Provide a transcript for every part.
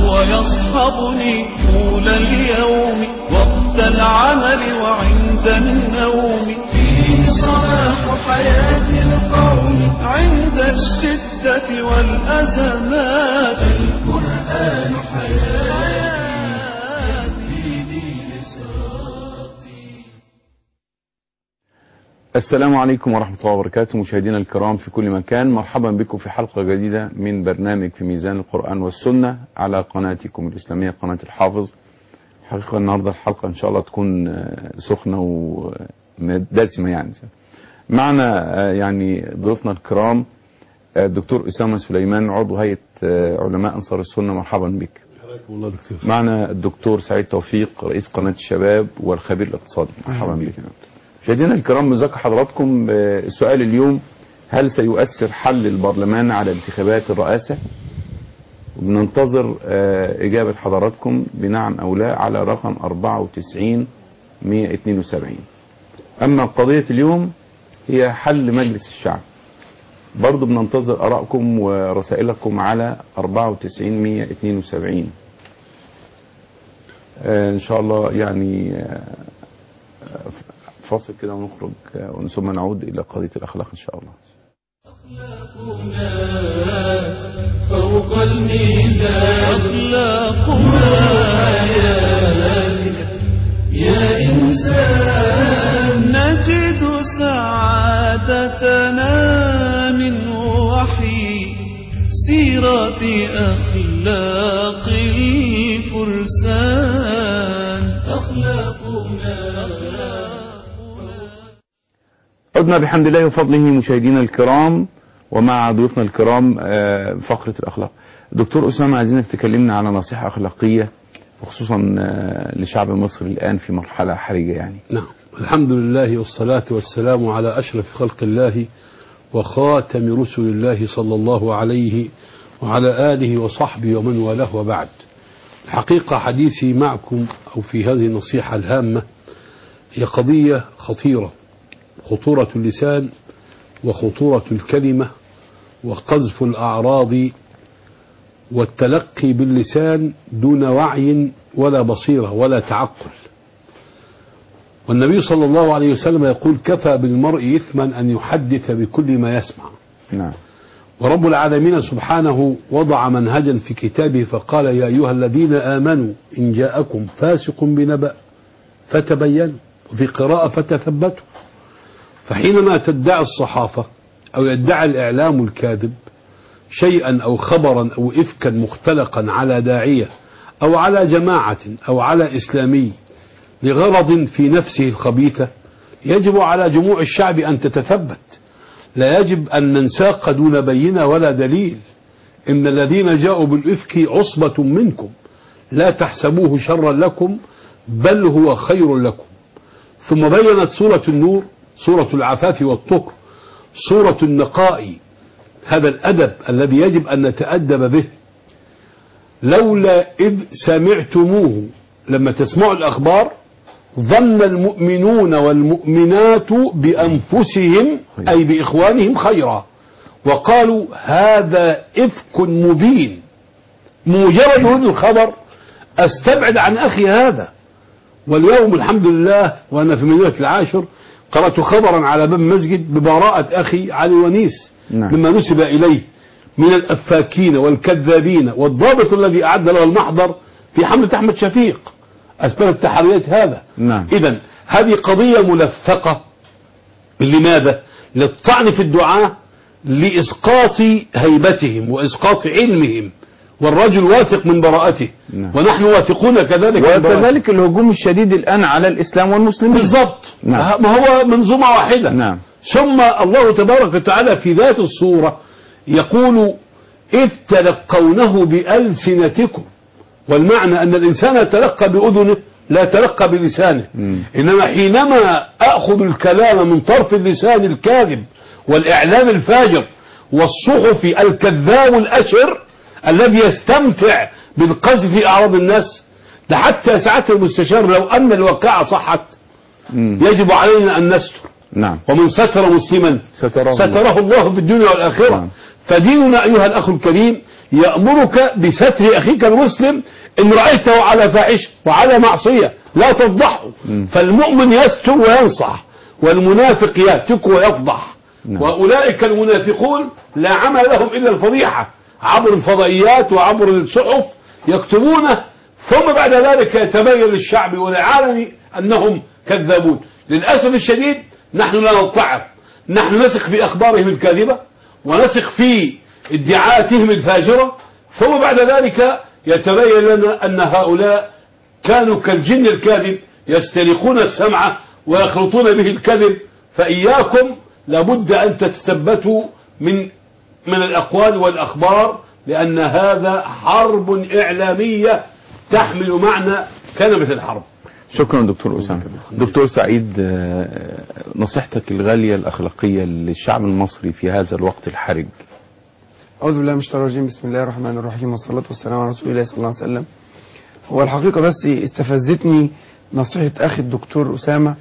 ويصحبني طول اليوم وقت العمل وعند النوم فيه صلاح حياة القوم عند الشدة والأزمات القرآن حياتي يهديني لصراطي السلام عليكم ورحمة الله وبركاته مشاهدينا الكرام في كل مكان مرحبا بكم في حلقة جديدة من برنامج في ميزان القرآن والسنة على قناتكم الإسلامية قناة الحافظ حقيقة النهاردة الحلقة إن شاء الله تكون آه، سخنة ودسمة يعني معنا آه، يعني ضيوفنا الكرام آه، الدكتور أسامة سليمان عضو هيئة آه، علماء أنصار السنة مرحبا بك حياكم الله دكتور معنا الدكتور سعيد توفيق رئيس قناة الشباب والخبير الاقتصادي مرحبا بك مشاهدينا الكرام بذكر حضراتكم آه، السؤال اليوم هل سيؤثر حل البرلمان على انتخابات الرئاسة وبننتظر آه، إجابة حضراتكم بنعم أو لا على رقم 94 172 أما قضية اليوم هي حل مجلس الشعب برضو بننتظر آرائكم ورسائلكم على 94 172 آه، إن شاء الله يعني آه، فاصل كده ونخرج آه، ثم نعود إلى قضية الأخلاق إن شاء الله فوق الميزان أخلاقنا حياتك يا إنسان نجد سعادتنا من وحي سيرة أخلاق الفرسان أخلاقنا عدنا بحمد الله وفضله مشاهدينا الكرام ومع ضيوفنا الكرام آه، فقرة الأخلاق دكتور أسامة عايزينك تكلمنا على نصيحة أخلاقية وخصوصا آه، لشعب مصر الآن في مرحلة حرجة يعني نعم الحمد لله والصلاة والسلام على أشرف خلق الله وخاتم رسل الله صلى الله عليه وعلى آله وصحبه ومن والاه وبعد الحقيقة حديثي معكم أو في هذه النصيحة الهامة هي قضية خطيرة خطورة اللسان وخطورة الكلمة وقذف الأعراض والتلقي باللسان دون وعي ولا بصيرة ولا تعقل والنبي صلى الله عليه وسلم يقول كفى بالمرء إثما أن يحدث بكل ما يسمع نعم ورب العالمين سبحانه وضع منهجا في كتابه فقال يا أيها الذين آمنوا إن جاءكم فاسق بنبأ فتبينوا وفي قراءة فتثبتوا فحينما تدعي الصحافة أو يدعي الإعلام الكاذب شيئا أو خبرا أو إفكا مختلقا على داعية أو على جماعة أو على إسلامي لغرض في نفسه الخبيثة يجب على جموع الشعب أن تتثبت لا يجب أن ننساق دون بينة ولا دليل إن الذين جاءوا بالإفك عصبة منكم لا تحسبوه شرا لكم بل هو خير لكم ثم بينت سورة النور سورة العفاف والطهر سورة النقاء هذا الأدب الذي يجب أن نتأدب به لولا إذ سمعتموه لما تسمعوا الأخبار ظن المؤمنون والمؤمنات بأنفسهم أي بإخوانهم خيرا وقالوا هذا إفك مبين مجرد ورود الخبر أستبعد عن أخي هذا واليوم الحمد لله وأنا في مدينة العاشر قرأت خبرا على باب مسجد ببراءة أخي علي ونيس نعم. مما نسب إليه من الأفاكين والكذابين والضابط الذي أعد له المحضر في حملة أحمد شفيق أسباب التحريات هذا نعم. إذا هذه قضية ملفقة لماذا؟ للطعن في الدعاة لإسقاط هيبتهم وإسقاط علمهم والرجل واثق من براءته نعم. ونحن واثقون كذلك من براءته. وكذلك الهجوم الشديد الآن على الإسلام والمسلمين بالضبط نعم. ما هو منظومة واحدة نعم ثم الله تبارك وتعالى في ذات الصورة يقول إذ تلقونه بألسنتكم والمعنى أن الإنسان يتلقى بأذنه لا يتلقى بلسانه مم. إنما حينما أخذ الكلام من طرف اللسان الكاذب والإعلام الفاجر والصحف الكذاب الأشر الذي يستمتع بالقذف في أعراض الناس ده حتى ساعات المستشار لو أن الواقعة صحت مم. يجب علينا أن نستر نعم ومن ستر مسلما ستره ستره الله في الدنيا والآخرة نعم. فديننا أيها الأخ الكريم يأمرك بستر أخيك المسلم إن رأيته على فاحشة وعلى معصية لا تفضحه مم. فالمؤمن يستر وينصح والمنافق يهتك ويفضح نعم. وأولئك المنافقون لا عمل لهم إلا الفضيحة عبر الفضائيات وعبر الصحف يكتبونه ثم بعد ذلك يتبين للشعب والعالم أنهم كذابون للأسف الشديد نحن لا نتعظ نحن نثق في أخبارهم الكاذبة ونثق في ادعاءاتهم الفاجرة ثم بعد ذلك يتبين لنا أن هؤلاء كانوا كالجن الكاذب يسترقون السمع ويخلطون به الكذب فإياكم لابد أن تتثبتوا من من الأقوال والأخبار لأن هذا حرب إعلامية تحمل معنى كلمة الحرب شكرا دكتور أسامة دكتور سعيد آه، نصيحتك الغالية الأخلاقية للشعب المصري في هذا الوقت الحرج أعوذ بالله من الشيطان الرجيم بسم الله الرحمن الرحيم والصلاة والسلام على رسول الله صلى الله عليه وسلم هو الحقيقة بس استفزتني نصيحة أخي الدكتور أسامة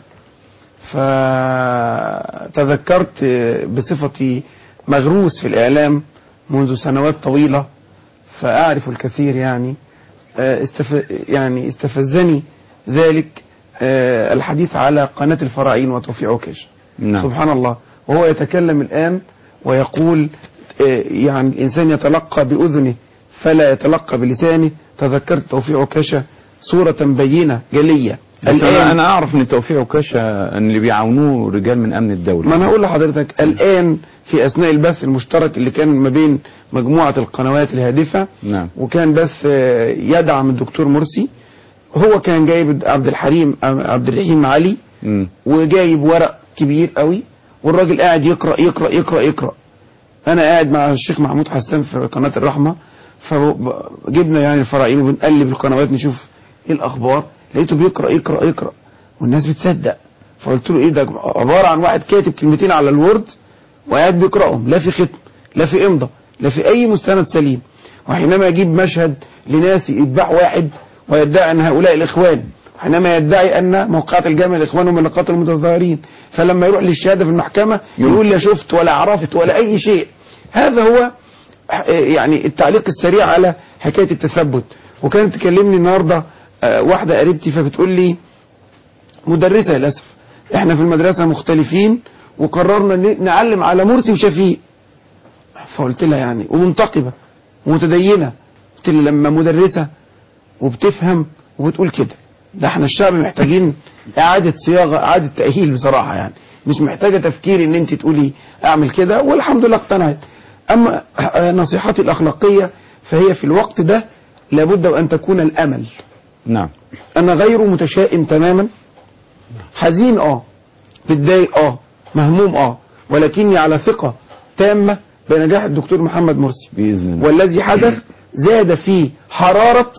فتذكرت بصفتي مغروس في الإعلام منذ سنوات طويلة فأعرف الكثير يعني استف... يعني استفزني ذلك آه، الحديث على قناة الفراعين وتوفيق عكاش نعم سبحان الله وهو يتكلم الآن ويقول آه، يعني الإنسان يتلقى بأذنه فلا يتلقى بلسانه تذكرت توفيق عكاشة صورة بينة جلية بس أنا, أنا أعرف إن توفيق وكاشة أن اللي بيعاونوه رجال من أمن الدولة ما انا هقول لحضرتك الان في اثناء البث المشترك اللي كان ما بين مجموعه القنوات الهادفه نعم وكان بث آه، يدعم الدكتور مرسي هو كان جايب عبد الحليم عبد الرحيم علي مم. وجايب ورق كبير قوي والراجل قاعد يقرا يقرا يقرا يقرا انا قاعد مع الشيخ محمود حسان في قناه الرحمه فجبنا يعني الفراعين وبنقلب القنوات نشوف ايه الاخبار لقيته بيقرا يقرا يقرا والناس بتصدق فقلت له ايه ده عباره عن واحد كاتب كلمتين على الوورد وقاعد بيقراهم لا في ختم لا في امضه لا في اي مستند سليم وحينما يجيب مشهد لناس يتباع واحد ويدعي ان هؤلاء الاخوان حينما يدعي ان موقعات الجامع الاخوان هم اللي قتلوا المتظاهرين فلما يروح للشهاده في المحكمه يقول لا شفت ولا عرفت ولا اي شيء هذا هو يعني التعليق السريع على حكايه التثبت وكانت تكلمني النهارده آه، واحده قريبتي فبتقول لي مدرسه للاسف احنا في المدرسه مختلفين وقررنا ن- نعلم على مرسي وشفيق فقلت لها يعني ومنتقبه ومتدينه قلت لها لما مدرسه وبتفهم وبتقول كده ده احنا الشعب محتاجين اعاده صياغه اعاده تاهيل بصراحه يعني مش محتاجه تفكير ان انت تقولي اعمل كده والحمد لله اقتنعت اما نصيحتي الاخلاقيه فهي في الوقت ده لابد وان تكون الامل نعم انا غير متشائم تماما حزين اه متضايق اه مهموم اه ولكني على ثقه تامه بنجاح الدكتور محمد مرسي بإذن الله والذي حدث زاد فيه حرارة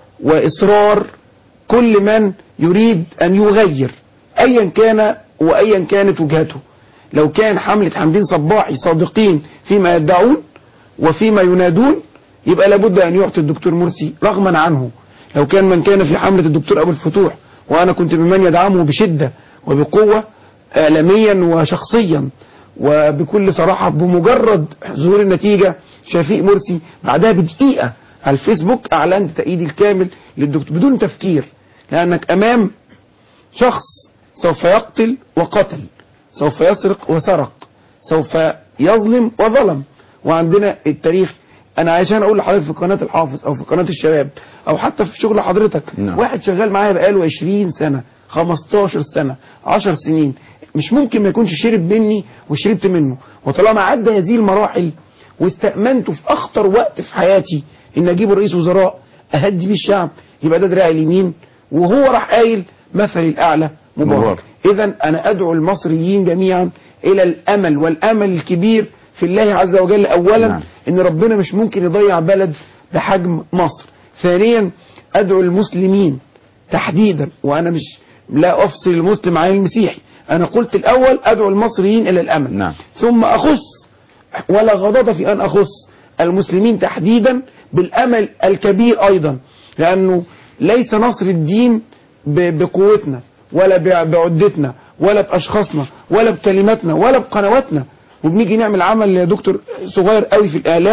وإصرار كل من يريد أن يغير أيا كان وأيا كانت وجهته لو كان حملة حمدين صباحي صادقين فيما يدعون وفيما ينادون يبقى لابد أن يعطي الدكتور مرسي رغما عنه لو كان من كان في حملة الدكتور أبو الفتوح وأنا كنت ممن يدعمه بشدة وبقوة إعلاميا وشخصيا وبكل صراحة بمجرد ظهور النتيجة شفيق مرسي بعدها بدقيقة على الفيسبوك أعلنت تأييدي الكامل للدكتور بدون تفكير لأنك أمام شخص سوف يقتل وقتل سوف يسرق وسرق سوف يظلم وظلم وعندنا التاريخ انا عشان اقول لحضرتك في قناه الحافظ او في قناه الشباب او حتى في شغل حضرتك نعم. واحد شغال معايا بقاله 20 سنه 15 سنه 10 سنين مش ممكن ما يكونش شرب مني وشربت منه وطالما عدى هذه المراحل واستأمنته في اخطر وقت في حياتي ان اجيبه رئيس وزراء اهدي بيه الشعب يبقى ده دراعي اليمين وهو راح قايل مثلي الاعلى مبارك مبارك. اذا انا ادعو المصريين جميعا الى الامل والامل الكبير في الله عز وجل اولا نعم. ان ربنا مش ممكن يضيع بلد بحجم مصر ثانيا ادعو المسلمين تحديدا وانا مش لا افصل المسلم عن المسيحي انا قلت الاول ادعو المصريين الى الامل نعم. ثم اخص ولا غضاضة في ان اخص المسلمين تحديدا بالامل الكبير ايضا لانه ليس نصر الدين ب- بقوتنا ولا ب- بعدتنا ولا باشخاصنا ولا بكلماتنا ولا بقنواتنا وبنيجي نعمل عمل يا دكتور صغير قوي في الاعلام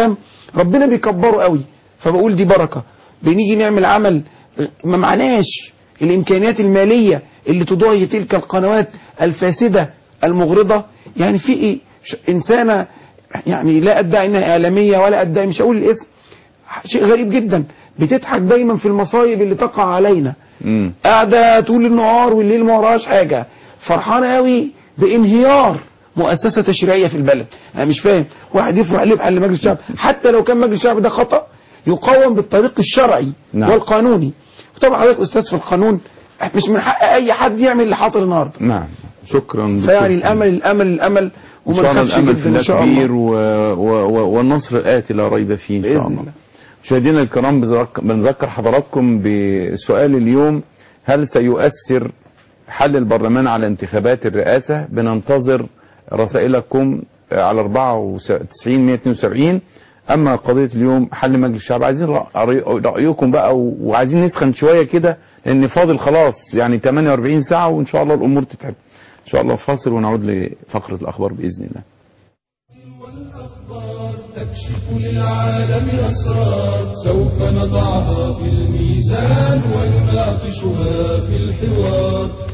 ربنا بيكبره قوي فبقول دي بركه بنيجي نعمل عمل ما معناش الامكانيات الماليه اللي تضاهي تلك القنوات الفاسده المغرضه يعني في ايه ش- انسانه يعني لا ادعي انها اعلاميه ولا ادعي مش هقول الاسم شيء غريب جدا بتضحك دايما في المصايب اللي تقع علينا مم. قاعده طول النهار والليل ما وراهاش حاجه فرحانه قوي بانهيار مؤسسه تشريعيه في البلد انا مش فاهم واحد يفرح ليه بحل مجلس الشعب حتى لو كان مجلس الشعب ده خطا يقاوم بالطريق الشرعي نعم. والقانوني وطبعا حضرتك استاذ في القانون مش من حق اي حد يعمل اللي حاصل النهارده نعم شكرا دكتور فيعني سعيد. الامل الامل الامل ان وما شاء الله نخافش الامل في جدا الله ان شاء كبير الله و... و... و... والنصر الاتي لا ريب فيه ان بإذن شاء الله الله. مشاهدينا الكرام بذك- بنذكر حضراتكم بسؤال اليوم هل سيؤثر حل البرلمان على انتخابات الرئاسة بننتظر رسائلكم على 94 172 أما قضية اليوم حل مجلس الشعب عايزين رأي- رأيكم بقى و- وعايزين نسخن شوية كده لأن فاضل خلاص يعني 48 ساعة وإن شاء الله الأمور تتحل إن شاء الله فاصل ونعود لفقرة الأخبار بإذن الله والأخبار تكشف للعالم أسرار سوف نضعها في الميزان ونناقشها في الحوار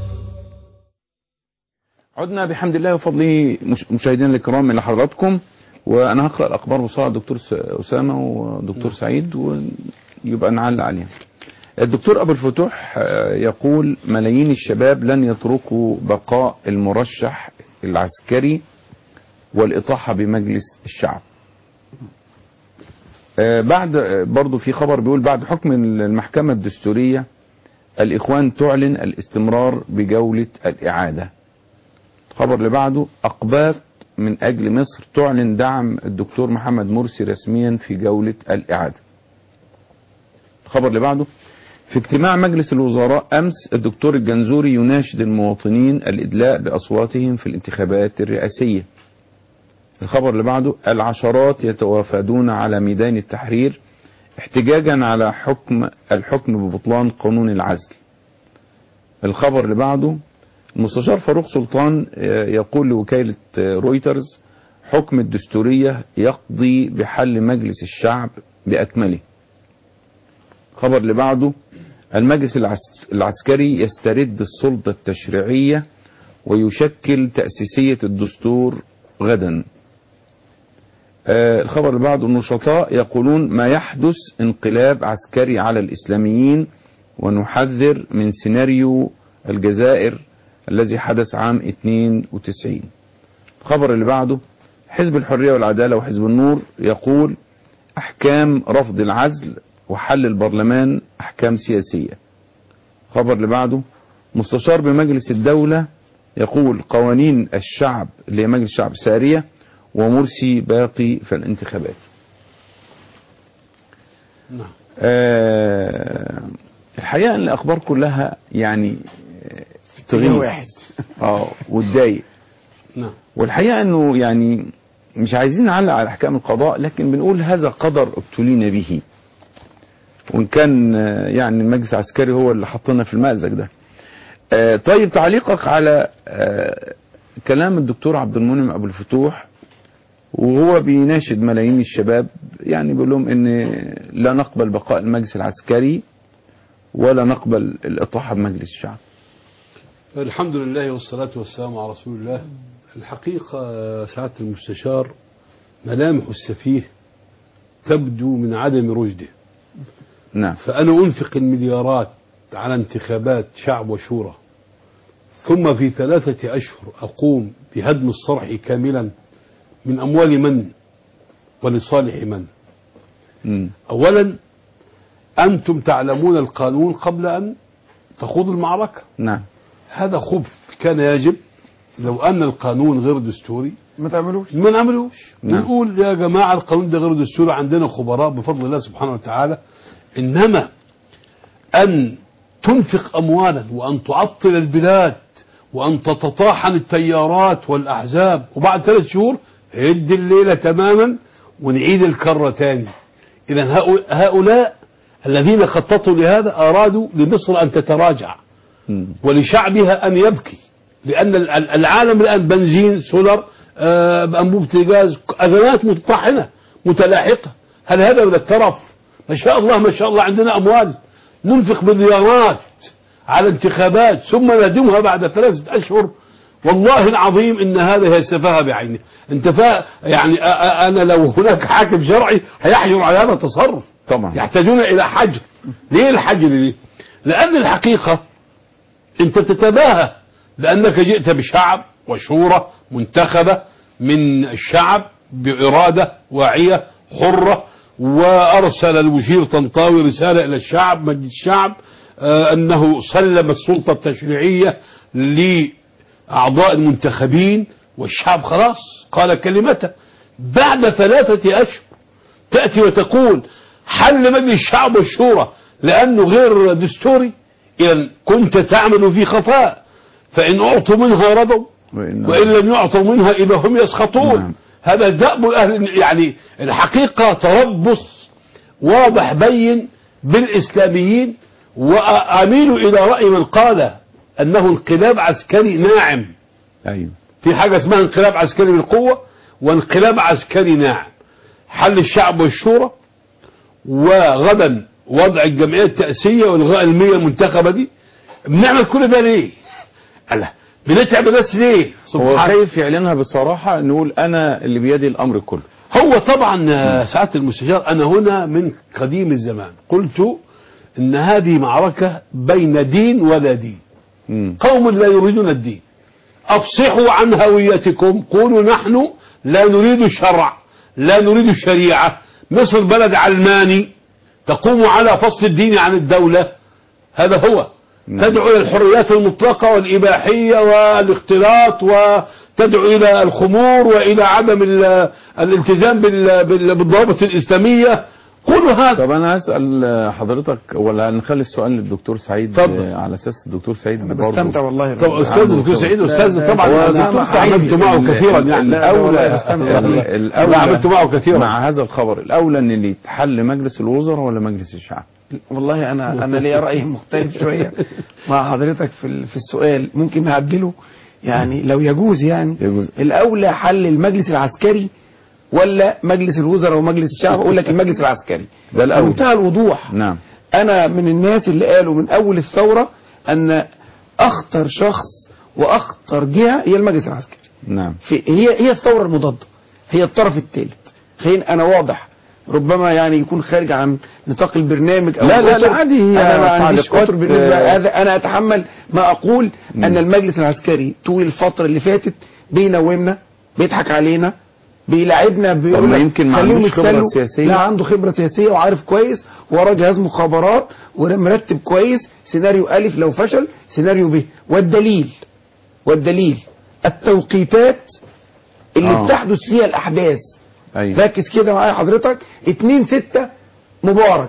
عدنا بحمد الله وفضله مش- مشاهدينا الكرام الى حضراتكم وانا هقرا الاخبار بسرعه دكتور س- اسامه ودكتور سعيد ويبقى نعلق عليها. الدكتور ابو الفتوح آه، يقول ملايين الشباب لن يتركوا بقاء المرشح العسكري والاطاحه بمجلس الشعب. آه، بعد آه، برضو في خبر بيقول بعد حكم المحكمه الدستوريه الاخوان تعلن الاستمرار بجوله الاعاده. الخبر اللي بعده أقباط من أجل مصر تعلن دعم الدكتور محمد مرسي رسميا في جولة الإعادة الخبر اللي بعده في اجتماع مجلس الوزراء أمس الدكتور الجنزوري يناشد المواطنين الإدلاء بأصواتهم في الانتخابات الرئاسية الخبر اللي بعده العشرات يتوافدون على ميدان التحرير احتجاجا على حكم الحكم ببطلان قانون العزل الخبر اللي بعده المستشار فاروق سلطان آه، يقول لوكالة آه، رويترز حكم الدستورية يقضي بحل مجلس الشعب بأكمله خبر اللي بعده المجلس العس- العسكري يسترد السلطة التشريعية ويشكل تأسيسية الدستور غدا آه، الخبر اللي بعده النشطاء يقولون ما يحدث انقلاب عسكري على الإسلاميين ونحذر من سيناريو الجزائر الذي حدث عام 92 الخبر اللي بعده حزب الحرية والعدالة وحزب النور يقول أحكام رفض العزل وحل البرلمان أحكام سياسية الخبر اللي بعده مستشار بمجلس الدولة يقول قوانين الشعب اللي هي مجلس الشعب سارية ومرسي باقي في الانتخابات نعم آه الحقيقة ان الاخبار كلها يعني آه، تغيظ واحد. اه وتضايق نعم والحقيقة انه يعني مش عايزين نعلق على احكام القضاء لكن بنقول هذا قدر ابتلينا به وان كان آه، يعني المجلس العسكري هو اللي حطنا في المأزق ده آه، طيب تعليقك على آه، كلام الدكتور عبد المنعم ابو الفتوح وهو بيناشد ملايين الشباب يعني بيقول لهم ان لا نقبل بقاء المجلس العسكري ولا نقبل الاطاحه بمجلس الشعب الحمد لله والصلاة والسلام على رسول الله الحقيقة سعادة المستشار ملامح السفيه تبدو من عدم رشده نعم فأنا أنفق المليارات على انتخابات شعب وشورى ثم في ثلاثة أشهر أقوم بهدم الصرح كاملا من أموال من ولصالح من مم. أولا أنتم تعلمون القانون قبل أن تخوضوا المعركة نعم هذا خبث كان يجب لو أن القانون غير دستوري ما تعملوش ما نعملوش نعم. نقول يا جماعة القانون ده غير دستوري عندنا خبراء بفضل الله سبحانه وتعالى إنما أن تنفق أموالا وأن تعطل البلاد وأن تتطاحن التيارات والأحزاب وبعد ثلاث شهور هد الليلة تماما ونعيد الكرة تاني إذا هؤلاء- هؤلاء الذين خططوا لهذا أرادوا لمصر أن تتراجع مم. ولشعبها أن يبكي لأن ال- ال- العالم الآن بنزين سولر آه، أنبوبة الغاز أزمات متطاحنة متلاحقة هل هذا من الترف ما شاء الله ما شاء الله عندنا أموال ننفق مليارات على انتخابات ثم ندمها بعد ثلاثة أشهر والله العظيم ان هذا هي السفاهه بعينه انت فا يعني أ- أ- انا لو هناك حاكم شرعي هيحجر على هذا التصرف طبعا يحتاجون الى حجر ليه الحجر ليه لان الحقيقه انت تتباهى لانك جئت بشعب وشورى منتخبه من الشعب باراده واعيه حره وارسل المشير طنطاوي رساله الى الشعب مجلس الشعب آه انه سلم السلطه التشريعيه لاعضاء المنتخبين والشعب خلاص قال كلمته بعد ثلاثه اشهر تأتي وتقول حل مجلس الشعب والشورى لأنه غير دستوري إذا كنت تعمل في خفاء فإن أعطوا منها رضوا وإن- وإن لم يعطوا منها إذا هم يسخطون نعم. هذا دأب أهل يعني الحقيقة تربص واضح بين بالإسلاميين وأميل إلى رأي من قال أنه انقلاب عسكري ناعم ايوه في حاجة اسمها انقلاب عسكري بالقوة وانقلاب عسكري ناعم حل الشعب والشورى وغدا وضع الجمعية التأسيسية والغاء المية المنتخبة دي بنعمل كل ده ليه؟ الله بنتعب الناس ليه؟ هو سبحان خايف يعلنها بصراحه نقول انا اللي بيدي الامر كله هو طبعا آه، سعادة المستشار أنا هنا من قديم الزمان قلت إن هذه معركة بين دين ولا دين مم. قوم لا يريدون الدين افصحوا عن هويتكم قولوا نحن لا نريد الشرع لا نريد الشريعة مصر بلد علماني تقوم على فصل الدين عن الدولة هذا هو نعم. تدعو إلى الحريات المطلقة والإباحية والاختلاط وتدعو إلى الخمور وإلى عدم ال- الالتزام بال- بال- بالضوابط الإسلامية قولوا هذا طب انا هسال حضرتك ولا نخلي السؤال للدكتور سعيد اتفضل. آه، على اساس الدكتور سعيد انا برضه بستمتع والله طب استاذ عنده الدكتور خبرة. سعيد لا، استاذ لا، طبعا هو انا الدكتور سعيد عملت معه ال- كثيرا ال- يعني لا، والله الاولى بستمتع. ال- الاولى أنا عملت معه كثيرا. مع هذا الخبر الاولى ان اللي يتحل مجلس الوزراء ولا مجلس الشعب والله انا انا ليا راي مختلف شويه مع حضرتك في ال- في السؤال ممكن نعدله يعني لو يجوز يعني يجوز. الاولى حل المجلس العسكري ولا مجلس الوزراء ومجلس الشعب اقول لك المجلس العسكري ده الأول. بمنتهى الوضوح نعم انا من الناس اللي قالوا من اول الثوره ان اخطر شخص واخطر جهه هي المجلس العسكري نعم في هي هي الثوره المضاده هي الطرف الثالث خلينا انا واضح ربما يعني يكون خارج عن نطاق البرنامج او لا، لا، الأطر. لا، عادي هي انا ما عنديش تعليقات، اطر بالنسبه آه، هذا انا اتحمل ما اقول ان المجلس العسكري طول الفتره اللي فاتت بينومنا بيضحك علينا بيلاعبنا بيقول ما لك يمكن ما خليهم عندوش خبرة يتسلوا. سياسية؟ لا عنده خبره سياسيه وعارف كويس وراه جهاز مخابرات ومرتب كويس سيناريو الف لو فشل سيناريو ب والدليل والدليل التوقيتات اللي آه. بتحدث فيها الاحداث ايوه ركز كده معايا حضرتك 2 6 مبارك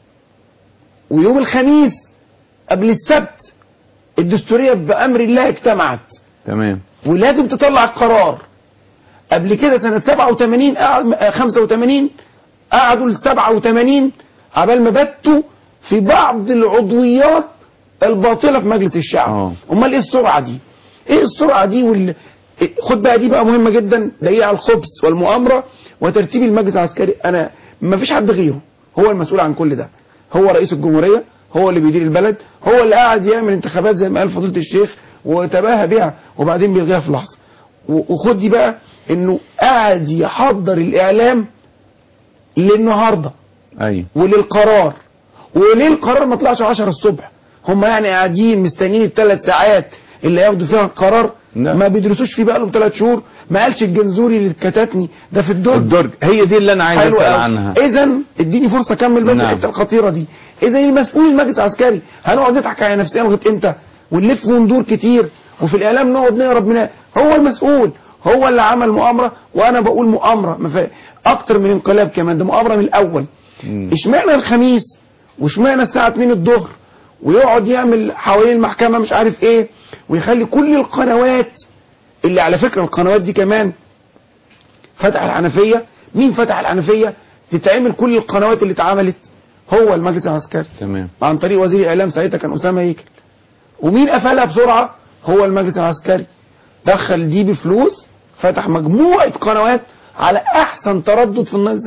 ويوم الخميس قبل السبت الدستورية بأمر الله اجتمعت تمام ولازم تطلع القرار قبل كده سنة 87 قعد- آه، 85 قعدوا ل 87 عبال ما بتوا في بعض العضويات الباطلة في مجلس الشعب آه. امال ايه السرعة دي ايه السرعة دي وال... إيه- خد بقى دي بقى مهمة جدا دقيقة على الخبز والمؤامرة وترتيب المجلس العسكري انا ما فيش حد غيره هو المسؤول عن كل ده هو رئيس الجمهورية هو اللي بيدير البلد هو اللي قاعد يعمل انتخابات زي ما قال فضيلة الشيخ وتباهى بها وبعدين بيلغيها في لحظة و- وخد دي بقى انه قاعد يحضر الاعلام للنهارده ايوه وللقرار وليه القرار ما طلعش 10 الصبح هم يعني قاعدين مستنيين الثلاث ساعات اللي ياخدوا فيها القرار لا. ما بيدرسوش فيه بقالهم ثلاث شهور ما قالش الجنزوري اللي كتتني ده في الدرج الدرج هي دي اللي انا عايز حلو اسال قوي. عنها اذا اديني فرصه اكمل بس نعم. الحته الخطيره دي اذا المسؤول المجلس العسكري هنقعد نضحك على نفسنا لغايه امتى ونلف وندور كتير وفي الاعلام نقعد نهرب منها هو المسؤول هو اللي عمل مؤامره وانا بقول مؤامره ما فا- اكتر من انقلاب كمان ده مؤامره من الاول مم. اشمعنى الخميس واشمعنى الساعه 2 الظهر ويقعد يعمل حوالين المحكمه مش عارف ايه ويخلي كل القنوات اللي على فكره القنوات دي كمان فتح الحنفيه مين فتح الحنفيه تتعمل كل القنوات اللي اتعملت هو المجلس العسكري تمام عن طريق وزير الاعلام ساعتها كان اسامه هيكل ومين قفلها بسرعه هو المجلس العسكري دخل دي بفلوس فتح مجموعه قنوات على احسن تردد في النايل سات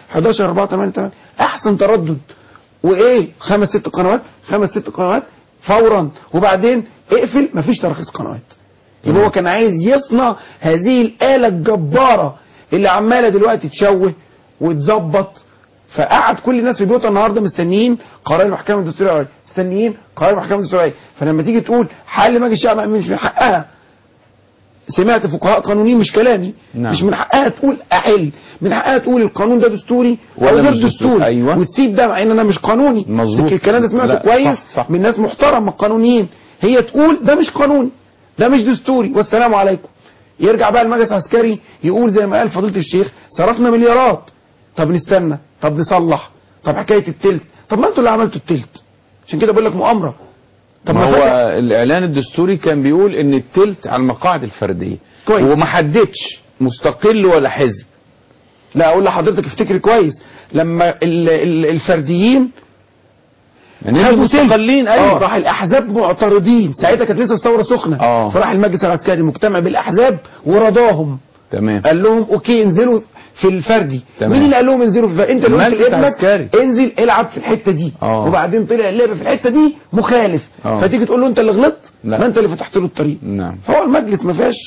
11 4 8 8 احسن تردد وايه خمس ست قنوات خمس ست قنوات فورا وبعدين اقفل مفيش تراخيص قنوات يبقى هو كان عايز يصنع هذه الآلة الجبارة اللي عمالة دلوقتي تشوه وتظبط فقعد كل الناس في بيوتها النهارده مستنيين قرار المحكمة الدستورية العليا مستنيين قرار المحكمة الدستورية فلما تيجي تقول حل مجلس الشعب مش من حقها سمعت فقهاء قانونيين مش كلامي نعم. مش من حقها تقول احل من حقها تقول القانون ده دستوري او ولا غير مش دستوري. دستوري أيوة. وتسيب ده مع ان انا مش قانوني مظبوط. الكلام ده سمعته لا، كويس صح، صح. من ناس محترمه قانونيين هي تقول ده مش قانوني ده مش دستوري والسلام عليكم يرجع بقى المجلس العسكري يقول زي ما قال فضيله الشيخ صرفنا مليارات طب نستنى طب نصلح طب حكايه التلت طب ما انتوا اللي عملتوا التلت عشان كده بقول لك مؤامره طب ما ما هو فتح الاعلان الدستوري كان بيقول ان التلت على المقاعد الفرديه كويس. وما حددش مستقل ولا حزب لا اقول لحضرتك افتكر كويس لما ال ال الفرديين يعني انتوا خدوا تلت. مستقلين اه ايوه راح الاحزاب معترضين ساعتها كانت لسه الثوره سخنه آه. فراح المجلس العسكري مجتمع بالاحزاب ورضاهم تمام قال لهم اوكي انزلوا في الفردي تمام. مين اللي قال لهم انزلوا في الفردي انت اللي قلت المجلس لابنك العسكري. انزل العب في الحته دي آه. وبعدين طلع اللعب في الحته دي مخالف آه. فتيجي تقول له انت اللي غلطت لا. ما انت اللي فتحت له الطريق نعم فهو المجلس ما فيهاش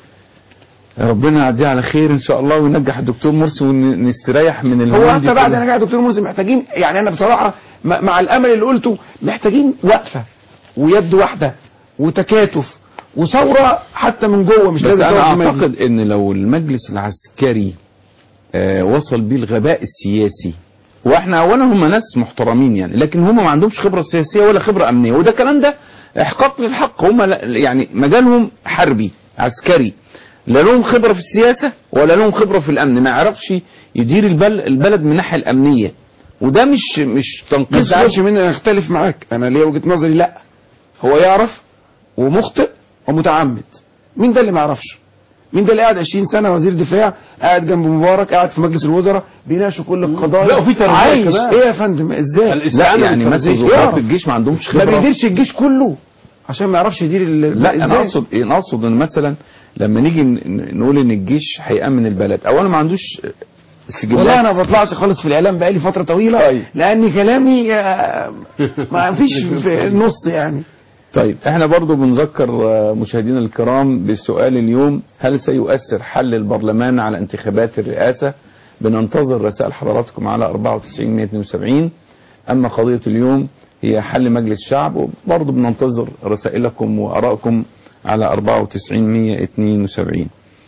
ربنا يعديه على خير ان شاء الله وينجح الدكتور مرسي ونستريح من هو الهموم انت دي بعد كلها. انا قاعد دكتور موسى محتاجين يعني انا بصراحه م- مع الامل اللي قلته محتاجين وقفه ويد واحده وتكاتف وثوره حتى من جوه مش بس لازم انا ثورة في المجلس. اعتقد ان لو المجلس العسكري آه وصل بيه الغباء السياسي واحنا اولا هم ناس محترمين يعني لكن هم ما عندهمش خبره سياسيه ولا خبره امنيه وده الكلام ده احقاق للحق هم لا- يعني مجالهم حربي عسكري لا لهم خبره في السياسه ولا لهم خبره في الامن ما يعرفش يدير البل البلد من الناحيه الامنيه وده مش مش ما تنقيص تزعلش مني انا اختلف معاك انا ليا وجهه نظري لا هو يعرف ومخطئ ومتعمد مين ده اللي ما يعرفش مين ده اللي قاعد 20 سنه وزير دفاع قاعد جنب مبارك قاعد في مجلس الوزراء بيناقشوا كل القضايا لا، وفي تربية عايش كمان. ايه يا فندم ازاي لا الاستعانة يعني مثلا بالتربية. ضباط يعرف. الجيش ما عندهمش ما خبره بيديرش الجيش كله عشان ما يعرفش يدير ال- لا انا إزاي؟ اقصد ايه انا اقصد ان مثلا لما نيجي ن- نقول ان الجيش هيامن البلد اولا ما عندوش سجلات والله انا ما بطلعش خالص في الاعلام بقالي فتره طويله طيب. لان كلامي آه، ما فيش في النص يعني طيب احنا برضو بنذكر آه، مشاهدينا الكرام بسؤال اليوم هل سيؤثر حل البرلمان على انتخابات الرئاسة بننتظر رسائل حضراتكم على 94 172 اما قضية اليوم هي حل مجلس الشعب وبرضو بننتظر رسائلكم وارائكم على 94 172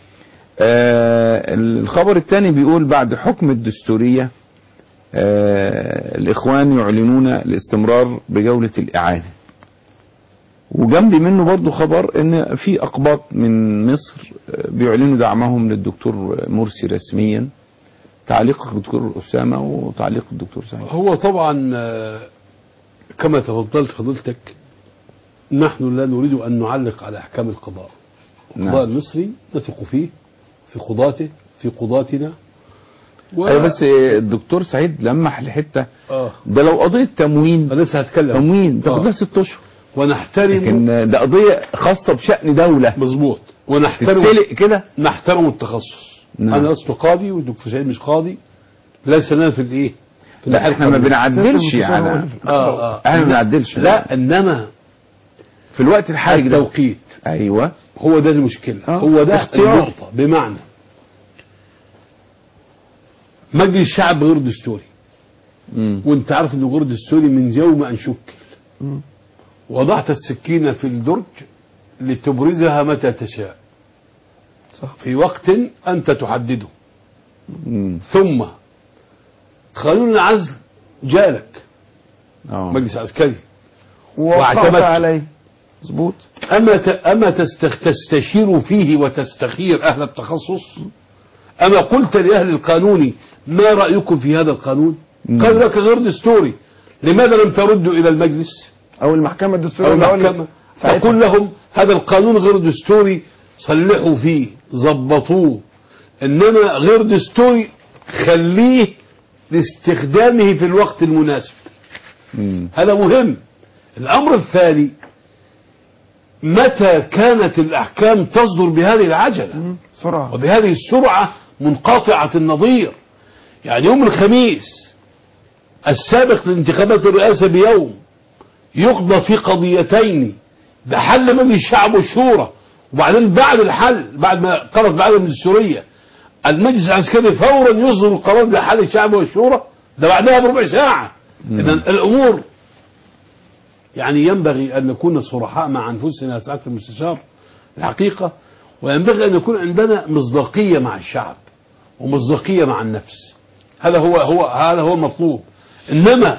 آه الخبر الثاني بيقول بعد حكم الدستورية آه الإخوان يعلنون الاستمرار بجولة الإعادة وجنبي منه برضو خبر ان في اقباط من مصر آه، بيعلنوا دعمهم للدكتور مرسي رسميا تعليق الدكتور اسامه وتعليق الدكتور سعيد هو طبعا آه، كما تفضلت فضيلتك نحن لا نريد أن نعلق على أحكام القضاء القضاء نعم. المصري نثق فيه في قضاته في قضاتنا و... ايوه بس آه، الدكتور سعيد لمح لحته آه. ده لو قضيه تموين أنا لسه هتكلم تموين تاخد لها آه. ست اشهر ونحترم لكن آه، ده قضيه خاصه بشان دوله مظبوط ونحترم تتسلق كده نحترم التخصص نعم. انا لست قاضي والدكتور سعيد مش قاضي ليس لنا في الايه في لا احنا ما القانون. بنعدلش يعني اه اه احنا ما بنعدلش لا انما في الوقت الحرج ده التوقيت ايوه هو ده المشكله آه، هو ده اختيار. النقطه بمعنى مجلس الشعب غير دستوري مم. وانت عارف انه غير دستوري من يوم ان شكل وضعت السكينه في الدرج لتبرزها متى تشاء صح. في وقت انت تحدده مم. ثم قانون العزل جالك اه مجلس عسكري ووقعت واعتمدت. عليه مظبوط أما ت- أما تستخ- تستشير فيه وتستخير أهل التخصص أما قلت لأهل القانون ما رأيكم في هذا القانون مم. قالوا لك غير دستوري لماذا لم تردوا إلى المجلس او المحكمه الدستوريه أو العليا. المحكمة ساعتها. فقل لهم هذا القانون غير دستوري صلحوا فيه ظبطوه إنما غير دستوري خليه لاستخدامه في الوقت المناسب مم. هذا مهم الأمر الثاني متى كانت الأحكام تصدر بهذه العجلة مم. سرعه وبهذه السرعة منقطعة النظير يعني يوم الخميس السابق لانتخابات الرئاسة بيوم يقضى في قضيتين بحل مجلس الشعب والشورى وبعدين بعد الحل بعد ما قررت بعدم الدستورية المجلس العسكري فورا يصدر القرار بحل الشعب والشورى ده بعدها بربع ساعة إذا الأمور يعني ينبغي أن نكون صرحاء مع أنفسنا يا سعادة المستشار الحقيقة وينبغي أن يكون عندنا مصداقية مع الشعب ومصداقية مع النفس هذا هو هو هذا هو المطلوب إنما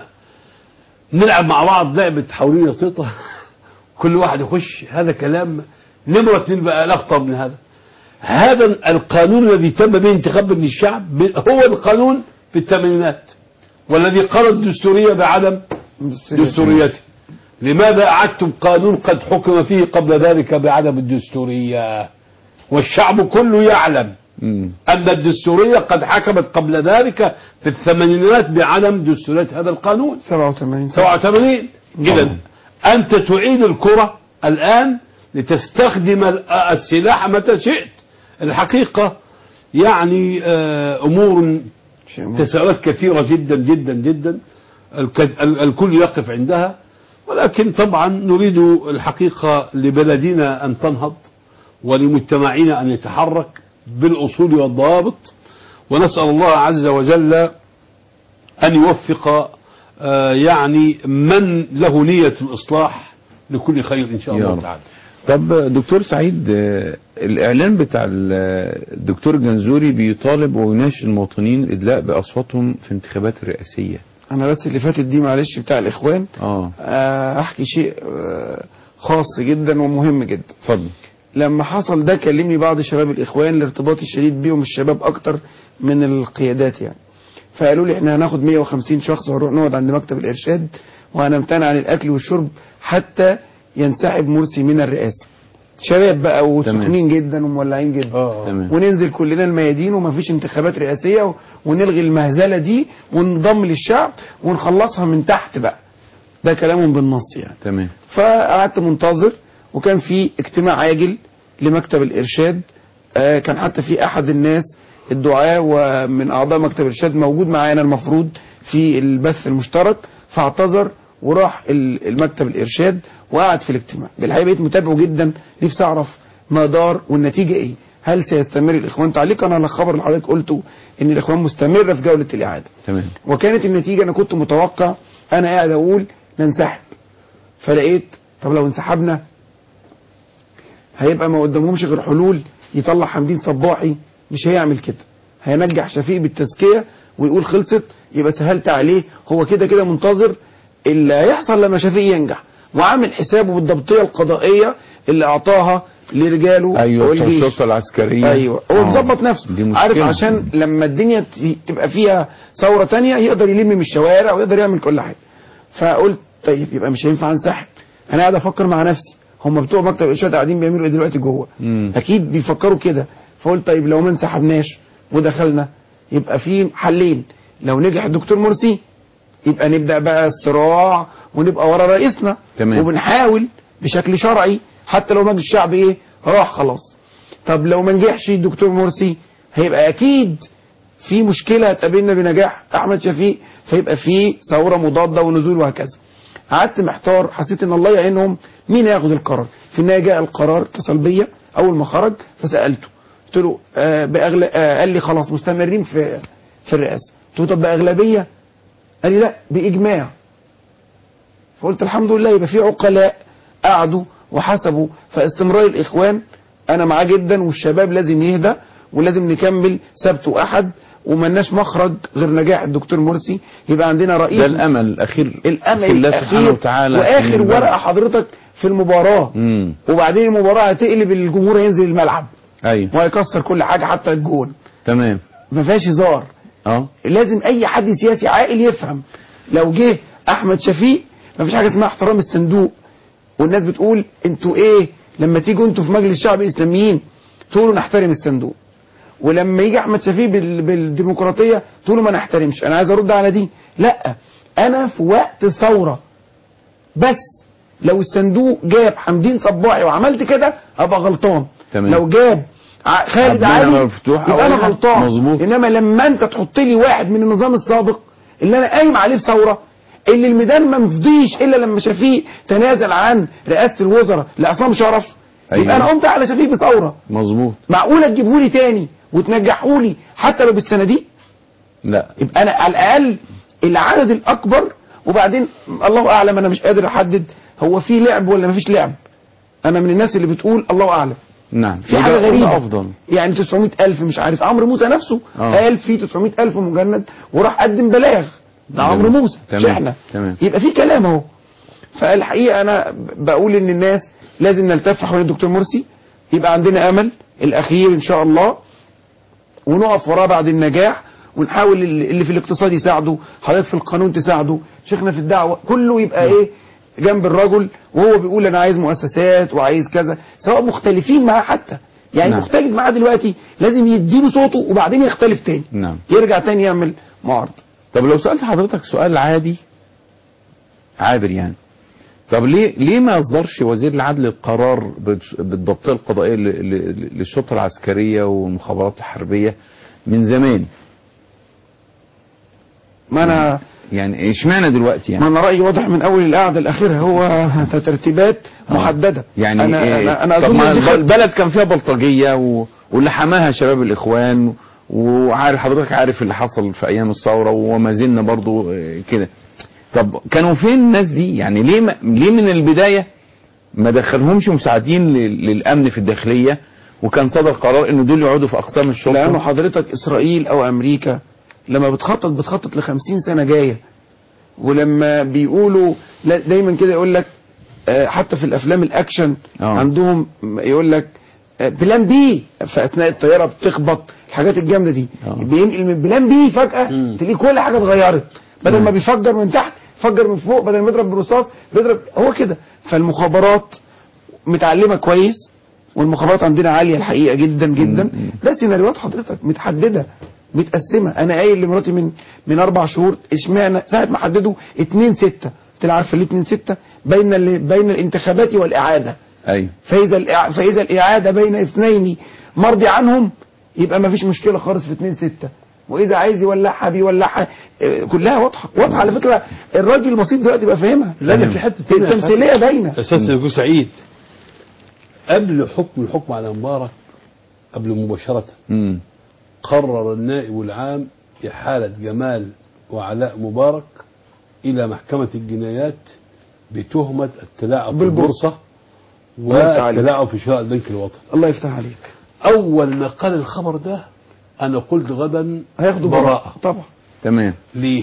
نلعب مع بعض لعبة حولين طيطة كل واحد يخش هذا كلام نمرة اتنين بقى الأخطر من هذا هذا القانون الذي تم به انتخاب من الشعب هو القانون في الثمانينات والذي قرر الدستورية بعدم دستوريته لماذا أعدتم قانون قد حكم فيه قبل ذلك بعدم الدستورية والشعب كله يعلم مم. أن الدستورية قد حكمت قبل ذلك في الثمانينات بعدم دستورية هذا القانون 87 87 جدا أنت تعيد الكرة الآن لتستخدم ال- السلاح متى شئت الحقيقة يعني آه، أمور شيء مهم. تساؤلات كثيرة جدا جدا جدا الك- ال- الكل يقف عندها ولكن طبعا نريد الحقيقة لبلدنا أن تنهض ولمجتمعنا أن يتحرك بالأصول والضوابط ونسأل الله عز وجل أن يوفق آه، يعني من له نية الإصلاح لكل خير إن شاء يا الله رب. تعالى طب دكتور سعيد آه، الإعلان بتاع ال- الدكتور الجنزوري بيطالب ويناشد المواطنين الإدلاء بأصواتهم في انتخابات الرئاسية انا بس اللي فاتت دي معلش بتاع الاخوان اه آه، احكي شيء آه، خاص جدا ومهم جدا اتفضل لما حصل ده كلمني بعض شباب الاخوان لارتباطي الشديد بيهم الشباب اكتر من القيادات يعني فقالوا لي احنا هناخد 150 شخص وهنروح نقعد عند مكتب الارشاد وهنمتنع عن الاكل والشرب حتى ينسحب مرسي من الرئاسه شباب بقى وسخنين جدا ومولعين جدا آه. تمام وننزل كلنا الميادين ومفيش انتخابات رئاسيه و- ونلغي المهزله دي وننضم للشعب ونخلصها من تحت بقى ده كلامهم بالنص يعني تمام فقعدت منتظر وكان في اجتماع عاجل لمكتب الارشاد آه، كان حتى في احد الناس الدعاة ومن اعضاء مكتب الارشاد موجود معانا المفروض في البث المشترك فاعتذر وراح ال- المكتب الارشاد وقعد في الاجتماع بالحقيقه بقيت متابعه جدا نفسي اعرف ما دار والنتيجه ايه هل سيستمر الاخوان تعليقا على الخبر اللي حضرتك قلته ان الاخوان مستمره في جوله الاعاده تمام وكانت النتيجة أنا كنت متوقع أنا قاعد أقول ننسحب فلقيت طب لو انسحبنا هيبقى ما قدامهمش غير حلول يطلع حمدين صباحي مش هيعمل كده هينجح شفيق بالتزكية ويقول خلصت يبقى سهلت عليه هو كده كده منتظر اللي هيحصل لما شفيق ينجح وعامل حسابه بالضبطية القضائية اللي أعطاها لرجاله ايوه بتوع والجيش. الشرطه العسكريه ايوه هو آه. مظبط نفسه دي مشكلة. عارف عشان لما الدنيا ت- تبقى فيها ثوره تانية يقدر يلم من الشوارع ويقدر يعمل كل حاجه فقلت طيب يبقى مش هينفع انسحب انا قاعد افكر مع نفسي هم بتوع مكتب الارشاد قاعدين بيعملوا ايه دلوقتي جوه مم. اكيد بيفكروا كده فقلت طيب لو ما انسحبناش ودخلنا يبقى في حلين لو نجح الدكتور مرسي يبقى نبدا بقى الصراع ونبقى ورا رئيسنا تمام. وبنحاول بشكل شرعي حتى لو مجلس الشعب ايه راح خلاص طب لو ما نجحش الدكتور مرسي هيبقى اكيد في مشكله هتقابلنا بنجاح احمد شفيق فيبقى في ثوره مضاده ونزول وهكذا قعدت محتار حسيت ان الله يعينهم مين هياخد القرار في النهايه جاء القرار اتصل بيا اول ما خرج فسالته قلت له آه بأغل... آه قال لي خلاص مستمرين في في الرئاسه قلت له طب باغلبيه قال لي لا باجماع فقلت الحمد لله يبقى في عقلاء قعدوا وحسبوا فاستمرار الاخوان انا معاه جدا والشباب لازم يهدى ولازم نكمل سبت واحد وملناش مخرج غير نجاح الدكتور مرسي يبقى عندنا رئيس ده الامل الاخير الامل في الله سبحانه الاخير وتعالى واخر إن البلد- ورقه حضرتك في المباراه امم وبعدين المباراه هتقلب الجمهور هينزل الملعب ايوه وهيكسر كل حاجه حتى الجون تمام ما فيهاش هزار اه لازم اي حد سياسي عاقل يفهم لو جه احمد شفيق ما فيش حاجه اسمها احترام الصندوق والناس بتقول انتوا ايه لما تيجوا انتوا في مجلس الشعب الاسلاميين تقولوا نحترم الصندوق ولما يجي احمد شفيق بال- بالديمقراطيه تقولوا ما نحترمش انا عايز ارد على دي لا انا في وقت ثوره بس لو الصندوق جاب حمدين صباحي وعملت كده ابقى غلطان تمام. لو جاب ع- خالد عبدنا علي مفتوح يبقى انا أولا. غلطان مظبوط. انما لما انت تحط لي واحد من النظام السابق اللي انا قايم عليه في ثوره اللي الميدان ما مفضيش الا لما شفيق تنازل عن رئاسه الوزراء لعصام شرف أيوة. يبقى انا قمت على شفيق بثوره مظبوط معقوله تجيبهولي تاني وتنجحهولي حتى لو بالصناديق لا يبقى انا على الاقل العدد الاكبر وبعدين الله اعلم انا مش قادر احدد هو في لعب ولا مفيش لعب انا من الناس اللي بتقول الله اعلم نعم في حاجه وده- وده غريبه افضل يعني 900 الف مش عارف عمرو موسى نفسه آه. قال في 900 الف مجند وراح قدم بلاغ ده جميل. عمرو موسى مش تمام. احنا تمام. يبقى في كلام اهو فالحقيقه انا بقول ان الناس لازم نلتف حول الدكتور مرسي يبقى عندنا امل الاخير ان شاء الله ونقف وراه بعد النجاح ونحاول اللي اللي في الاقتصاد يساعده حضرتك في القانون تساعده شيخنا في الدعوه كله يبقى ايه جنب الرجل وهو بيقول انا عايز مؤسسات وعايز كذا سواء مختلفين معاه حتى يعني نعم. مختلف معاه دلوقتي لازم يديله صوته وبعدين يختلف تاني نعم يرجع تاني يعمل معارضه طب لو سألت حضرتك سؤال عادي عابر يعني طب ليه ليه ما يصدرش وزير العدل قرار بالش- بالضبطيه القضائيه ل- ل- للشرطه العسكريه والمخابرات الحربيه من زمان ما انا يعني اشمعنى دلوقتي ما يعني انا رايي واضح من اول القعده لاخرها هو ترتيبات محدده يعني انا إيه؟ انا, أنا طب اظن ما دي الب- خط- البلد كان فيها بلطجيه و... واللي حماها شباب الاخوان وعارف حضرتك عارف اللي حصل في ايام الثوره وما زلنا برضو آه، كده طب كانوا فين الناس دي يعني ليه ما... ليه من البدايه ما دخلهمش مساعدين لل- للامن في الداخليه وكان صدر قرار ان دول يقعدوا في اقسام الشرطه لانه حضرتك اسرائيل او امريكا لما بتخطط بتخطط ل 50 سنه جايه ولما بيقولوا لا دايما كده يقول لك آه، حتى في الافلام الاكشن آه. عندهم يقول لك آه، بلان بي في اثناء الطياره بتخبط الحاجات الجامده دي آه. بينقل من بلان بي فجاه مم. تلاقي كل حاجه اتغيرت بدل ما بيفجر من تحت فجر من فوق بدل ما يضرب برصاص بيضرب هو كده فالمخابرات متعلمه كويس والمخابرات عندنا عاليه الحقيقه جدا جدا ده سيناريوهات حضرتك متحدده متقسمه انا قايل لمراتي من من اربع شهور اشمعنى ساعه ما حددوا 2 6 قلت لها عارفه ليه 2 6 بين ال- بين الانتخابات والاعاده ايوه فاذا الإع- فاذا الاعاده بين اثنين مرضي عنهم يبقى ما فيش مشكله خالص في 2 6 واذا عايز يولعها بيولعها آه، كلها واضحه واضحه على فكره الراجل البسيط دلوقتي بقى فاهمها لا ده في حته تانية يا التمثيليه باينه اساس يكون سعيد قبل حكم الحكم على مبارك قبل مباشره امم قرر النائب العام إحالة جمال وعلاء مبارك إلى محكمة الجنايات بتهمة التلاعب في بالبورصة. البورصة الله يفتح عليك. والتلاعب في شراء البنك الوطني الله يفتح عليك أول ما قال الخبر ده أنا قلت غدا هياخدوا براءة طبعا تمام ليه؟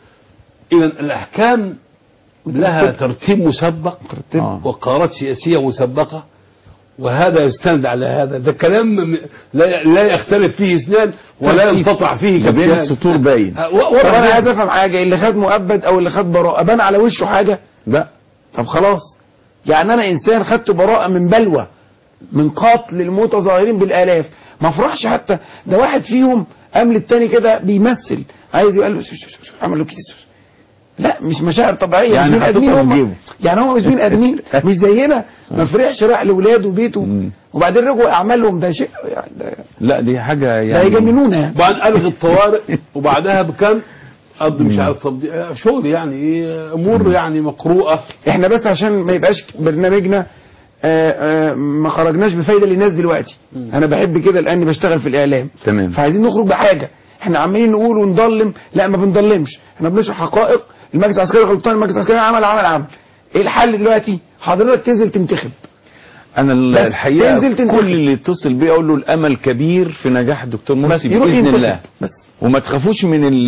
إذا الأحكام لها ترتيب مسبق ترتيب. آه. وقرارات سياسية مسبقة وهذا يستند على هذا ده كلام م- لا لا يختلف فيه اثنان ولا ترتيب. ينقطع فيه ده بين كفتان. السطور باين أه، و- طب واضح انا جداً. عايز افهم حاجه اللي خد مؤبد او اللي خد براءه بان على وشه حاجه لا طب خلاص يعني انا انسان خدت براءه من بلوى من قتل المتظاهرين بالالاف ما افرحش حتى ده واحد فيهم قام للتاني كده بيمثل عايز يقول له شو- شو- شو- شو، عمل له كيس لا مش مشاعر طبيعيه يعني مش بني ادمين حطيتها في هم جيبه. يعني هم مش بني ادمين مش زينا ما فرحش راح لاولاده وبيته مم. وبعدين رجعوا اعمالهم ده شيء يعني ده, لا دي حاجه ده يعني يجننونا يعني وبعدين الغي الطوارئ وبعدها بكم قضي مش عارف طب دي- شغل يعني ايه امور يعني مقروءه احنا بس عشان ما يبقاش برنامجنا آه، آه، ما خرجناش بفايده للناس دلوقتي انا بحب كده لاني بشتغل في الاعلام تمام. فعايزين نخرج بحاجه احنا عمالين نقول ونضلم لا ما بنضلمش احنا بنشرح حقائق المجلس العسكري غلطان المجلس العسكري عمل عمل عمل ايه الحل دلوقتي حضرتك تنزل تنتخب انا ال- بس الحقيقه تنزل تنتخب. كل اللي يتصل بيه اقول له الامل كبير في نجاح الدكتور مرسي بس يروح باذن ينتخب. الله بس. وما تخافوش من ال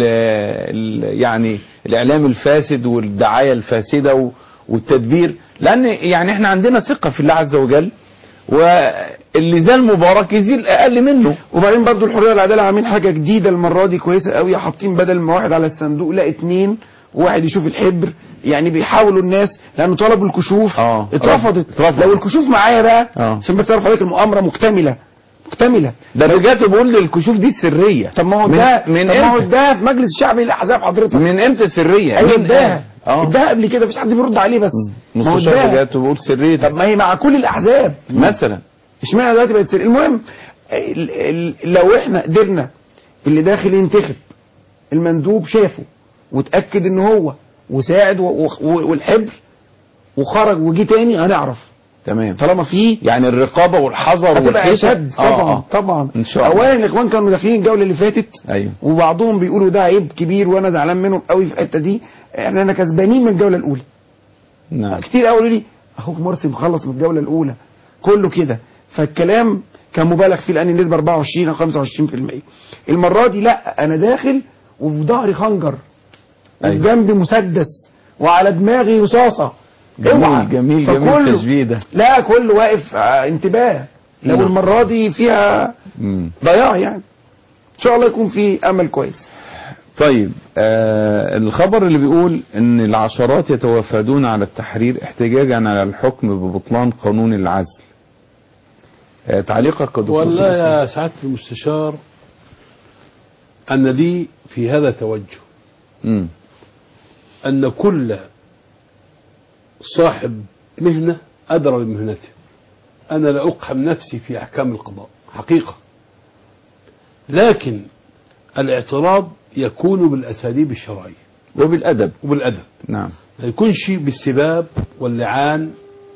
ال يعني الاعلام الفاسد والدعايه الفاسده و- والتدبير لان يعني احنا عندنا ثقه في الله عز وجل واللي زال مبارك يزيل اقل منه وبعدين برضو الحريه والعداله عاملين حاجه جديده المره دي كويسه قوي حاطين بدل ما واحد على الصندوق لا اتنين وواحد يشوف الحبر يعني بيحاولوا الناس لانه طلبوا الكشوف آه. اترفضت اترفضت. لو الكشوف معايا بقى آه. عشان بس تعرف حضرتك المؤامره مكتمله مكتمله ده رجعت بقول لي الكشوف دي سريه طب ما هو من- ده من طب ما هو امتى ده في مجلس الشعبي للاحزاب حضرتك من امتى سريه ايوه مين اداها قال؟ اه اداها قبل كده مفيش حد بيرد عليه بس ما هو مستشار اداها رجعت بقول سريه طب ما هي مع كل الاحزاب مثلا اشمعنى دلوقتي بقت سر المهم ال- ال- لو احنا قدرنا اللي داخل ينتخب المندوب شافه وتاكد ان هو وساعد و- و- والحبر وخرج وجي تاني هنعرف تمام طالما في يعني الرقابه والحذر هتبقى والحيطة- اشد آه، طبعا آه. طبعا ان شاء الله اولا الاخوان كانوا داخلين الجوله اللي فاتت ايوه وبعضهم بيقولوا ده عيب كبير وانا زعلان منهم قوي في الحته دي احنا انا كسبانين من الجوله الاولى نعم كتير قوي يقولوا لي اهو مرسي مخلص من الجوله الاولى كله كده فالكلام كان مبالغ فيه لان النسبه 24 او 25% المره دي لا انا داخل وفي ظهري خنجر أيوة. وجنبي مسدس وعلى دماغي رصاصه جميل اوعى. جميل جميل فكله- التشبيه ده لا كله واقف آه، انتباه لو نعم. المره دي فيها مم. ضياع يعني ان شاء الله يكون في امل كويس طيب آه الخبر اللي بيقول ان العشرات يتوافدون على التحرير احتجاجا على الحكم ببطلان قانون العزل آه تعليقك يا دكتور والله حسين؟ يا سعادة المستشار أن لي في هذا توجه مم. أن كل صاحب مهنة أدرى بمهنته أنا لا أقحم نفسي في أحكام القضاء حقيقة لكن الاعتراض يكون بالأساليب الشرعية وبالادب وبالأدب نعم ما يكونش بالسباب واللعان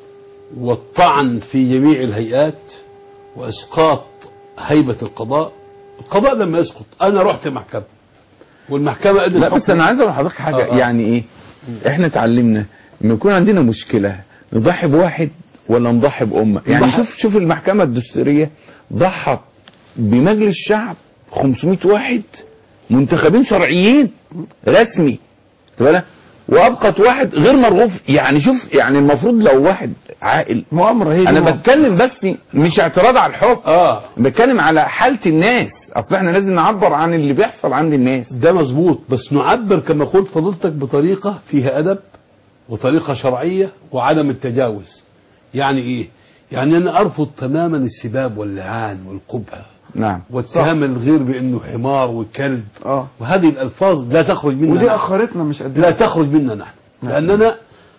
والطعن في جميع الهيئات واسقاط هيبه القضاء القضاء لما يسقط انا رحت محكمه والمحكمه ادت لا بس حكم. انا عايز اقول لحضرتك حاجه آه، آه. يعني ايه احنا اتعلمنا لما يكون عندنا مشكله نضحي بواحد ولا نضحي بامه يعني نضحي- شوف شوف المحكمه الدستوريه ضحت بمجلس الشعب 500 واحد منتخبين شرعيين رسمي خد بالك وابقت واحد غير مرغوب يعني شوف يعني المفروض لو واحد عاقل مؤامره هي دي انا مؤامرة. بتكلم بس مش اعتراض على الحكم اه بتكلم على حاله الناس اصل احنا لازم نعبر عن اللي بيحصل عند الناس ده مظبوط بس نعبر كما قلت فضيلتك بطريقه فيها ادب وطريقه شرعيه وعدم التجاوز يعني ايه يعني انا ارفض تماما السباب واللعان والقبح نعم واتهام الغير بانه حمار وكلب اه وهذه الالفاظ لا تخرج منا ودي نحن. اخرتنا مش قد لا تخرج منا نحن لأننا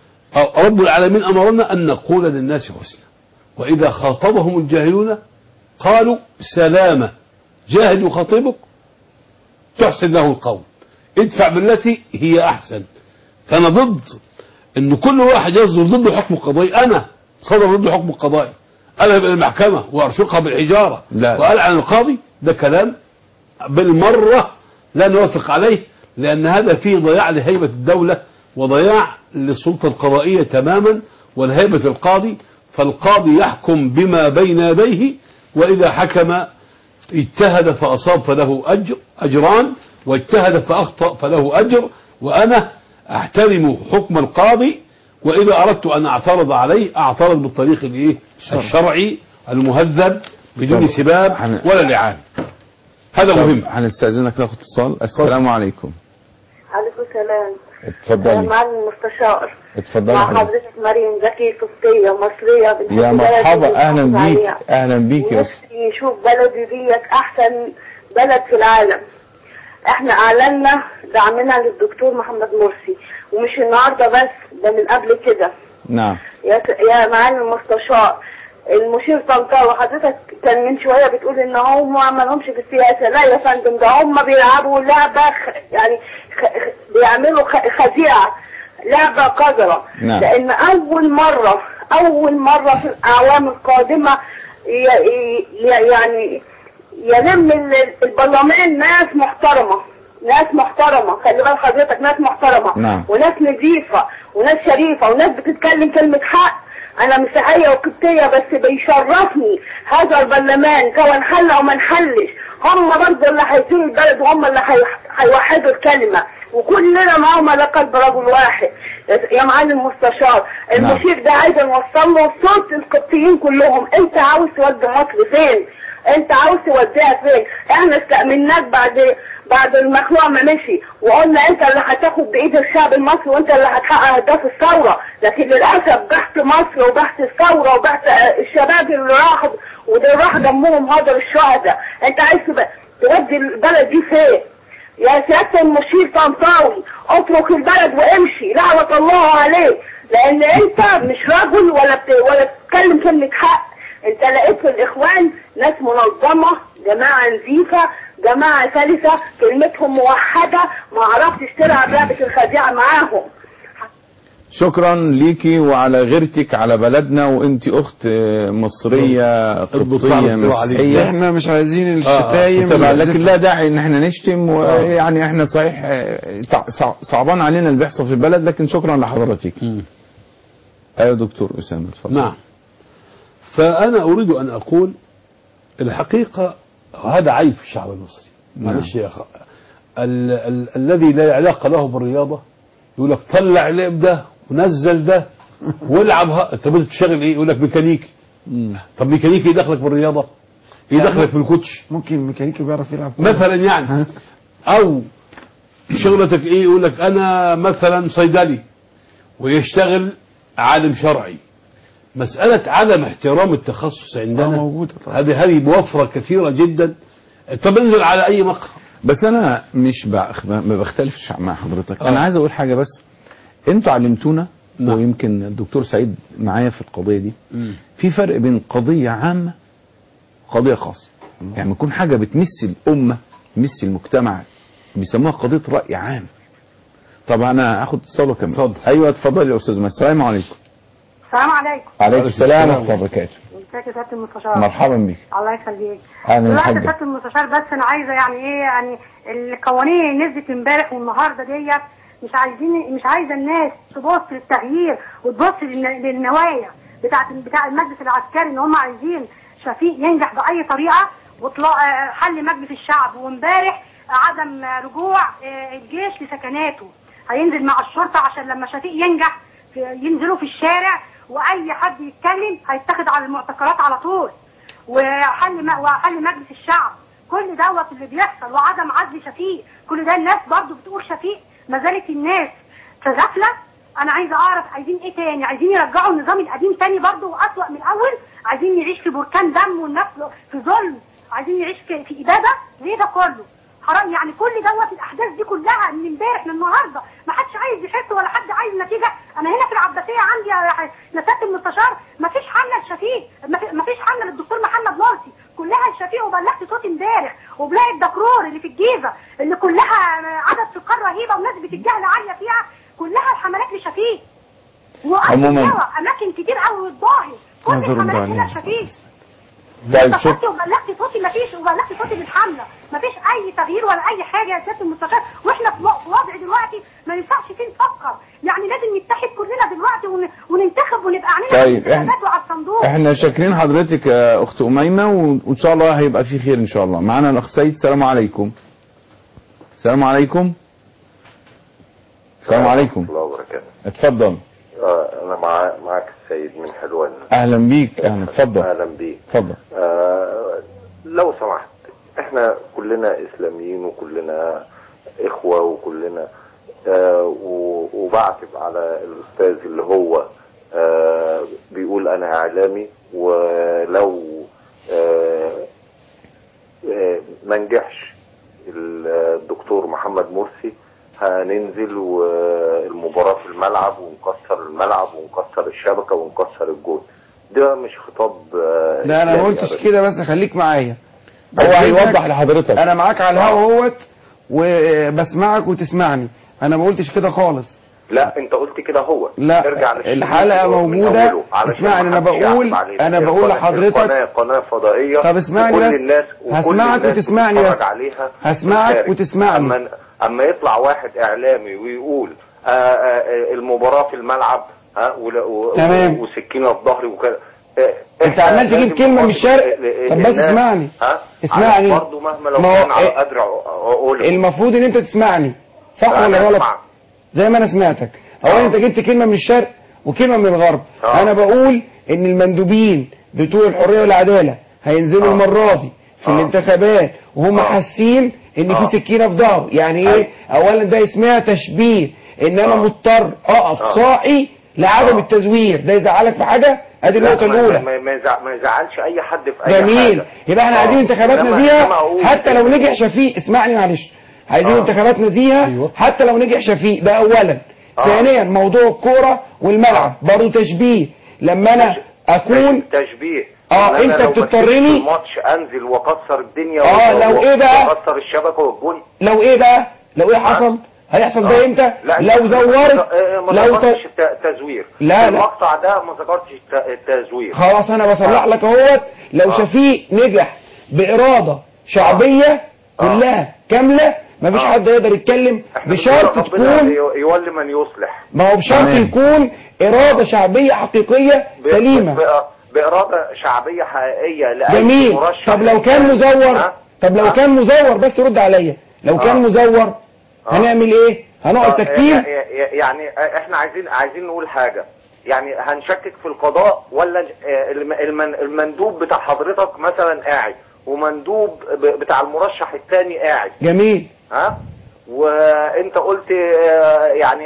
رب العالمين أمرنا أن نقول للناس حسنا وإذا خاطبهم الجاهلون قالوا سلامة جاهد يخاطبك تحسن له القول ادفع بالتي هي أحسن فأنا ضد أن كل واحد يصدر ضد حكم قضائي أنا صدر ضد حكم قضائي أنا إلى المحكمة وأرشقها بالحجارة لا. وألعن القاضي ده كلام بالمرة لا نوافق عليه لأن هذا فيه ضياع لهيبة الدولة وضياع للسلطة القضائية تماما ولهيبة القاضي فالقاضي يحكم بما بين يديه وإذا حكم اجتهد فأصاب فله أجر أجران واجتهد فأخطأ فله أجر وأنا أحترم حكم القاضي وإذا أردت أن أعترض عليه أعترض بالطريق الإيه؟ الشرعي المهذب بدون طب، سباب هن- ولا لعان هذا مهم طب هنستأذنك ناخد اتصال السلام عليكم عليكم السلام اتفضلي مع المستشار اتفضلي مع حضرتك حضرتك مريم زكي صوتية مصرية بنحب يا بلدي مرحبا اهلا ونحافظ بيك عليها. اهلا بيك يا أستاذ. ونفسي نشوف بلدي ديت أحسن بلد في العالم احنا أعلنا دعمنا للدكتور محمد مرسي ومش النهارده بس ده من قبل كده نعم يا يا معالي المستشار المشير طنطاوي حضرتك كان من شويه بتقول ان هم ما عملهمش في السياسه لا يا فندم ده هم بيلعبوا لعبه خ- يعني خ... خ- بيعملوا خ... خديعه لعبه قذره نعم. لان اول مره اول مره في الاعوام القادمه ي... ي... يعني يلم ال- البرلمان ناس محترمه ناس محترمه خلي بال حضرتك ناس محترمه نعم. وناس نظيفة وناس شريفة وناس بتتكلم كلمة حق أنا مسيحية وقبطية بس بيشرفني هذا البرلمان سواء حل أو ما نحلش هم برضه اللي هيسيروا البلد وهم اللي هي- هيوحدوا الكلمة وكلنا معاهم على قلب رجل واحد يا معلم المستشار المشير ده عايز نوصل له صوت القبطيين كلهم انت عاوز تودي مصر فين انت عاوز توديها فين احنا استأمناك بعد بعد المخلوع ما مشي وقلنا انت اللي هتاخد بايد الشعب المصري وانت اللي هتحقق اهداف الثوره لكن للاسف بحث مصر وبحث الثوره وبحث اه، الشباب اللي راحوا ودول راح دمهم هدر الشهداء انت عايز تب- تودي البلد دي فين يا سيادة المشير طنطاوي اترك البلد وامشي لعنة الله عليك لان انت مش رجل ولا بت... ولا بتتكلم كلمة حق انت لقيت في الاخوان ناس منظمه جماعه نظيفه جماعه سلسه كلمتهم موحده ما عرفتش تلعب لعبه الخديعه معاهم شكرا ليكي وعلى غيرتك على بلدنا وانت اخت مصريه قبطيه الدكتور عليك. مسيحيه احنا مش عايزين آه، الشتايم طبعا والزفت. لكن لا داعي ان احنا نشتم ويعني احنا صحيح آه، تع- صع- صعبان علينا اللي بيحصل في البلد لكن شكرا لحضرتك مم. ايوه دكتور اسامه اتفضل نعم فأنا أريد أن أقول الحقيقة هذا عيب في الشعب المصري معلش يا أخ ال- ال- الذي لا علاقة له بالرياضة يقول لك طلع لعب ده ونزل ده والعب ها طب انت بتشتغل ايه يقول لك ميكانيكي طب ميكانيكي ايه دخلك بالرياضة ايه دخلك بالكوتش ممكن الميكانيكي بيعرف يلعب كورة. مثلا يعني او شغلتك ايه يقول لك انا مثلا صيدلي ويشتغل عالم شرعي مسألة عدم احترام التخصص آه، عندنا موجودة طبعا. هذه هذه موفرة كثيرة جدا طب انزل على أي مقهى بس انا مش بأخ... ما بختلفش مع حضرتك آه. انا عايز اقول حاجه بس انتوا علمتونا نعم. ويمكن الدكتور سعيد معايا في القضيه دي في فرق بين قضيه عامه وقضيه خاصه يعني يكون حاجه بتمس الامه تمس المجتمع بيسموها قضيه راي عام طب انا هاخد اتصال وكمل اتفضل. ايوه اتفضل يا استاذ مهدي. السلام عليكم السلام عليكم عليكم السلام السلام. ورحمه الله وبركاته ازيك يا سياده المستشار مرحبا بك الله يخليك اهلا يا دلوقتي يا حاجه سياده المستشار بس انا عايزه يعني ايه يعني القوانين اللي نزلت امبارح والنهارده ديت مش عايزين مش عايزه الناس تبص للتغيير وتبص للن- للنوايا بتاعت بتاع المجلس العسكري ان هم عايزين شفيق ينجح باي طريقه وطلع آه، حل مجلس الشعب وامبارح عدم آه، رجوع آه، الجيش لسكناته هينزل مع الشرطه عشان لما شفيق ينجح في- ينزلوا في الشارع واي حد يتكلم هيتاخد على المعتقلات على طول وحل م- وحل مجلس الشعب كل دوت اللي بيحصل وعدم عزل شفيق كل ده الناس برضو بتقول شفيق ما زالت الناس في غفله انا عايزه اعرف عايزين ايه تاني عايزين يرجعوا النظام القديم تاني برضو واسوأ من الاول عايزين يعيش في بركان دم والناس في ظلم عايزين يعيش في, في اباده ليه ده كله حرام يعني كل دوت الاحداث دي كلها من امبارح للنهارده ما حدش عايز يحس ولا حد عايز نتيجه انا هنا في العباسيه عندي يا يا سياده المستشار ما فيش حمله لشفيق ما فيش حمله للدكتور محمد مرسي كلها لشفيق وبلغت صوت امبارح وبلاقي الدكرور اللي في الجيزه اللي كلها عدد سكان رهيبه ونسبه الجهل عاليه فيها كلها الحملات لشفيق عموماً. وأماكن اماكن كتير قوي الظاهر كل عايز أرد الحملات عليها. هنا لشفيق طيب اتصلت شكرا وبلغت صوتي مفيش وبلغت صوتي بالحمله مفيش اي تغيير ولا اي حاجه يا سياده المستشار واحنا في وق- وضع دلوقتي ما ينفعش فيه نفكر يعني لازم نتحد كلنا دلوقتي ون... وننتخب ونبقى عاملين طيب، إحنا- انتخابات وعلى الصندوق احنا شاكرين حضرتك يا اخت اميمه و- وان شاء الله هيبقى في خير ان شاء الله معانا الاخ سيد السلام عليكم السلام عليكم السلام عليكم الله وبركاته اتفضل آه انا مع معاك السيد من حلوان اهلا بيك اهلا اتفضل اهلا بيك اتفضل آه لو سمحت احنا كلنا اسلاميين وكلنا اخوه وكلنا آه و- وبعتب على الاستاذ اللي هو آه بيقول انا اعلامي ولو آه آه ما نجحش الدكتور محمد مرسي هننزل والمباراة في الملعب ونكسر الملعب ونكسر الشبكة ونكسر الجول ده مش خطاب آه، لا انا ما إسلامي قلتش أبداً. كده بس خليك معايا هو هيوضح لحضرتك انا معاك على الهوا اهوت وبسمعك وتسمعني انا ما قلتش كده خالص لا انت قلت كده هو لا، ارجع للشريط الحلقة اللي هو من موجودة. أوله، علشان اسمعني، أنا محدش بقول- يعتب علينا. أنا بقول القناة- لحضرتك- القناة قناة فضائية طب اسمعني وكل بس. الناس وكل هسمعك الناس وتسمعني بتتفرج بس. عليها هسمعك بالخارج. وتسمعني. اما اما يطلع واحد اعلامي ويقول آه آه آه المباراة في الملعب ها ولا- و- تمام. وسكينة في ظهري وكده آه، انت إحنا عمال تجيب لازم كلمة من نخاطب الشرق؟ ال- ال- طب بس الناس، اسمعني. ها اسمعني. برضه مهما لو ما هو كان على إيه- قدر عقولهم المفروض ان انت تسمعني صح أنا ولا غلط أسمع. زي ما انا سمعتك اولا آه. انت جبت كلمه من الشرق وكلمه من الغرب آه. انا بقول ان المندوبين بتوع الحريه والعداله هينزلوا آه. المره دي في آه. الانتخابات وهم آه. حاسين ان آه. في سكينه في ظهره يعني ايه اولا ده اسمها تشبيه ان انا آه. مضطر اقف آه. صاحي لعدم آه. التزوير ده يزعلك في حاجه ادي لا، النقطه ما- الاولى ما, ما, يزع- ما يزعلش اي حد في اي جميل حاجه يبقى احنا آه. عايزين انتخابات إنما- إنما نزيهه أقول حتى لو إن- نجح شفيق اسمعني معلش عايزين آه. انتخابات نزيهه أيوة. حتى لو نجح شفيق ده اولا آه. ثانيا موضوع الكوره والملعب برضه تشبيه لما انا اكون تشبيه اه إن أنا انت لو ما بتضطرني كسبتش الماتش انزل واكسر الدنيا آه، و- لو و- إيه بقى؟ واكسر الشبكه والجون لو ايه بقى لو ايه حصل هيحصل ده آه. امتى لا لو أنت زورت ما- ما لو ت... ذكرتش الت- التزوير لا، لا. المقطع ده ما ذكرتش الت- التزوير خلاص انا بصلح آه. لك اهوت لو آه. شفيق نجح باراده شعبيه آه. كلها كامله مفيش آه. حد يقدر يتكلم إحنا بشرط بنقول ربنا تكون ي- يولي من يصلح ما هو بشرط تمام. يكون اراده شعبيه حقيقيه ب- سليمه ب- بإرادة شعبية حقيقية لأي جميل مرشح طب لو كان مزور ها؟ طب لو ها؟ كان مزور بس رد عليا لو كان آه. مزور آه. هنعمل ايه هنقعد آه، ساكتين ي- ي- يعني احنا عايزين عايزين نقول حاجة يعني هنشكك في القضاء ولا آه، الم- المن- المندوب بتاع حضرتك مثلا قاعد ومندوب ب- بتاع المرشح الثاني قاعد جميل ها وانت قلت آه، يعني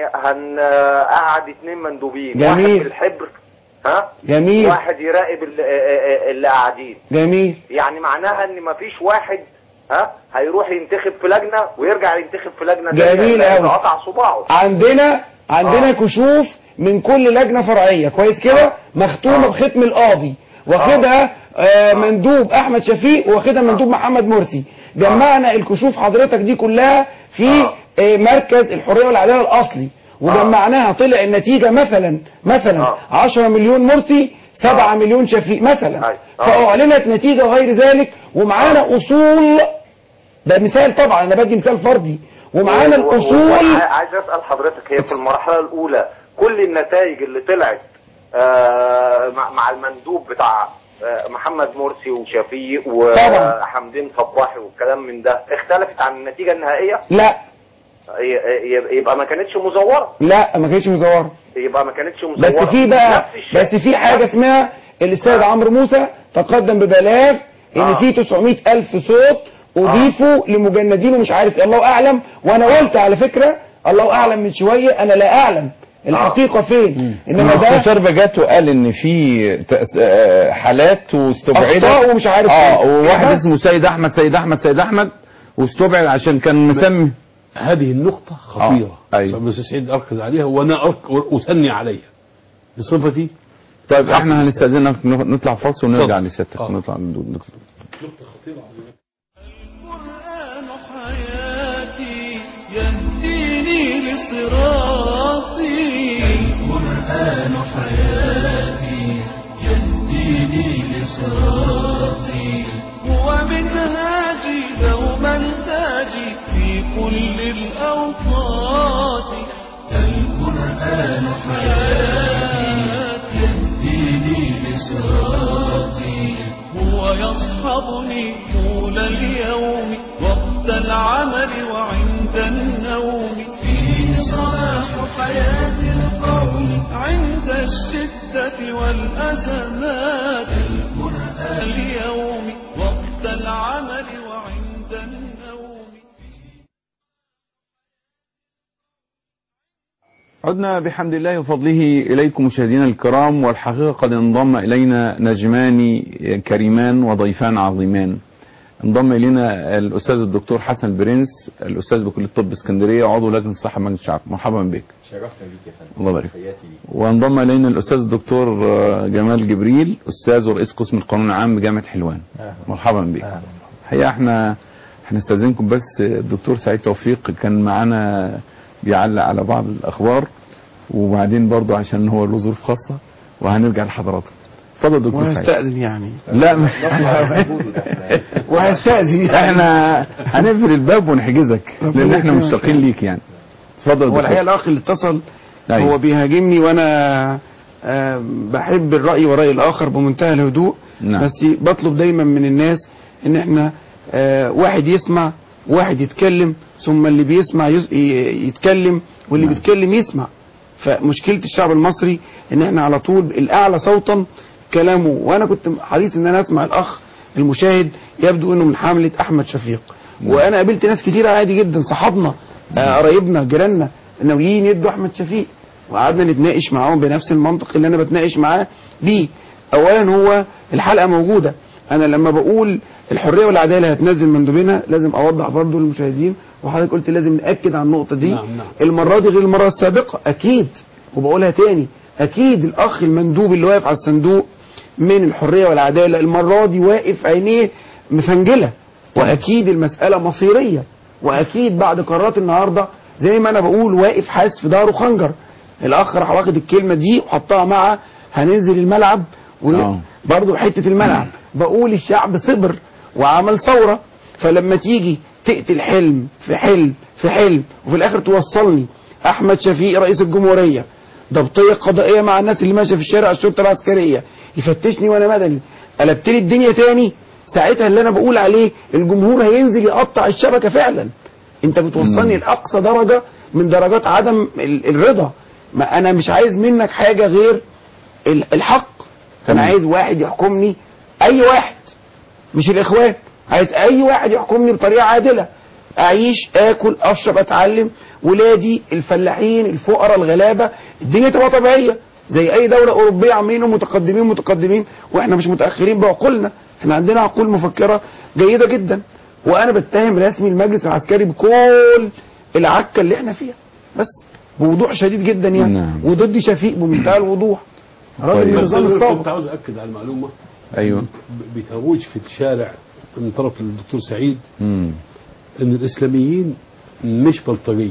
هنقعد اتنين مندوبين جميل. واحد بالحبر ها جميل واحد يراقب ال- آه، آه، اللي قاعدين جميل يعني معناها ان مفيش واحد ها هيروح ينتخب في لجنه ويرجع ينتخب في لجنه تانية جميل لأنه أوي. قطع صباعه عندنا عندنا آه. كشوف من كل لجنه فرعيه كويس كده آه. مختومه آه. بختم القاضي واخدها آه مندوب احمد شفيق واخدها مندوب محمد مرسي جمعنا الكشوف حضرتك دي كلها في آه. آه مركز الحريه والعداله الاصلي وجمعناها طلع النتيجه مثلا مثلا آه. 10 مليون مرسي 7 آه. مليون شفيق مثلا أي. آه. فاعلنت نتيجه غير ذلك ومعانا اصول ده مثال طبعا انا بدي مثال فردي ومعانا و- و- الاصول وأنا عايز اسال حضرتك هي في المرحله الاولى كل النتائج اللي طلعت آه، مع مع المندوب بتاع آه، محمد مرسي وشفيق طبعا. وحمدين صباحي والكلام من ده اختلفت عن النتيجه النهائيه لا ي- ي- يبقى ما كانتش مزوره لا ما كانتش مزوره يبقى ما كانتش مزوره بس في بقى نفس الشيء. بس في حاجه اسمها الاستاذ آه. عمرو موسى تقدم ببلاغ ان آه. في 900 الف صوت اضيفوا لمجندين ومش عارف ايه الله اعلم وانا قلت على فكره الله اعلم من شويه انا لا اعلم الحقيقه فين انما ده المستشار بجاته قال ان في تأس- آه، حالات واستبعدت أخطاء ومش عارف اه إيه. وواحد ده- اسمه سيد احمد سيد احمد سيد احمد واستبعد عشان كان مسمي هذه النقطة خطيرة آه، أيوة. أيوة. سعيد أركز عليها وأنا أرك- أثني عليها بصفتي طيب احنا هنستاذنك نطلع فاصل ونرجع اتفضل. لسيادتك آه. نطلع ندود- نقطة خطيرة عظيمة. القرآن حياتي يهديني لصراطي القرآن حياتي يهديني لصراطي هو منهاجي دوما تاجي في كل الأوقات القرآن حياتي يهديني لصراطي هو يصحبني طول اليوم وقت العمل وعند النوم فيه صلاح حياة القوم عند الشدة والأزمات القرآن اليوم وقت العمل وعند النوم عدنا بحمد الله وفضله إليكم مشاهدينا الكرام والحقيقة قد انضم إلينا نجمان كريمان وضيفان عظيمان انضم إلينا الأستاذ الدكتور حسن البرنس الأستاذ بكلية الطب اسكندرية وعضو لجنة الصحة مجلس الشعب مرحبا بك شرفنا بيك يا فندم الله يبارك فيك. تحياتي ليك وانضم إلينا الأستاذ الدكتور آه، جمال جبريل أستاذ ورئيس قسم القانون العام بجامعة حلوان أهلا. مرحبا بك أهلا. الحقيقة احنا هنستاذنكم بس الدكتور سعيد توفيق كان معانا بيعلق على بعض الأخبار وبعدين برضه عشان هو له ظروف خاصة وهنرجع لحضراتكم اتفضل دكتور سعيد وهستأذن يعني لا ما- وهستأذن يعني احنا هنقفل الباب ونحجزك لان احنا يكرمك. مشتاقين ليك يعني اتفضل هو يا الحقيقه دكتور الاخ اللي اتصل أيوة. هو بيهاجمني وانا آه، بحب الراي وراي الاخر بمنتهى الهدوء نعم. بس بطلب دايما من الناس ان احنا آه، واحد يسمع واحد يتكلم ثم اللي بيسمع يس- ي- يتكلم واللي نعم. بيتكلم يسمع فمشكله الشعب المصري ان احنا على طول الاعلى صوتا كلامه وانا كنت حريص ان انا اسمع الاخ المشاهد يبدو انه من حمله احمد شفيق وانا قابلت ناس كتير عادي جدا صحابنا آه، قرايبنا جيراننا ناويين يدوا احمد شفيق وقعدنا نتناقش معاهم بنفس المنطق اللي انا بتناقش معاه بيه اولا هو الحلقه موجوده انا لما بقول الحريه والعداله هتنزل مندوبينها لازم اوضح برضو للمشاهدين وحضرتك قلت لازم ناكد على النقطه دي نعم، نعم. المره دي غير المره السابقه اكيد وبقولها تاني اكيد الاخ المندوب اللي واقف على الصندوق من الحريه والعداله المره دي واقف عينيه مفنجله واكيد المساله مصيريه واكيد بعد قرارات النهارده زي ما انا بقول واقف حاسس في ظهره خنجر الاخ راح واخد الكلمه دي وحطها مع هننزل الملعب آه. برضه حته الملعب بقول الشعب صبر وعمل ثوره فلما تيجي تقتل حلم في حلم في حلم وفي الاخر توصلني احمد شفيق رئيس الجمهوريه ضبطيه قضائيه مع الناس اللي ماشيه في الشارع الشرطه العسكريه يفتشني وانا مدني قلبت لي الدنيا تاني ساعتها اللي انا بقول عليه الجمهور هينزل يقطع الشبكه فعلا انت بتوصلني لاقصى درجه من درجات عدم ال- الرضا ما انا مش عايز منك حاجه غير ال- الحق انا عايز واحد يحكمني اي واحد مش الاخوان عايز اي واحد يحكمني بطريقه عادله اعيش اكل اشرب اتعلم ولادي الفلاحين الفقراء الغلابه الدنيا تبقى طبيعيه زي اي دوله اوروبيه عاملين متقدمين متقدمين واحنا مش متاخرين بعقولنا احنا عندنا عقول مفكره جيده جدا وانا بتهم رسمي المجلس العسكري بكل العكه اللي احنا فيها بس بوضوح شديد جدا يعني نعم. وضد شفيق بمنتهى الوضوح راجل طيب. من بس نظام أنا الطاقه كنت عاوز اكد على المعلومه ايوه ب- بترويج في الشارع من طرف الدكتور سعيد مم. ان الاسلاميين مش بلطجيه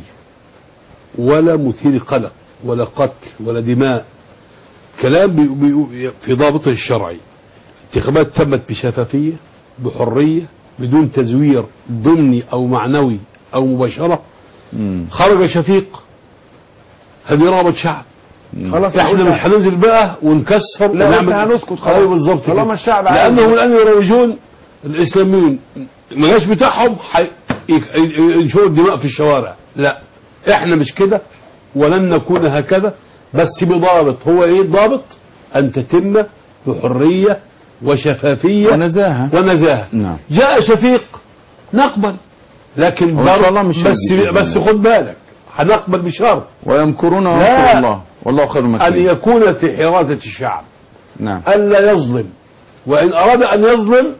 ولا مثير قلق ولا قتل ولا دماء كلام بي بي في ضابطه الشرعي انتخابات تمت بشفافيه بحريه بدون تزوير ضمني او معنوي او مباشره مم. خرج شفيق هذه رغبه شعب خلاص احنا مش هننزل بقى ونكسر لا، ونعمل إحنا هنسكت خلاص. ايوه بالظبط طالما كده. الشعب عايز. لانهم الان يروجون الاسلاميون المجاش بتاعهم حي... ي- ي- ينشروا الدماء في الشوارع لا احنا مش كده ولن نكون هكذا بس بضابط هو ايه الضابط ان تتم بحريه وشفافيه ونزاهة. ونزاهه نعم. جاء شفيق نقبل لكن وإن شاء برضه الله مش بس هيجي. بس خد بالك هنقبل بشرط ويمكرون لا. ويمكر الله والله خير ان المكرين يكون في حراسه الشعب نعم ألا يظلم وإن أراد أن يظلم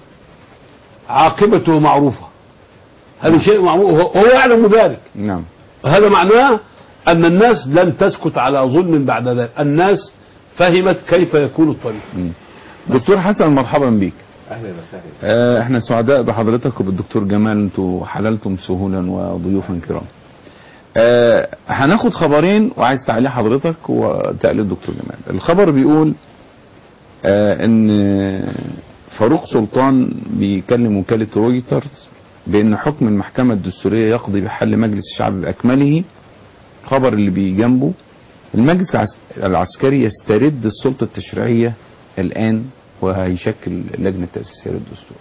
عاقبته معروفة هذا شيء معروف هو- هو يعلم ذلك نعم هذا معناه أن الناس لن تسكت على ظلم بعد ذلك الناس فهمت كيف يكون الطريق دكتور حسن مرحبا بيك اهلا وسهلا آه، احنا سعداء بحضرتك وبالدكتور جمال انتوا حللتم سهولا وضيوفا كرام آه، هناخد خبرين وعايز تعليق حضرتك وتقليد الدكتور جمال الخبر بيقول آه، ان فاروق سلطان بيكلم وكالة رويترز بان حكم المحكمة الدستورية يقضي بحل مجلس الشعب باكمله خبر اللي بجنبه المجلس العس- العسكري يسترد السلطة التشريعية الآن وهيشكل لجنة تأسيسية للدستور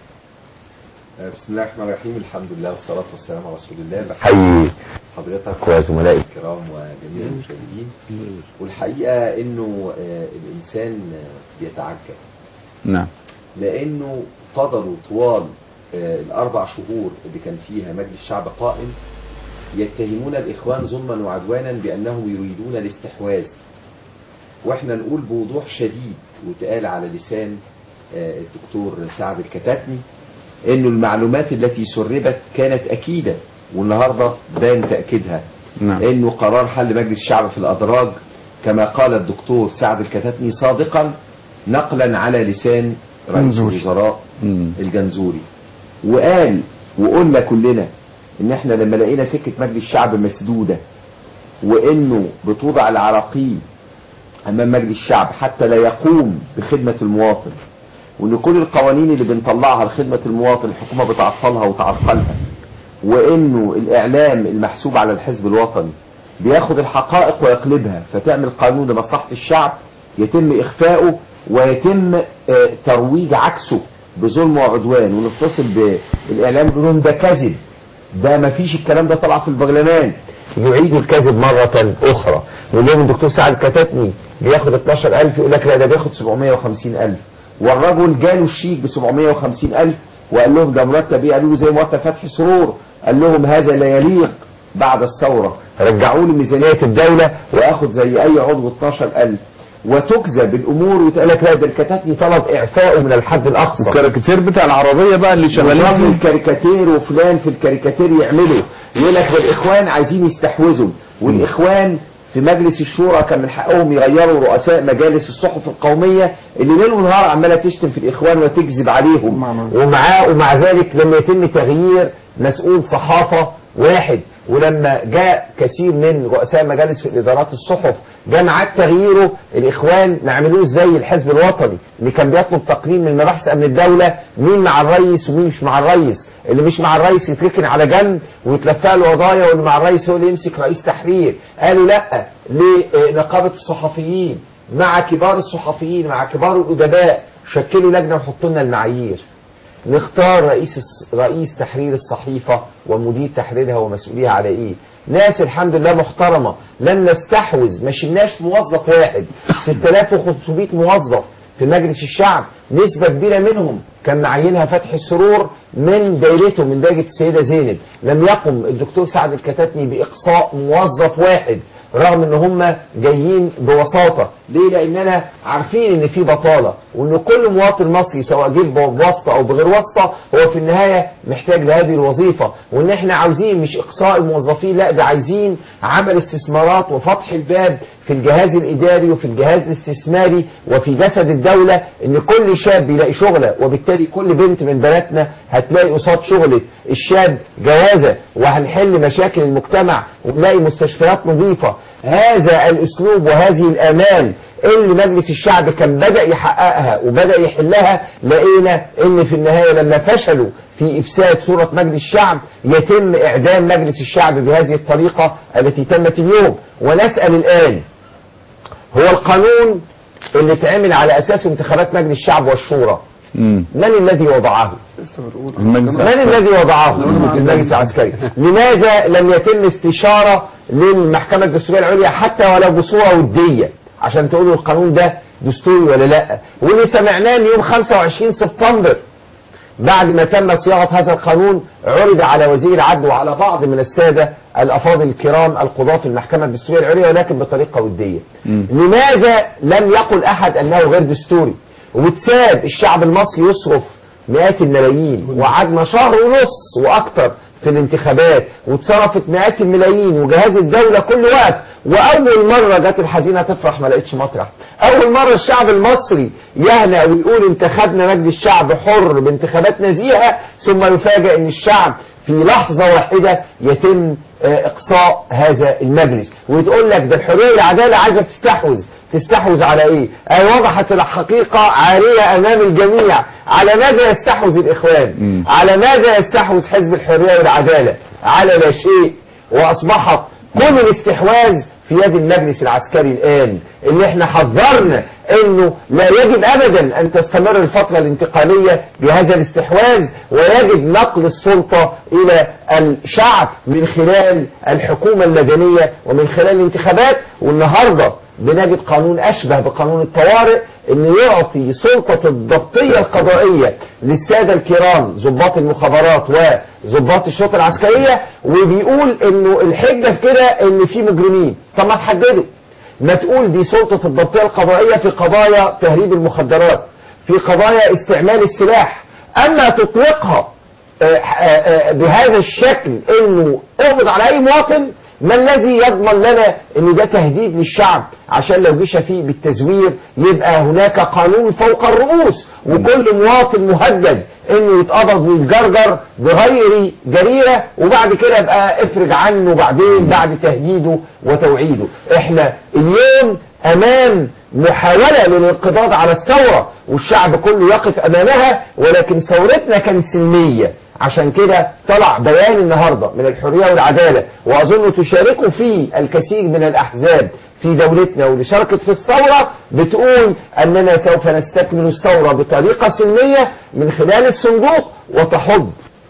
آه، بسم الله الرحمن الرحيم الحمد لله والصلاة والسلام على رسول الله بحيي حضرتك وزملائي الكرام وجميع المشاهدين والحقيقة انه آه، الانسان آه، بيتعجب نعم لانه فضلوا طوال آه، الاربع شهور اللي كان فيها مجلس الشعب قائم يتهمون الاخوان ظلما وعدوانا بانهم يريدون الاستحواذ واحنا نقول بوضوح شديد وتقال على لسان آه، الدكتور سعد الكتاتني انه المعلومات التي سربت كانت اكيده والنهارده بان تاكيدها نعم انه قرار حل مجلس الشعب في الادراج كما قال الدكتور سعد الكتاتني صادقا نقلا على لسان رئيس منظوري. الوزراء مم. الجنزوري وقال وقلنا كلنا ان احنا لما لقينا سكه مجلس الشعب مسدوده وانه بتوضع العراقيل امام مجلس الشعب حتى لا يقوم بخدمه المواطن وان كل القوانين اللي بنطلعها لخدمه المواطن الحكومه بتعطلها وتعطلها وانه الاعلام المحسوب على الحزب الوطني بياخد الحقائق ويقلبها فتعمل قانون لمصلحه الشعب يتم اخفائه ويتم آه، ترويج عكسه بظلم وعدوان ونتصل بالاعلام يقول لهم ده كذب ده ما فيش الكلام ده طلع في البرلمان يعيدوا الكذب مرة أخرى يقول لهم الدكتور سعد كتاتني بياخد 12000 يقول لك لا ده بياخد 750000 والرجل جاله الشيك ب 750000 وقال لهم ده مرتب ايه قالوا له زي مرتب فتحي سرور قال لهم هذا لا يليق بعد الثورة رجعوا لي ميزانية الدولة واخد زي اي عضو 12000 وتكذب الامور وتقول لك لا ده الكتاتني طلب اعفائه من الحد الاقصى الكاريكاتير بتاع العربية بقى اللي وفلان شغالين في فيه الكاريكاتير وفلان في الكاريكاتير يعملوا يقول لك الاخوان عايزين يستحوذوا والاخوان في مجلس الشورى كان من حقهم يغيروا رؤساء مجالس الصحف القومية اللي ليل ونهار عمالة تشتم في الإخوان وتكذب عليهم ومعاه ومع ذلك لم يتم تغيير مسؤول صحافة واحد ولما جاء كثير من رؤساء مجالس الادارات الصحف جاء معاد تغييره الاخوان ما عملوش زي الحزب الوطني اللي كان بيطلب تقرير من مباحث امن الدوله مين مع الرئيس ومين مش مع الرئيس اللي مش مع الرئيس يتركن على جنب ويتلفق له قضايا واللي مع الرئيس هو اللي يمسك رئيس تحرير قالوا لا لنقابه الصحفيين مع كبار الصحفيين مع كبار الادباء شكلوا لجنه وحطوا لنا المعايير نختار رئيس رئيس تحرير الصحيفة ومدير تحريرها ومسؤوليها على ايه ناس الحمد لله محترمة لم نستحوذ ما شلناش موظف واحد 6500 موظف في مجلس الشعب نسبة كبيرة منهم كان معينها فتحي السرور من دايرته من دايرة السيدة زينب لم يقم الدكتور سعد الكتاتني بإقصاء موظف واحد رغم ان هم جايين بوساطة ليه لاننا عارفين ان في بطالة وان كل مواطن مصري سواء جه بواسطة او بغير واسطة هو في النهاية محتاج لهذه الوظيفة وان احنا عاوزين مش اقصاء الموظفين لا ده عايزين عمل استثمارات وفتح الباب في الجهاز الاداري وفي الجهاز الاستثماري وفي جسد الدولة ان كل شاب يلاقي شغلة وبالتالي كل بنت من بناتنا هتلاقي قصاد شغلة الشاب جوازة وهنحل مشاكل المجتمع ونلاقي مستشفيات نظيفة هذا الاسلوب وهذه الامال اللي مجلس الشعب كان بدأ يحققها وبدأ يحلها لقينا ان في النهاية لما فشلوا في افساد صورة مجلس الشعب يتم اعدام مجلس الشعب بهذه الطريقة التي تمت اليوم ونسأل الان هو القانون اللي اتعمل على اساسه انتخابات مجلس الشعب والشورى مم. من الذي وضعه المجلس من العسكري. الذي وضعه المجلس العسكري لماذا لم يتم استشارة للمحكمة الدستورية العليا حتى ولو بصورة ودية عشان تقولوا القانون ده دستوري ولا لا واللي سمعناه ان يوم 25 سبتمبر بعد ما تم صياغة هذا القانون عرض على وزير العدل وعلى بعض من السادة الأفاضل الكرام القضاة في المحكمة الدستورية العليا ولكن بطريقة ودية لماذا لم يقل أحد أنه غير دستوري وتساب الشعب المصري يصرف مئات الملايين وقعدنا شهر ونص وأكتر في الانتخابات واتصرفت مئات الملايين وجهاز الدولة كل وقت وأول مرة جت الحزينة تفرح ما لقيتش مطرح أول مرة الشعب المصري يهنأ ويقول انتخبنا مجلس الشعب حر بانتخابات نزيهة ثم يفاجأ أن الشعب في لحظة واحدة يتم آه، إقصاء هذا المجلس وتقول لك ده الحرية والعدالة عايزة تستحوذ تستحوذ على ايه اي وضحت الحقيقة عارية امام الجميع على ماذا يستحوذ الاخوان مم. على ماذا يستحوذ حزب الحرية والعدالة على لا شيء واصبحت كل الاستحواذ في يد المجلس العسكري الان اللي احنا حذرنا انه لا يجب ابدا ان تستمر الفترة الانتقالية بهذا الاستحواذ ويجب نقل السلطة الى الشعب من خلال الحكومة المدنية ومن خلال الانتخابات والنهاردة بنجد قانون أشبه بقانون الطوارئ أنه يعطي سلطة الضبطية القضائية للسادة الكرام ضباط المخابرات وضباط الشرطة العسكرية وبيقول أنه الحجة في كده أن في مجرمين طب ما تحددوا ما تقول دي سلطة الضبطية القضائية في قضايا تهريب المخدرات في قضايا استعمال السلاح أما تطلقها آه، آه، آه، بهذا الشكل انه اقبض على اي مواطن ما الذي يضمن لنا ان ده تهديد للشعب عشان لو جه شفيق بالتزوير يبقى هناك قانون فوق الرؤوس وكل مواطن مهدد انه يتقبض ويتجرجر بغير جريرة وبعد كده يبقى افرج عنه بعدين بعد تهديده وتوعيده احنا اليوم امام محاولة للانقضاض على الثورة والشعب كله يقف امامها ولكن ثورتنا كانت سلمية عشان كده طلع بيان النهاردة من الحرية والعدالة وأظن تشاركوا فيه الكثير من الأحزاب في دولتنا واللي شاركت في الثورة بتقول أننا سوف نستكمل الثورة بطريقة سلمية من خلال الصندوق وتحض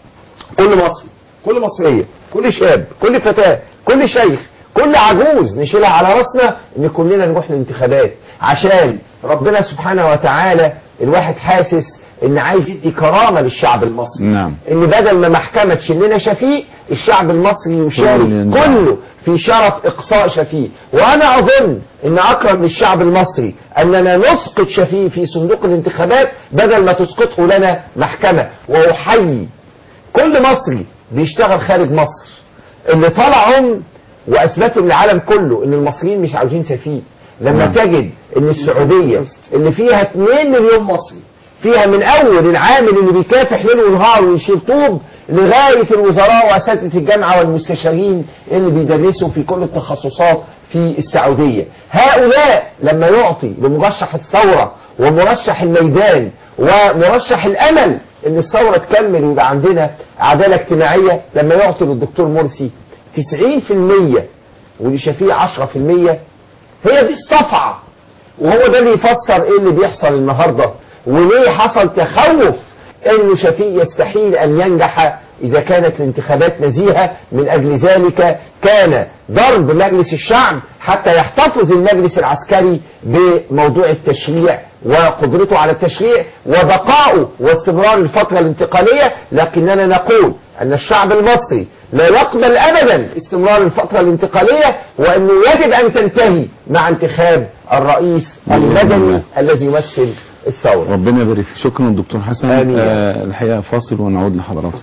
كل مصري كل مصرية كل شاب كل فتاة كل شيخ كل عجوز نشيلها على راسنا ان كلنا نروح الانتخابات عشان ربنا سبحانه وتعالى الواحد حاسس ان عايز يدي كرامة للشعب المصري نعم. ان بدل ما محكمة تشيل لنا شفيق الشعب المصري يشارك كله ينزع. كله في شرف اقصاء شفيق وانا اظن ان اكرم للشعب المصري اننا نسقط شفيق في صندوق الانتخابات بدل ما تسقطه لنا محكمة واحيي كل مصري بيشتغل خارج مصر اللي طلعهم واثبتوا للعالم كله ان المصريين مش عاوزين سفيه لما تجد ان السعوديه اللي فيها 2 مليون مصري فيها من اول العامل اللي بيكافح ليل ونهار ويشيل طوب لغايه الوزراء واساتذه الجامعه والمستشارين اللي بيدرسوا في كل التخصصات في السعوديه. هؤلاء لما يعطي لمرشح الثوره ومرشح الميدان ومرشح الامل ان الثوره تكمل ويبقى عندنا عداله اجتماعيه لما يعطي للدكتور مرسي 90% ولشفيع 10% هي دي الصفعه وهو ده اللي يفسر ايه اللي بيحصل النهارده وليه حصل تخوف انه شفيق يستحيل ان ينجح اذا كانت الانتخابات نزيهه من اجل ذلك كان ضرب مجلس الشعب حتى يحتفظ المجلس العسكري بموضوع التشريع وقدرته على التشريع وبقائه واستمرار الفتره الانتقاليه لكننا نقول ان الشعب المصري لا يقبل ابدا استمرار الفتره الانتقاليه وانه يجب ان تنتهي مع انتخاب الرئيس المدني الذي يمثل الثوره ربنا يبارك فيك شكرا دكتور حسن آمين. آه الحقيقه فاصل ونعود لحضراتكم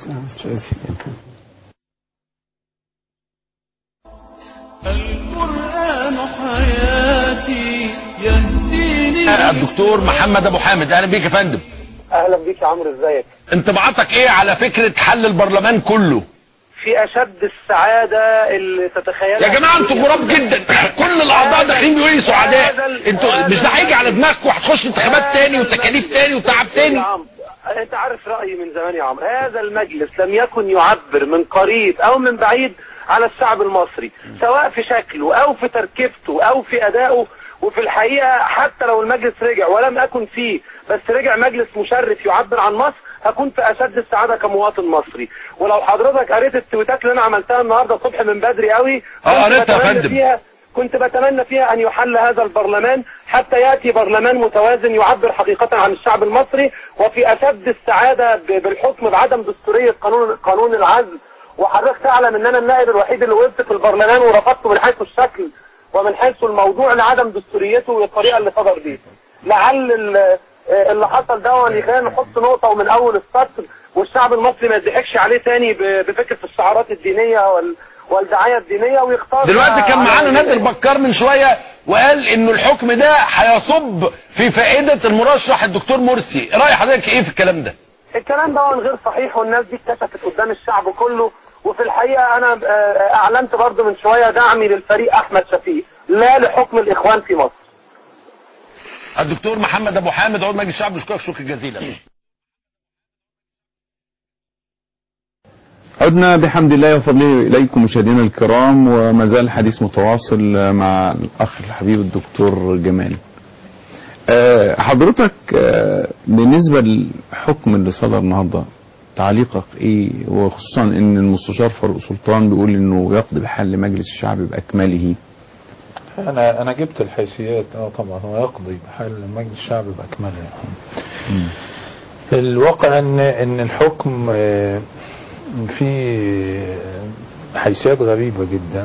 القرآن حياتي يهديني الدكتور محمد ابو حامد اهلا بيك يا فندم اهلا بيك يا عمرو ازيك انطباعاتك ايه على فكره حل البرلمان كله في اشد السعاده اللي تتخيلها يا جماعه انتوا غراب جدا كل الاعضاء داخلين بيقولوا لي سعداء انتوا مش ده هيجي على دماغكم وهتخش انتخابات تاني وتكاليف تاني وتعب تاني يا عمرو انت عارف رايي من زمان يا عمرو هذا المجلس لم يكن يعبر من قريب او من بعيد على الشعب المصري سواء في شكله او في تركيبته او في ادائه وفي الحقيقه حتى لو المجلس رجع ولم اكن فيه بس رجع مجلس مشرف يعبر عن مصر هكون في اشد السعاده كمواطن مصري ولو حضرتك قريت التويتات اللي انا عملتها النهارده الصبح من بدري قوي اه كنت قريتها يا بتمنى فندم. فيها كنت بتمنى فيها ان يحل هذا البرلمان حتى ياتي برلمان متوازن يعبر حقيقه عن الشعب المصري وفي اشد السعاده ب- بالحكم بعدم دستوريه قانون قانون العزل وحضرتك تعلم ان انا النائب الوحيد اللي وقفت في البرلمان ورفضته من حيث الشكل ومن حيث الموضوع لعدم دستوريته والطريقه اللي صدر بيه لعل ال- اللي حصل ده اللي خلينا نحط نقطه ومن اول السطر والشعب المصري ما يضحكش عليه تاني ب- بفكره الشعارات الدينيه وال والدعايه الدينيه ويختار دلوقتي كان على- معانا نادر بكار من شويه وقال انه الحكم ده هيصب في فائده المرشح الدكتور مرسي راي حضرتك ايه في الكلام ده الكلام ده غير صحيح والناس دي اتكشفت قدام الشعب كله وفي الحقيقه انا آه، اعلنت برضو من شويه دعمي للفريق احمد شفيق لا لحكم الاخوان في مصر الدكتور محمد ابو حامد عضو مجلس الشعب بشكرك شكرا جزيلا عدنا بحمد الله وفضله إليكم مشاهدينا الكرام وما زال الحديث متواصل مع الأخ الحبيب الدكتور جمال آه، حضرتك آه، بالنسبة للحكم اللي صدر النهاردة تعليقك ايه وخصوصا ان المستشار فاروق سلطان بيقول انه يقضي بحل مجلس الشعب باكمله انا انا جبت الحيثيات اه طبعا هو يقضي بحل مجلس الشعب باكمله يعني. الواقع ان ان الحكم آه، فيه حيثيات غريبه جدا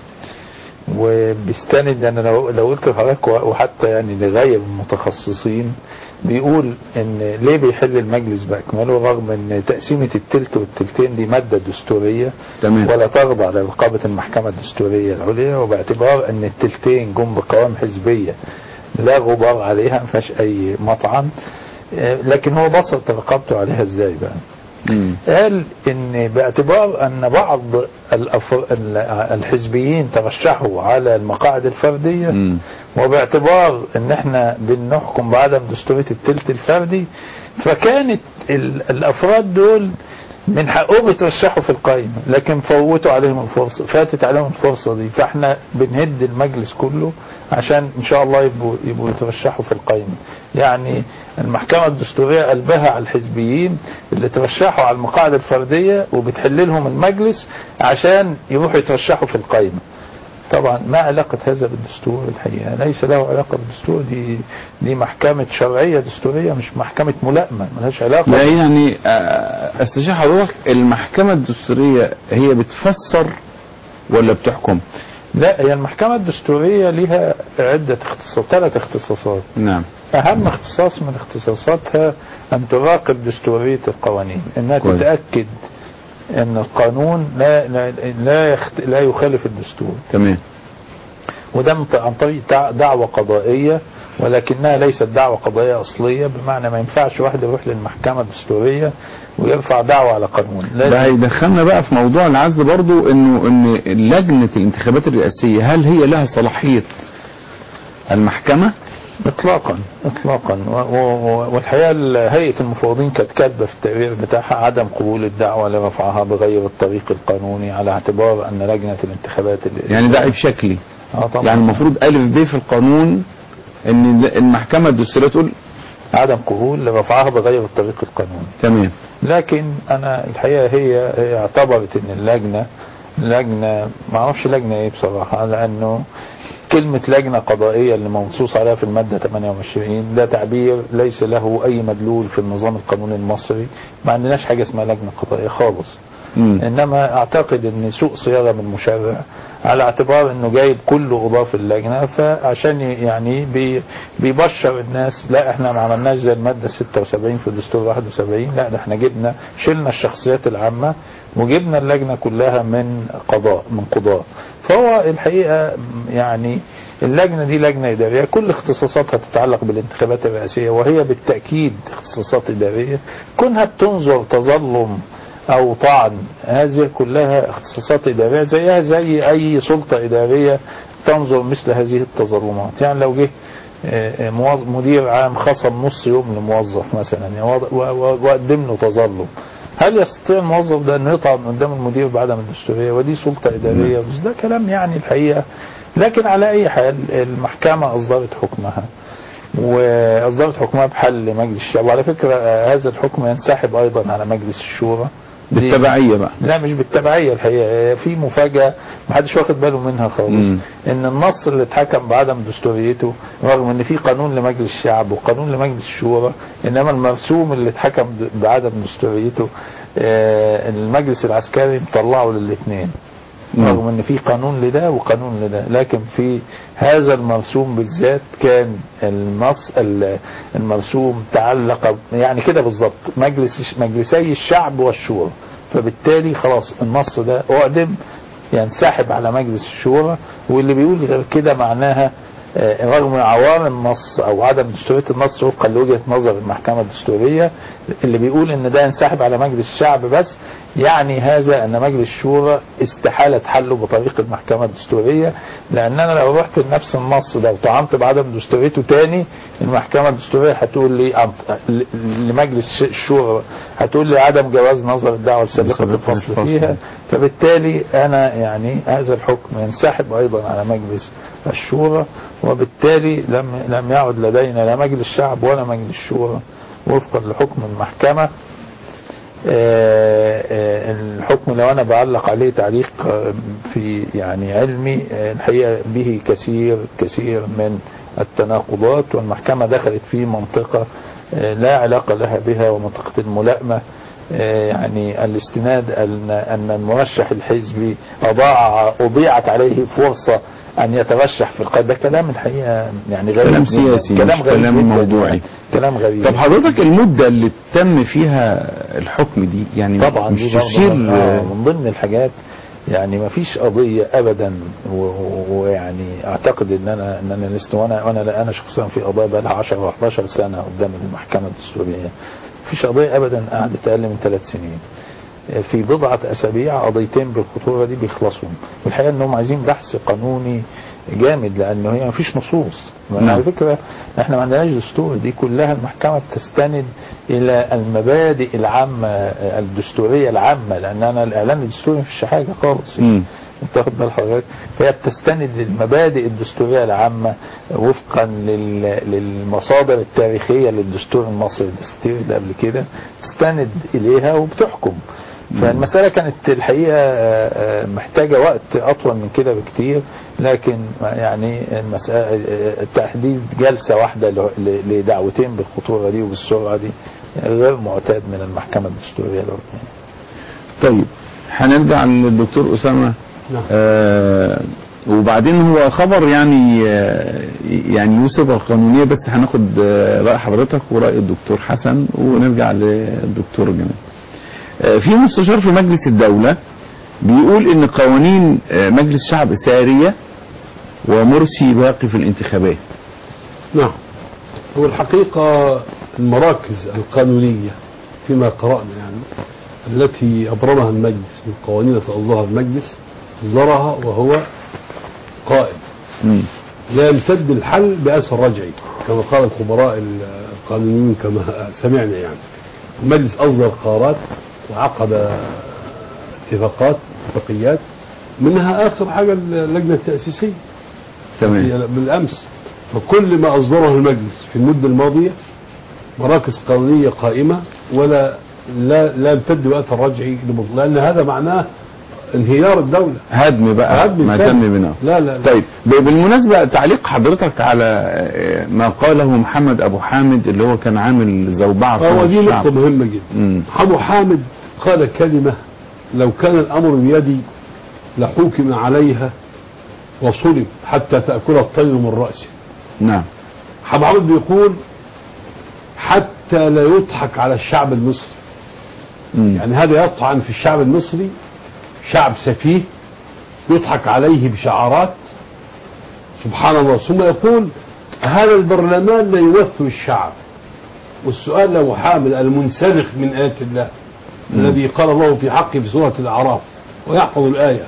وبيستند انا لو لو قلت لحضرتك وحتى يعني لغايه من المتخصصين بيقول ان ليه بيحل المجلس باكمله رغم ان تقسيمه التلت والتلتين دي ماده دستوريه تمام. ولا تخضع لرقابه المحكمه الدستوريه العليا وباعتبار ان التلتين جم بقوام حزبيه لا غبار عليها ما فيهاش اي مطعن آه، لكن هو بسط رقابته عليها ازاي بقى مم. قال ان باعتبار ان بعض الأفر... ال- الحزبيين ترشحوا على المقاعد الفرديه مم. وباعتبار ان احنا بنحكم بعدم دستوريه التلت الفردي فكانت ال... الافراد دول من حقهم يترشحوا في القائمه لكن فوتوا عليهم الفرصه فاتت عليهم الفرصه دي فاحنا بنهد المجلس كله عشان ان شاء الله يبقوا يبقوا يترشحوا في القائمه يعني المحكمه الدستوريه قلبها على الحزبيين اللي ترشحوا على المقاعد الفرديه وبتحل لهم المجلس عشان يروحوا يترشحوا في القائمه طبعا ما علاقة هذا بالدستور الحقيقة ليس له علاقة بالدستور دي دي محكمة شرعية دستورية مش محكمة ملائمة ملهاش علاقة لا يعني آه، استشير حضرتك المحكمة الدستورية هي بتفسر ولا بتحكم؟ لا هي المحكمة الدستورية لها عدة اختصاصات ثلاث اختصاصات نعم أهم اختصاص من اختصاصاتها أن تراقب دستورية القوانين أنها كويس. تتأكد ان القانون لا لا لا, يخت لا يخالف الدستور تمام وده من ط- عن طريق دع- دعوة قضائية ولكنها ليست دعوة قضائية أصلية بمعنى ما ينفعش واحد يروح للمحكمة الدستورية ويرفع دعوة على قانون ده لازم هيدخلنا بقى في موضوع العزل برضو انه ان لجنة الانتخابات الرئاسية هل هي لها صلاحية المحكمة اطلاقا اطلاقا و- و- والحقيقه ال- هيئه المفوضين كانت كاتبه في التقرير بتاعها عدم قبول الدعوه لرفعها بغير الطريق القانوني على اعتبار ان لجنه الانتخابات ال- يعني ده عيب شكلي اه طبعا يعني المفروض ألف ب في القانون ان المحكمة الدستورية تقول عدم قبول لرفعها بغير الطريق القانوني تمام لكن انا الحقيقه هي هي اعتبرت ان اللجنه لجنه ما اعرفش لجنه ايه بصراحه لانه كلمة لجنة قضائية اللي منصوص عليها في المادة 28 ده تعبير ليس له أي مدلول في النظام القانوني المصري ما عندناش حاجة اسمها لجنة قضائية خالص مم. انما اعتقد ان سوء صياغه من المشرع على اعتبار انه جايب كل قضاه في اللجنه فعشان ي- يعني بي بيبشر الناس لا احنا ما عملناش زي الماده 76 في الدستور 71 لا ده احنا جبنا شلنا الشخصيات العامه وجبنا اللجنه كلها من قضاء من قضاه فهو الحقيقه يعني اللجنه دي لجنه اداريه كل اختصاصاتها تتعلق بالانتخابات الرئاسيه وهي بالتاكيد اختصاصات اداريه كونها بتنظر تظلم او طعن هذه كلها اختصاصات اداريه زيها زي اي سلطه اداريه تنظر مثل هذه التظلمات يعني لو جه آه، آه، موظ- مدير عام خصم نص يوم لموظف مثلا يعني وض- و- و- وقدم له تظلم هل يستطيع الموظف ده انه يطعن قدام المدير بعدم الدستوريه ودي سلطه اداريه بس ده كلام يعني الحقيقه لكن على اي حال المحكمه اصدرت حكمها واصدرت حكمها بحل مجلس الشعب وعلى فكره آه، هذا الحكم ينسحب ايضا على مجلس الشورى دي- بالتبعية بقى لا مش بالتبعية الحقيقة في مفاجأة محدش واخد باله منها خالص مم. ان النص اللي اتحكم بعدم دستوريته رغم ان في قانون لمجلس الشعب وقانون لمجلس الشورى انما المرسوم اللي اتحكم د- بعدم دستوريته آه، المجلس العسكري مطلعه للاثنين مم. رغم ان في قانون لده وقانون لده لكن في هذا المرسوم بالذات كان النص ال- المرسوم تعلق يعني كده بالظبط مجلس مجلسي الشعب والشورى فبالتالي خلاص النص ده اعدم ينسحب على مجلس الشورى واللي بيقول غير كده معناها آه، رغم عوار النص او عدم دستوريه النص وفقا لوجهه نظر المحكمه الدستوريه اللي بيقول ان ده ينسحب على مجلس الشعب بس يعني هذا ان مجلس الشورى استحاله حله بطريق المحكمه الدستوريه لان انا لو رحت لنفس النص ده وطعنت بعدم دستوريته تاني المحكمه الدستوريه هتقول لي عن- ل- لمجلس الشورى هتقول لي عدم جواز نظر الدعوه السابقه سابقة الفصل الفصل. فيها فبالتالي انا يعني هذا الحكم ينسحب ايضا على مجلس الشورى وبالتالي لم لم يعد لدينا لا مجلس شعب ولا مجلس شورى وفقا لحكم المحكمه آه، آه، الحكم لو انا بعلق عليه تعليق آه، في يعني علمي آه، الحقيقه به كثير كثير من التناقضات والمحكمه دخلت في منطقه آه، لا علاقه لها بها ومنطقه الملائمه آه، يعني الاستناد ان ان المرشح الحزبي اضاع اضيعت عليه فرصه ان يترشح في القائد ده كلام الحقيقه يعني غريب كلام جداً. سياسي مش غريب كلام جداً. موضوعي. كلام غريب طب حضرتك المدة اللي تم فيها الحكم دي يعني طبعا مش دي برضه تشير من, آه، من ضمن الحاجات يعني ما فيش قضية ابدا و- و- ويعني اعتقد ان انا ان انا لست وانا وانا انا شخصيا في قضايا بقى لها 10 و 11 سنة قدام المحكمة الدستورية ما فيش قضية ابدا قعدت اقل من ثلاث سنين في بضعة أسابيع قضيتين بالخطورة دي بيخلصوا والحقيقة أنهم عايزين بحث قانوني جامد لأنه هي مفيش نصوص نعم. على فكرة احنا ما عندناش دستور دي كلها المحكمة بتستند إلى المبادئ العامة آه، الدستورية العامة لأن أنا الإعلان الدستوري مفيش حاجة خالص مم. انت واخد بال حضرتك فهي بتستند للمبادئ الدستوريه العامه وفقا لل- للمصادر التاريخيه للدستور المصري الدستوري اللي قبل كده تستند اليها وبتحكم فالمسألة كانت الحقيقة آه، آه، محتاجة وقت أطول من كده بكتير لكن يعني المسألة آه، تحديد جلسة واحدة ل- ل- لدعوتين بالخطورة دي وبالسرعة دي غير معتاد من المحكمة الدستورية الأوروبية طيب هنرجع للدكتور أسامة نعم. آه وبعدين هو خبر يعني آه يعني يوسف القانونية بس هناخد آه رأي حضرتك ورأي الدكتور حسن ونرجع للدكتور جمال آه، في مستشار في مجلس الدولة بيقول ان قوانين آه، مجلس الشعب سارية ومرسي باقي في الانتخابات نعم هو الحقيقة المراكز القانونية فيما قرأنا يعني التي أبرمها المجلس من قوانين التي أصدرها المجلس أصدرها وهو قائم مم. لا يمتد الحل بأثر رجعي كما قال الخبراء القانونيون كما سمعنا يعني المجلس أصدر قرارات وعقد اتفاقات اتفاقيات منها آخر حاجة اللجنة التأسيسية تمام في- بالامس فكل ما اصدره المجلس في المده الماضيه مراكز قانونيه قائمه ولا لا لا يمتد وقت الرجعي لمطلق لان هذا معناه انهيار الدوله هدم بقى هدم ما كامل. تم بناء لا لا, لا. طيب ب- بالمناسبة تعليق حضرتك على آه، ما قاله محمد أبو حامد اللي هو كان عامل زوبعة في هو دي الشعب. نقطه مهمه جدا مم. ابو حامد قال كلمه لو كان الامر بيدي لحكم عليها وصلب حتى تاكل الطير من راسه نعم ابو حامد بيقول حتى لا يضحك على الشعب المصري مم. يعني هذا يطعن في الشعب المصري شعب سفيه يضحك عليه بشعارات سبحان الله ثم يقول هذا البرلمان لا يمثل الشعب والسؤال له حامل المنسلخ من آيات الله الذي قال الله في حقه في سورة الأعراف ويحفظ الآية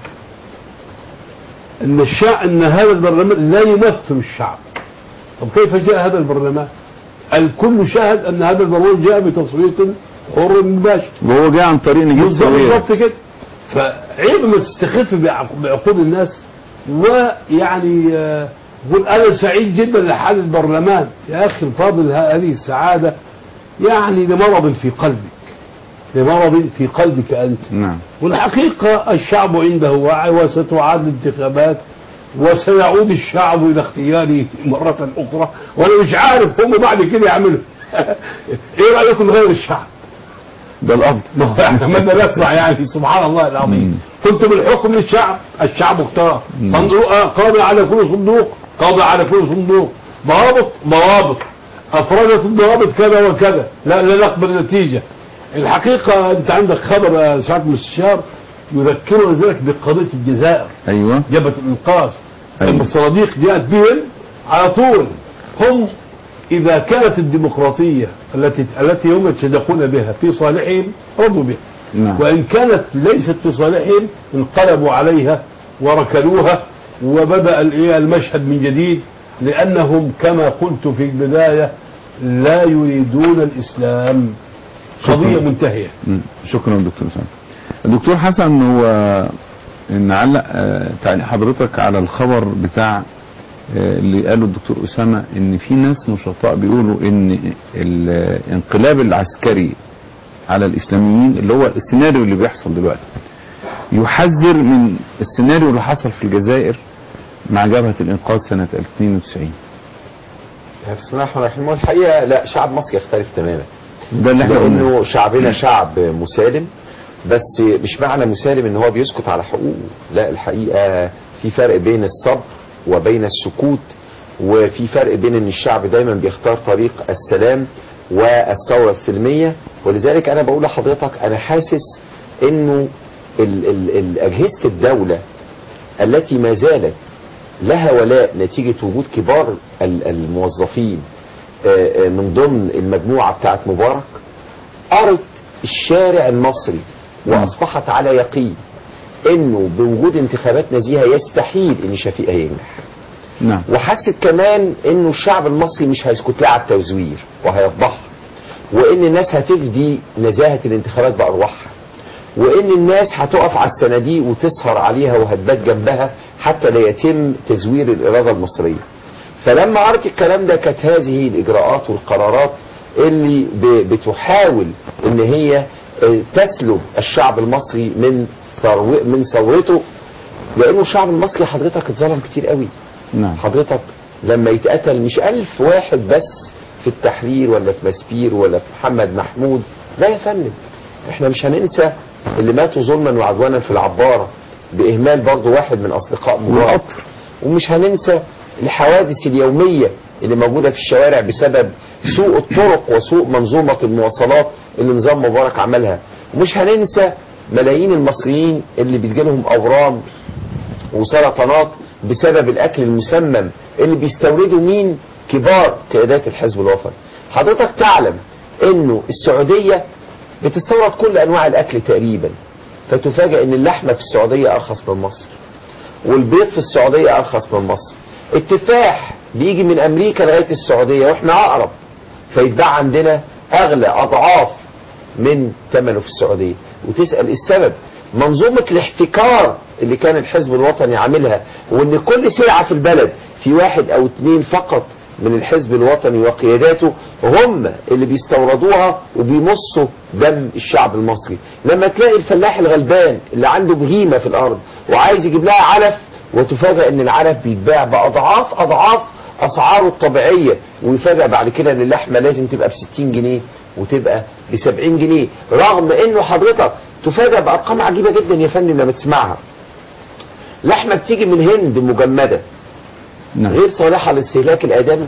أن الشعب أن هذا البرلمان لا يمثل الشعب طب كيف جاء هذا البرلمان؟ الكل شاهد أن هذا البرلمان جاء بتصويت حر مباشر وهو جاء عن طريق نجيب بالظبط سويرس بالظبط كده فعيب ما تستخف بعق- بعقول الناس ويعني آه، يقول انا سعيد جدا لحال البرلمان يا اخي الفاضل ه- هذه السعاده يعني لمرض في قلبك لمرض في قلبك انت نعم والحقيقه الشعب عنده وعي وستعاد الانتخابات وسيعود الشعب الى اختياره مره اخرى وانا مش عارف هم بعد كده يعملوا ايه رايكم نغير الشعب ده الأفضل ما هو احنا عملنا نسمع يعني سبحان الله العظيم كنت بالحكم للشعب الشعب اختار صندوق آه، قاضي على كل صندوق قاضي على كل صندوق ضوابط ضوابط افرزت الضوابط كذا وكذا لا لا نقبل نتيجه الحقيقه انت عندك خبر يا سعاده المستشار يذكرنا ذلك بقضيه الجزائر أيوه جبهه الانقاذ أيوة. لما الصناديق جاءت بهم على طول هم اذا كانت الديمقراطيه التي التي هم يتصدقون بها في صالحهم رضوا بها نعم وإن كانت ليست في صالحهم انقلبوا عليها وركنوها وبدأ الإيه المشهد من جديد لأنهم كما قلت في البداية لا يريدون الإسلام قضية منتهية مم. شكرا دكتور سامي الدكتور حسن هو نعلق آه، تعليق حضرتك على الخبر بتاع آه، اللي قاله الدكتور أسامة ان في ناس نشطاء بيقولوا ان الانقلاب العسكري على الاسلاميين اللي هو السيناريو اللي بيحصل دلوقتي يحذر من السيناريو اللي حصل في الجزائر مع جبهة الانقاذ سنة 92 بسم الله الرحمن الرحيم والحقيقه لا شعب مصر يختلف تماما ده اللي احنا قلناه لانه شعبنا شعب مسالم بس مش معنى مسالم ان هو بيسكت على حقوقه لا الحقيقه في فرق بين الصبر وبين السكوت وفي فرق بين ان الشعب دايما بيختار طريق السلام والثوره السلميه ولذلك انا بقول لحضرتك انا حاسس انه ال- ال- ال- اجهزه الدوله التي ما زالت لها ولاء نتيجة وجود كبار ال- الموظفين آه، آه، من ضمن المجموعة بتاعت مبارك قرت الشارع المصري وأصبحت على يقين انه بوجود انتخابات نزيهة يستحيل ان شفيق هينجح نعم وحست كمان انه الشعب المصري مش هيسكت لها على التزوير وهيفضحها وان الناس هتفدي نزاهة الانتخابات بارواحها وان الناس هتقف على الصناديق وتسهر عليها وهتبات جنبها حتى لا يتم تزوير الاراده المصريه فلما قرأت الكلام ده كانت هذه الاجراءات والقرارات اللي ب- بتحاول ان هي آه، تسلب الشعب المصري من ثروه من ثورته لانه الشعب المصري حضرتك اتظلم كتير قوي نعم حضرتك لما يتقتل مش ألف واحد بس في التحرير ولا في مسبير ولا في محمد محمود لا يا فندم احنا مش هننسى اللي ماتوا ظلما وعدوانا في العبارة بإهمال برضو واحد من أصدقاء مبارك والقطر. ومش هننسى الحوادث اليومية اللي موجودة في الشوارع بسبب سوء الطرق وسوء منظومة المواصلات اللي نظام مبارك عملها ومش هننسى ملايين المصريين اللي بتجيلهم اورام وسرطانات بسبب الاكل المسمم اللي بيستوردوا مين كبار قيادات الحزب الوطني حضرتك تعلم انه السعودية بتستورد كل انواع الاكل تقريبا فتفاجئ ان اللحمة في السعودية ارخص من مصر والبيض في السعودية ارخص من مصر التفاح بيجي من امريكا لغاية السعودية واحنا اقرب فيتباع عندنا اغلى اضعاف من ثمنه في السعودية وتسأل إيه السبب منظومة الاحتكار اللي كان الحزب الوطني عاملها وان كل سلعة في البلد في واحد او اتنين فقط من الحزب الوطني وقياداته هم اللي بيستوردوها وبيمصوا دم الشعب المصري لما تلاقي الفلاح الغلبان اللي عنده بهيمة في الارض وعايز يجيب لها علف وتفاجأ ان العلف بيتباع باضعاف اضعاف اسعاره الطبيعية ويفاجأ بعد كده ان اللحمة لازم تبقى ب 60 جنيه وتبقى ب 70 جنيه رغم انه حضرتك تفاجأ بارقام عجيبة جدا يا فندم لما تسمعها لحمة بتيجي من الهند مجمدة نعم. غير صالحة للاستهلاك الآدمي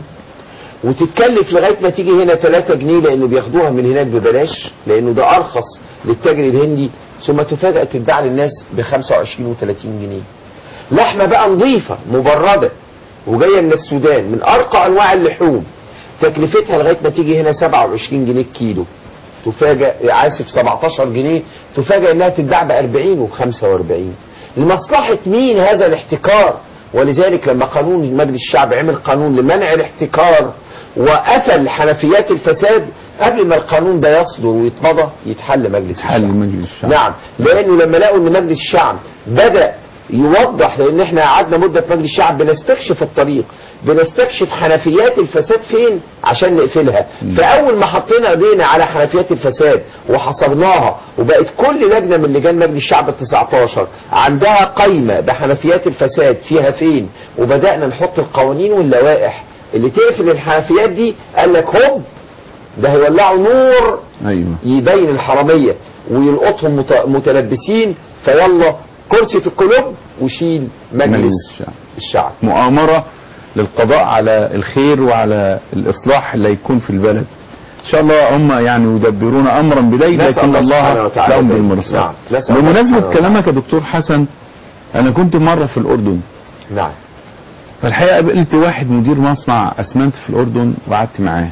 وتتكلف لغاية ما تيجي هنا 3 جنيه لأنه بياخدوها من هناك ببلاش لأنه ده أرخص للتاجر الهندي ثم تفاجأ تتباع للناس ب 25 و 30 جنيه لحمة بقى نظيفة مبردة وجاية من السودان من أرقى أنواع اللحوم تكلفتها لغاية ما تيجي هنا 27 جنيه الكيلو تفاجأ عاسف 17 جنيه تفاجأ انها تتباع ب 40 و 45 لمصلحة مين هذا الاحتكار ولذلك لما قانون مجلس الشعب عمل قانون لمنع الاحتكار وقفل حنفيات الفساد قبل ما القانون ده يصدر ويتمضى يتحل مجلس حل الشعب مجلس الشعب نعم لانه لما لقوا ان مجلس الشعب بدا يوضح لان احنا قعدنا مده في مجلس الشعب بنستكشف الطريق بنستكشف حنفيات الفساد فين عشان نقفلها فاول ما حطينا ايدينا على حنفيات الفساد وحصرناها وبقت كل لجنه من لجان مجلس الشعب ال 19 عندها قايمه بحنفيات الفساد فيها فين وبدانا نحط القوانين واللوائح اللي تقفل الحنفيات دي قال لك هوب ده هيولعوا نور ايوه يبين الحرامية ويلقطهم مت- متلبسين فيلا كرسي في القلوب وشيل مجلس مجلس الشعب. الشعب مؤامرة للقضاء على الخير وعلى الإصلاح اللي يكون في البلد إن شاء الله هم يعني يدبرون أمرا بليل نسأل لكن الله سبحانه الله وتعالى لهم ذلك. بالمرصاد نعم. نسأل الله بمناسبة سبحانه وتعالى. كلامك يا دكتور حسن أنا كنت مرة في الأردن نعم فالحقيقة قابلت واحد مدير مصنع أسمنت في الأردن وقعدت معاه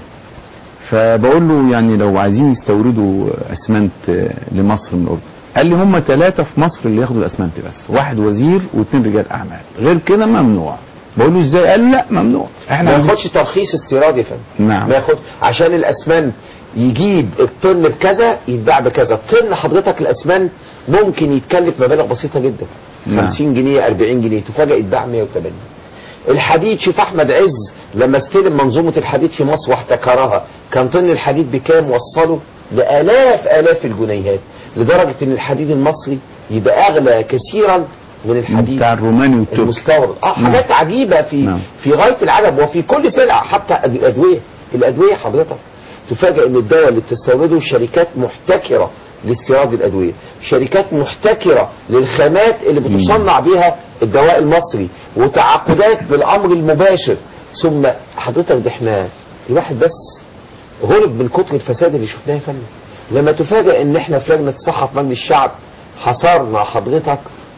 فبقول له يعني لو عايزين يستوردوا أسمنت آه، لمصر من الأردن قال لي هم ثلاثة في مصر اللي ياخدوا الأسمنت بس واحد وزير واثنين رجال أعمال غير كده ممنوع بقول له ازاي قال لا ممنوع ما احنا ياخدش ترخيص استيراد يا فندم نعم. ما ياخد عشان الاسمنت يجيب الطن بكذا يتباع بكذا الطن حضرتك الاسمنت ممكن يتكلف مبالغ بسيطه جدا نعم. 50 جنيه 40 جنيه تفاجئ يتباع 180 الحديد شوف احمد عز لما استلم منظومه الحديد في مصر واحتكرها كان طن الحديد بكام وصله لالاف الاف الجنيهات لدرجه ان الحديد المصري يبقى اغلى كثيرا من الحديد بتاع الروماني والتركي المستورد اه نعم. حاجات عجيبه في نعم. في غايه العجب وفي كل سلعه حتى أد- الادويه الادويه حضرتك تفاجئ ان الدواء اللي بتستورده شركات محتكره لاستيراد الادويه شركات محتكره للخامات اللي بتصنع بها الدواء المصري وتعاقدات بالامر المباشر ثم حضرتك ده احنا الواحد بس غلب من كتر الفساد اللي شفناه يا فندم لما تفاجئ ان احنا في لجنه الصحه في مجلس الشعب حصرنا حضرتك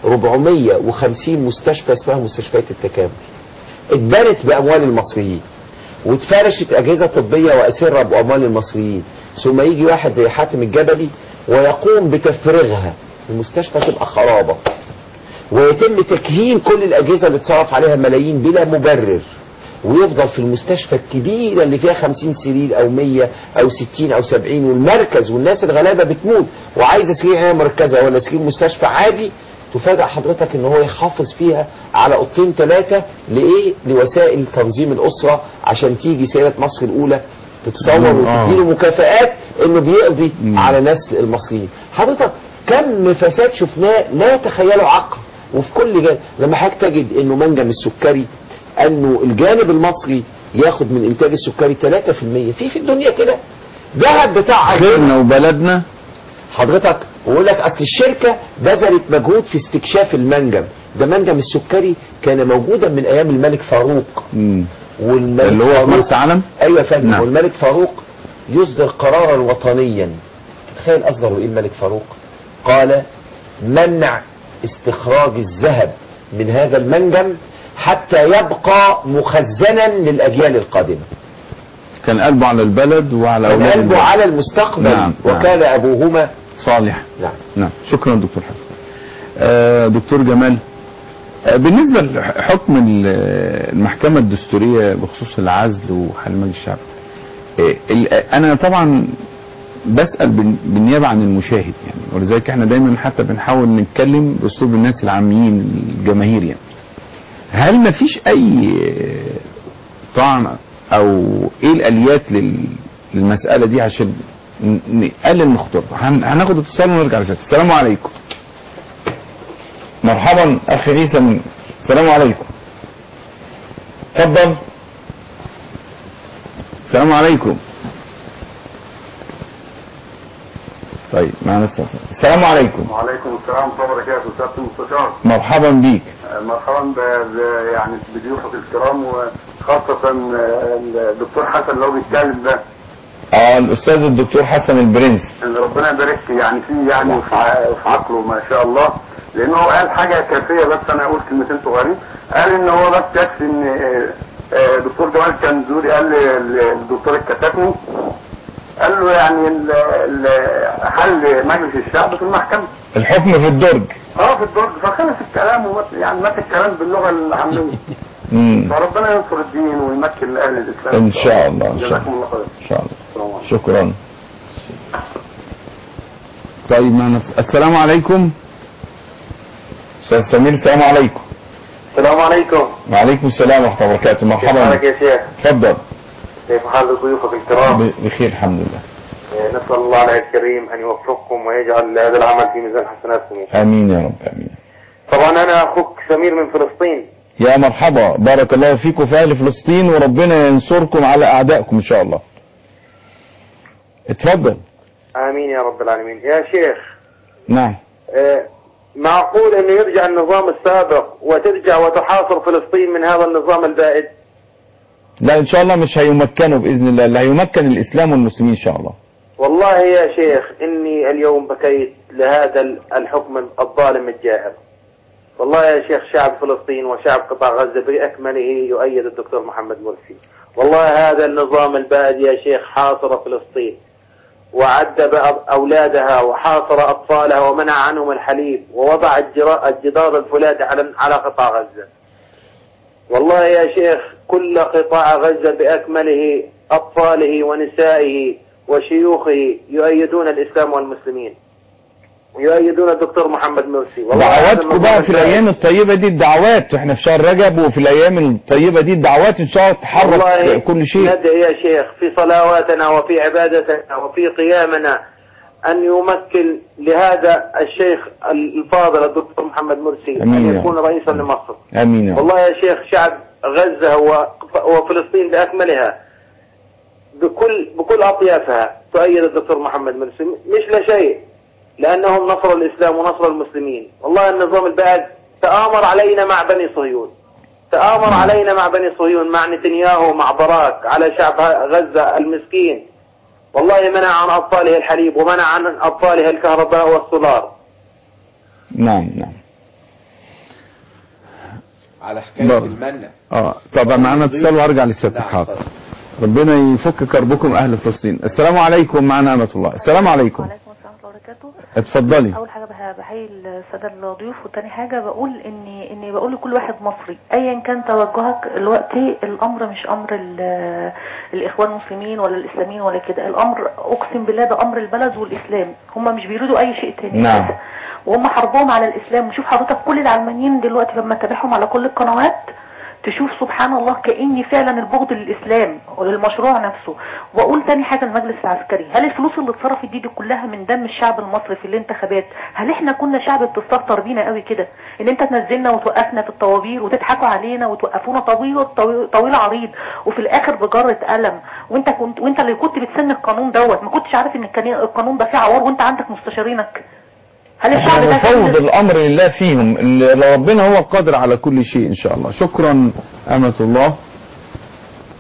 450 مستشفى اسمها مستشفيات التكامل اتبنت باموال المصريين واتفرشت اجهزه طبيه واسره باموال المصريين ثم يجي واحد زي حاتم الجبلي ويقوم بتفريغها المستشفى تبقى خرابه ويتم تكهين كل الاجهزه اللي اتصرف عليها ملايين بلا مبرر ويفضل في المستشفى الكبيره اللي فيها 50 سرير او 100 او 60 او 70 والمركز والناس الغلابه بتموت وعايزه سرير عنايه مركزه ولا سرير مستشفى عادي تفاجئ حضرتك ان هو يحافظ فيها على اوضتين ثلاثه لايه؟ لوسائل تنظيم الاسره عشان تيجي سيده مصر الاولى تتصور آه. وتديله مكافآت انه بيقضي على نسل المصريين حضرتك كم فساد شفناه لا يتخيله عقل وفي كل جانب لما حضرتك تجد انه منجم السكري انه الجانب المصري ياخد من انتاج السكري 3% في في الدنيا كده ذهب بتاع خيرنا وبلدنا حضرتك ويقول لك اصل الشركه بذلت مجهود في استكشاف المنجم ده منجم السكري كان موجودا من ايام الملك فاروق مم. والملك اللي هو في فاروق مرسى علم ايوه يا فندم نعم. والملك فاروق يصدر قرارا وطنيا تخيل اصدر ايه الملك فاروق قال منع استخراج الذهب من هذا المنجم حتى يبقى مخزنا للاجيال القادمه كان قلبه على البلد وعلى كان أولاد قلبه البلد. على المستقبل نعم، نعم. وكان ابوهما صالح نعم نعم شكرا دكتور حسن آه دكتور جمال آه بالنسبة لحكم ال- المحكمة الدستورية بخصوص العزل وحل مجلس الشعب آه ال- أنا طبعا بسأل بال- بالنيابة عن المشاهد يعني ولذلك احنا دايما حتى بنحاول نتكلم بأسلوب الناس العاميين الجماهير يعني هل ما فيش أي آه، طعن أو إيه الآليات لل- للمسألة دي عشان ن- نقلل من خطورتها هن- هناخد اتصال ونرجع لسات السلام عليكم مرحبا اخي عيسى من السلام عليكم اتفضل السلام عليكم طيب معنا اتصال السلام عليكم وعليكم السلام ورحمة الله وبركاته سيادة المستشار مرحبا بيك آه، مرحبا ب- ب- يعني بضيوفك الكرام وخاصة آه، الدكتور حسن اللي هو بيتكلم ده اه الاستاذ الدكتور حسن البرنس ان ربنا يبارك يعني فيه يعني وفي ع- وفي عقله ما شاء الله لانه هو قال حاجة كافية بس انا اقول كلمتين صغيرين قال ان هو بس يكفي ان آه، آه، دكتور جمال كنزوري قال للدكتور الكتاتني قال له يعني ال- ال- حل مجلس الشعب في المحكمة الحكم في الدرج اه في الدرج فخلص الكلام ومت يعني مات الكلام باللغه العاميه مم. فربنا ينصر الدين ويمكن اهل الاسلام ان شاء الله ان شاء جزاكم الله الله خير ان شاء الله السلام عليكم. شكرا طيب معنا السلام عليكم استاذ سمير السلام عليكم السلام عليكم وعليكم السلام ورحمه الله وبركاته كيف مرحبا حالك يا شيخ تفضل كيف حال ضيوفك الكرام ب- بخير الحمد لله آه، نسأل الله العلي الكريم أن يوفقكم ويجعل هذا العمل في ميزان حسناتكم امين يا رب امين طبعا أنا أخوك سمير من فلسطين يا مرحبا بارك الله فيكم في اهل فلسطين وربنا ينصركم على اعدائكم ان شاء الله اتفضل آمين يا رب العالمين يا شيخ نعم آه، معقول أنه يرجع النظام السابق وترجع وتحاصر فلسطين من هذا النظام البائد لا ان شاء الله مش هيمكنوا باذن الله لا هيمكن الاسلام والمسلمين ان شاء الله والله يا شيخ إني اليوم بكيت لهذا الحكم الظالم الجائر والله يا شيخ شعب فلسطين وشعب قطاع غزة بأكمله يؤيد الدكتور محمد مرسي والله هذا النظام البائد يا شيخ حاصر فلسطين وعذب أب- أولادها وحاصر أطفالها ومنع عنهم الحليب ووضع الجرا- الجدار الفولاذي على على قطاع غزة والله يا شيخ كل قطاع غزة بأكمله أطفاله ونسائه وشيوخه يؤيدون الإسلام والمسلمين يؤيدون الدكتور محمد مرسي والله هذا دعواتكم النظام بقى في البائد. الايام الطيبه دي الدعوات احنا في شهر رجب وفي الايام الطيبه دي الدعوات ان شاء الله تحرك والله كل شيء ندعي يا شيخ في صلواتنا وفي عبادتنا وفي قيامنا أن يمكن لهذا الشيخ الفاضل الدكتور محمد مرسي أمين أن يا يكون رب. رئيسا لمصر امين يا رب والله يا شيخ شعب غزة و- وفلسطين بأكملها بكل بكل أطيافها تؤيد الدكتور محمد مرسي مش لا شيء لأنهم نصروا الإسلام ونصروا المسلمين والله النظام البائد تآمر علينا مع بني صهيون تآمر علينا مع بني صهيون مع نتنياهو مع باراك على شعب غزة المسكين والله منع عن أطفاله الحليب ومنع عن أطفاله الكهرباء والسولار نعم نعم على حكايه بارك. المنة اه طبعا معانا اتصال وارجع للست حاضر ربنا يفك كربكم اهل فلسطين السلام عليكم معنا امة الله السلام عليكم وعليكم السلام ورحمه الله وبركاته اتفضلي اول حاجه بح- بحيي الساده الضيوف وتاني حاجه بقول اني اني بقول لكل واحد مصري ايا كان توجهك دلوقتي الامر مش امر ال- الاخوان المسلمين ولا الاسلاميين ولا كده الامر اقسم بالله ده امر البلد والاسلام هم مش بيريدوا اي شيء تاني نعم. وهم حربهم على الاسلام وشوف حضرتك كل العلمانيين دلوقتي لما تابعهم على كل القنوات تشوف سبحان الله كأني فعلا البغض للإسلام وللمشروع نفسه وأقول تاني حاجة المجلس العسكري هل الفلوس اللي اتصرفت دي, دي كلها من دم الشعب المصري في الانتخابات هل احنا كنا شعب بتستهتر بينا قوي كده ان انت تنزلنا وتوقفنا في الطوابير وتضحكوا علينا وتوقفونا طويل طويل, طويل عريض وفي الاخر بجرة قلم وانت كنت وانت اللي كنت بتسن القانون دوت ما كنتش عارف ان الكان- القانون ده فيه عوار وانت عندك مستشارينك هل الشعب احنا ده كان- نفوض الامر لله فيهم اللي ربنا هو القادر على كل شيء ان شاء الله شكرا امة الله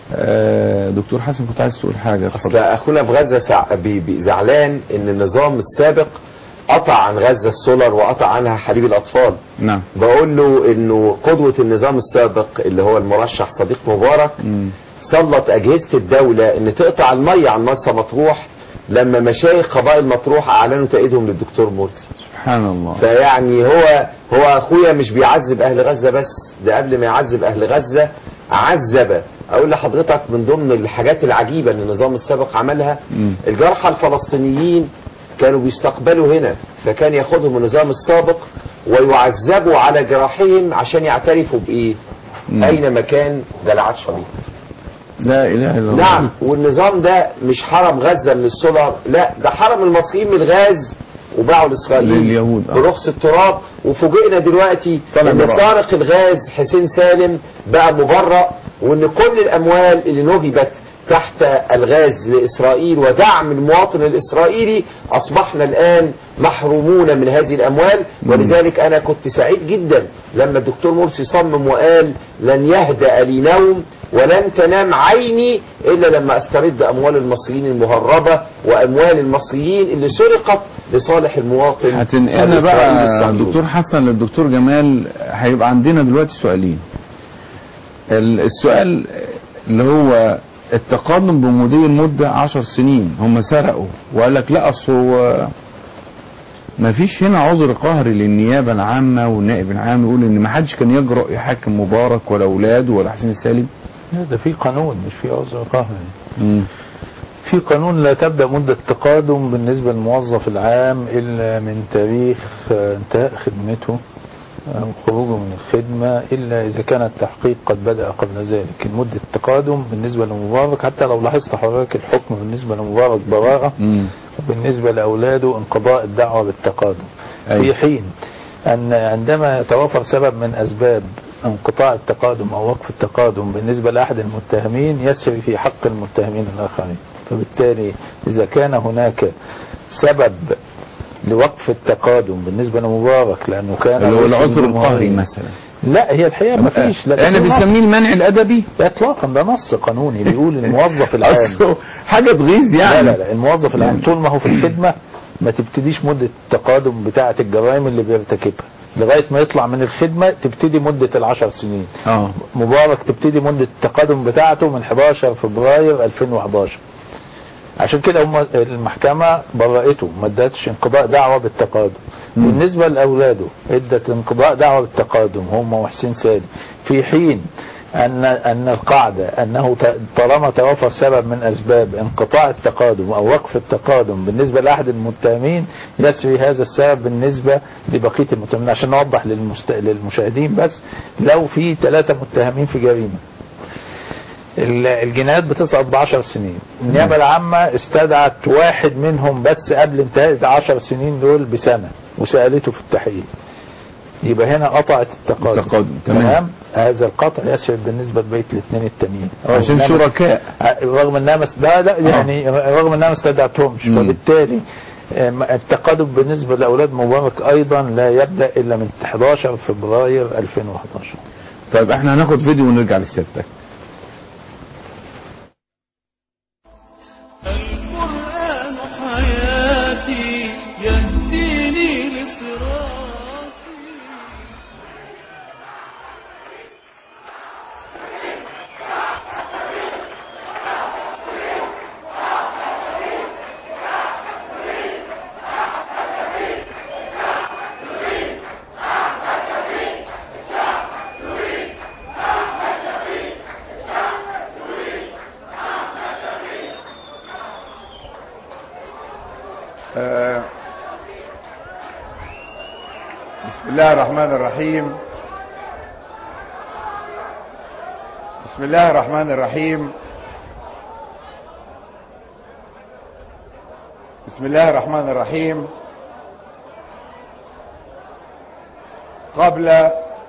آه، دكتور حسن كنت عايز تقول حاجه اصل اخونا في غزه سع... بي... بي... زعلان ان النظام السابق قطع عن غزه السولر وقطع عنها حليب الاطفال نعم بقول له انه قدوه النظام السابق اللي هو المرشح صديق مبارك سلط اجهزه الدوله ان تقطع الميه عن مرسى مطروح لما مشايخ قبائل مطروح اعلنوا تأييدهم للدكتور مرسي سبحان الله فيعني هو هو اخويا مش بيعذب اهل غزه بس ده قبل ما يعذب اهل غزه عذب اقول لحضرتك من ضمن الحاجات العجيبه ان النظام السابق عملها الجرحى الفلسطينيين كانوا بيستقبلوا هنا فكان ياخدهم النظام السابق ويعذبوا على جراحهم عشان يعترفوا بايه اينما كان جلعات شريط لا اله الا الله نعم والنظام ده مش حرم غزه من السولار لا ده حرم المصريين من الغاز وباعوا لاسرائيل لليهود، آه. برخص التراب وفوجئنا دلوقتي طلع ان براءة. سارق الغاز حسين سالم بقى مبرأ وان كل الاموال اللي نهبت تحت الغاز لاسرائيل ودعم المواطن الاسرائيلي اصبحنا الان محرومون من هذه الاموال ولذلك انا كنت سعيد جدا لما الدكتور مرسي صمم وقال لن يهدأ لي نوم ولن تنام عيني الا لما استرد اموال المصريين المهربه واموال المصريين اللي سرقت لصالح المواطن هتنقلنا الإسرائيلي بقى الصهيوني. دكتور حسن للدكتور جمال هيبقى عندنا دلوقتي سؤالين ال- السؤال اللي هو التقدم بمضي المدة عشر سنين هم سرقوا وقال لك لا اصل هو ما فيش هنا عذر قهري للنيابة العامة والنائب العام يقول ان ما حدش كان يجرؤ يحاكم مبارك ولا اولاده ولا حسين سالم لا ده في قانون مش في عذر قهري في قانون لا تبدأ مدة تقادم بالنسبة للموظف العام إلا من تاريخ آه، انتهاء خدمته أو خروجه من الخدمة إلا إذا كان التحقيق قد بدأ قبل ذلك مدة التقادم بالنسبة لمبارك حتى لو لاحظت حضرتك الحكم بالنسبة لمبارك براءة وبالنسبة لأولاده انقضاء الدعوة بالتقادم أيوة. في حين أن عندما يتوافر سبب من أسباب انقطاع التقادم أو وقف التقادم بالنسبة لأحد المتهمين يسري في حق المتهمين الآخرين فبالتالي إذا كان هناك سبب لوقف التقادم بالنسبة لمبارك لأنه كان اللي هو رئيس العذر الجمهورية. القهري مثلا لا هي الحقيقة ما فيش لا احنا ده نص. بنسميه المنع الادبي اطلاقا ده نص قانوني بيقول الموظف العام أصله حاجة تغيظ يعني لا لا لا الموظف العام طول ما هو في الخدمة ما تبتديش مدة التقادم بتاعة الجرائم اللي بيرتكبها لغاية ما يطلع من الخدمة تبتدي مدة العشر سنين اه مبارك تبتدي مدة التقادم بتاعته من 11 فبراير 2011 عشان كده هم المحكمة برأته ما ادتش انقضاء دعوة بالتقادم بالنسبة لأولاده ادت انقضاء دعوة بالتقادم هم وحسين سالم في حين أن أن القاعدة أنه ت- طالما توافر سبب من أسباب انقطاع التقادم أو وقف التقادم بالنسبة لأحد المتهمين يسري هذا السبب بالنسبة لبقية المتهمين عشان نوضح للمست... للمشاهدين بس لو في ثلاثة متهمين في جريمة ال- الجنايات بتسقط بعشر سنين النيابة العامة استدعت واحد منهم بس قبل انتهاء العشر سنين دول بسنة وسألته في التحقيق يبقى هنا قطعت التقادم التقادم، تمام. تمام هذا القطع يسرد بالنسبة لبقية الاثنين التانيين عشان رغم إنها شركاء. مس- رغم انها مس... لا لا يعني رغم انها ما استدعتهمش مم. وبالتالي آم، التقادم بالنسبة لأولاد مبارك أيضا لا يبدأ إلا من 11 فبراير 2011 طيب احنا هناخد فيديو ونرجع لسيادتك القرآن حياتي يهديني لصراط آه، بسم الله الرحمن الرحيم بسم الله الرحمن الرحيم بسم الله الرحمن الرحيم قبل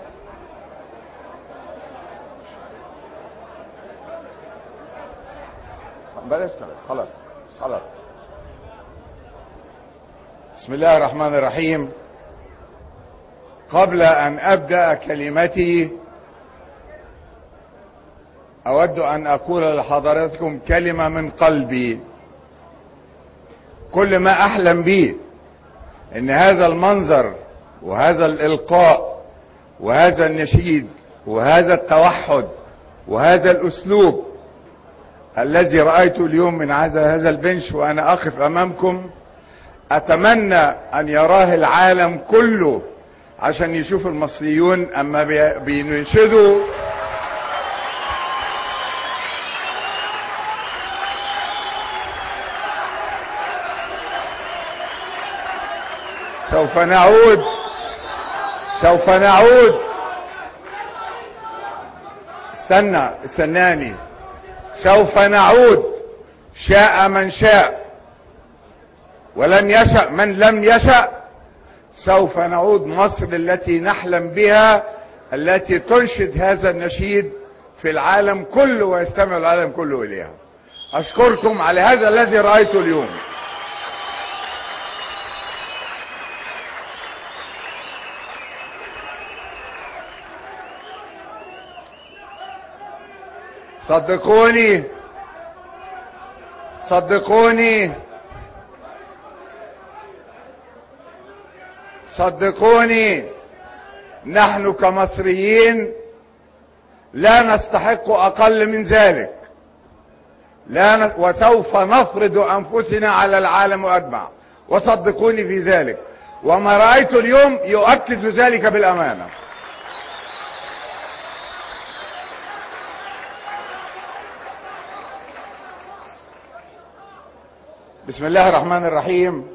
بلاش كلام خلاص خلاص بسم الله الرحمن الرحيم قبل ان ابدا كلمتي أود أن أقول لحضراتكم كلمة من قلبي كل ما أحلم به إن هذا المنظر وهذا الإلقاء وهذا النشيد وهذا التوحد وهذا الأسلوب الذي رأيته اليوم من هذا هذا البنش وأنا أقف أمامكم أتمنى أن يراه العالم كله عشان يشوف المصريون أما بي- بينشدوا سوف نعود سوف نعود استنى استناني سوف نعود شاء من شاء ولم يشأ من لم يشأ سوف نعود مصر التي نحلم بها التي تنشد هذا النشيد في العالم كله ويستمع العالم كله إليها أشكركم على هذا الذي رأيته اليوم صدقوني صدقوني صدقوني نحن كمصريين لا نستحق اقل من ذلك لا ن... وسوف نفرض انفسنا على العالم اجمع وصدقوني في ذلك وما رايت اليوم يؤكد ذلك بالامانه بسم الله الرحمن الرحيم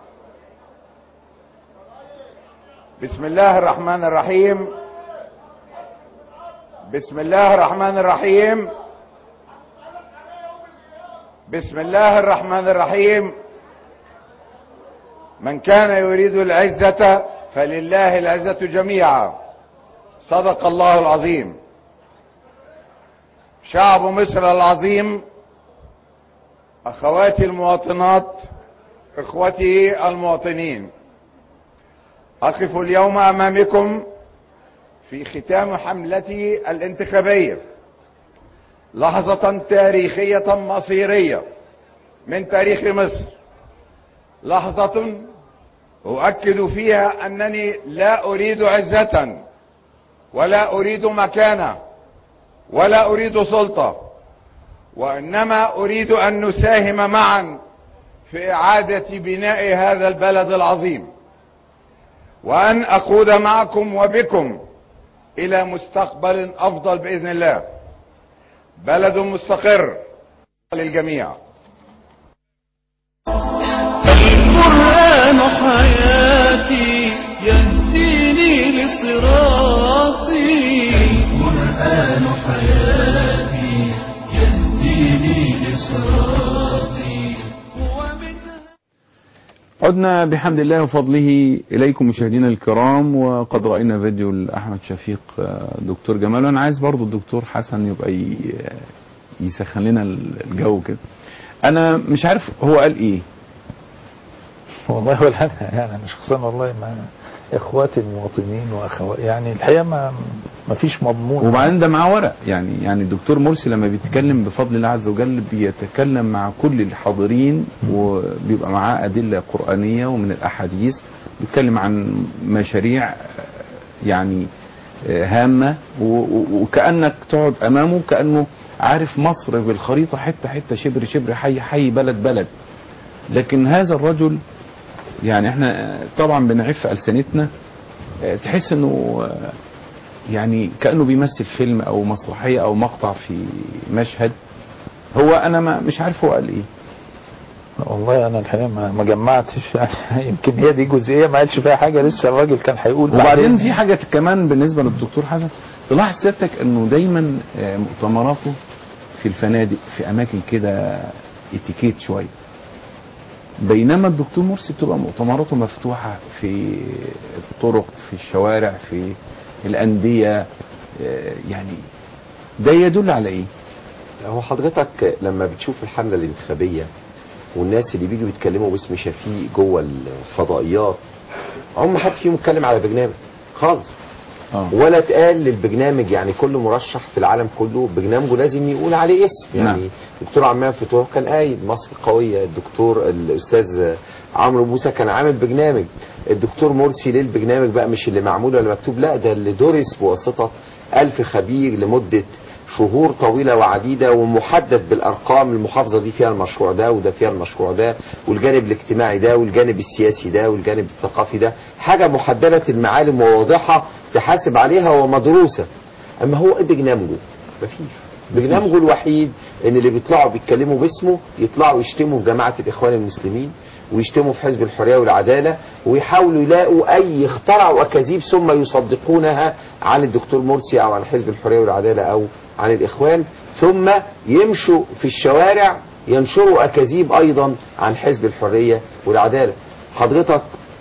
بسم الله الرحمن الرحيم بسم الله الرحمن الرحيم بسم الله الرحمن الرحيم من كان يريد العزة فلله العزة جميعا صدق الله العظيم شعب مصر العظيم اخواتي المواطنات اخوتي المواطنين اقف اليوم امامكم في ختام حملتي الانتخابيه لحظه تاريخيه مصيريه من تاريخ مصر لحظه اؤكد فيها انني لا اريد عزه ولا اريد مكانه ولا اريد سلطه وانما اريد ان نساهم معا في اعاده بناء هذا البلد العظيم وان اقود معكم وبكم الى مستقبل افضل باذن الله بلد مستقر للجميع القرآن حياتي يهديني لصراطي القرآن حياتي يهديني لصراطي عدنا بحمد الله وفضله إليكم مشاهدينا الكرام وقد رأينا فيديو لأحمد شفيق آه، دكتور جمال وأنا عايز برضو الدكتور حسن يبقى ي- يسخن لنا الجو كده أنا مش عارف هو قال إيه والله ولا انا يعني انا شخصيا والله ما اخواتي المواطنين واخواتي يعني الحقيقه ما ما فيش مضمون وبعدين ده معاه ورق يعني يعني الدكتور مرسي لما بيتكلم بفضل الله عز وجل بيتكلم مع كل الحاضرين وبيبقى معاه أدلة قرآنية ومن الأحاديث بيتكلم عن مشاريع آه، يعني آه، هامة و- و- وكأنك تقعد أمامه كأنه عارف مصر بالخريطة حتة حتة شبر شبر حي حي بلد بلد لكن هذا الرجل يعني احنا طبعا بنعف ألسنتنا آه، تحس انه آه، يعني كأنه بيمثل فيلم او مسرحية او مقطع في مشهد هو انا ما مش عارف هو قال ايه والله انا الحقيقه ما, ما جمعتش يعني يمكن هي دي جزئيه ما قالش فيها حاجه لسه الراجل كان هيقول وبعدين في حاجة كمان بالنسبة للدكتور حسن تلاحظ سيادتك انه دايما آه، مؤتمراته في الفنادق في اماكن كده اتيكيت شوية بينما الدكتور مرسي بتبقى مؤتمراته مفتوحة في الطرق في الشوارع في الأندية آه، يعني ده يدل على ايه هو حضرتك لما بتشوف الحملة الانتخابية والناس اللي بيجوا يتكلموا باسم شفيق جوه الفضائيات عم ما حد فيهم اتكلم على برنامج خالص آه. ولا اتقال للبرنامج يعني كل مرشح في العالم كله برنامجه لازم يقول عليه اسم يعني نعم. الدكتور عمام فتوح كان قايل مصر قويه الدكتور الاستاذ عمرو موسى كان عامل برنامج الدكتور مرسي ليه البرنامج بقى مش اللي معمول ولا مكتوب لا ده اللي درس بواسطه ألف خبير لمده شهور طويلة وعديدة ومحدد بالأرقام المحافظة دي فيها المشروع ده وده فيها المشروع ده والجانب الاجتماعي ده والجانب السياسي ده والجانب الثقافي ده حاجة محددة المعالم وواضحة تحاسب عليها ومدروسة أما هو إيه برنامجه؟ مفيش برنامجه الوحيد ان اللي بيطلعوا بيتكلموا باسمه يطلعوا يشتموا في جماعه الاخوان المسلمين ويشتموا في حزب الحريه والعداله ويحاولوا يلاقوا اي اخترعوا اكاذيب ثم يصدقونها عن الدكتور مرسي او عن حزب الحريه والعداله او عن الاخوان ثم يمشوا في الشوارع ينشروا اكاذيب ايضا عن حزب الحريه والعداله حضرتك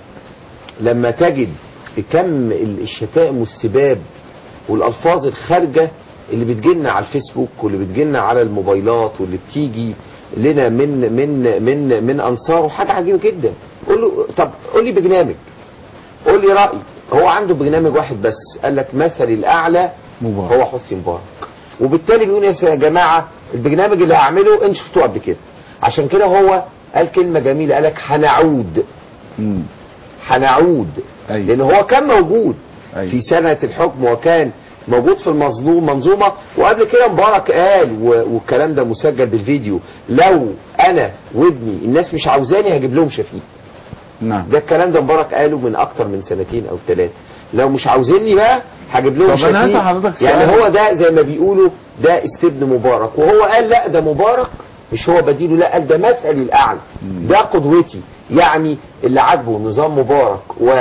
لما تجد كم الشتائم والسباب والالفاظ الخارجه اللي بتجيلنا على الفيسبوك واللي بتجيلنا على الموبايلات واللي بتيجي لنا من من من من انصاره حاجه عجيبه جدا قول له طب قول لي برنامج قول لي راي هو عنده برنامج واحد بس قال لك مثل الاعلى مبارك. هو حسني مبارك وبالتالي بيقول يا جماعه البرنامج اللي هعمله انتوا شفتوه قبل كده عشان كده هو قال كلمه جميله قال لك هنعود مم. هنعود أيوة. لان هو كان موجود أيوة. في سنه الحكم وكان موجود في المظلوم منظومه وقبل كده مبارك قال و- والكلام ده مسجل بالفيديو لو انا وابني الناس مش عاوزاني هجيب لهم شفيق نعم ده الكلام ده مبارك قاله من اكتر من سنتين او ثلاثه لو مش عاوزيني بقى هجيب لهم طب أنا شفيق هسأل حضرتك يعني سؤال. هو ده زي ما بيقولوا ده استبن مبارك وهو قال لا ده مبارك مش هو بديله لا قال ده مثلي الاعلى ده قدوتي يعني اللي عاجبه نظام مبارك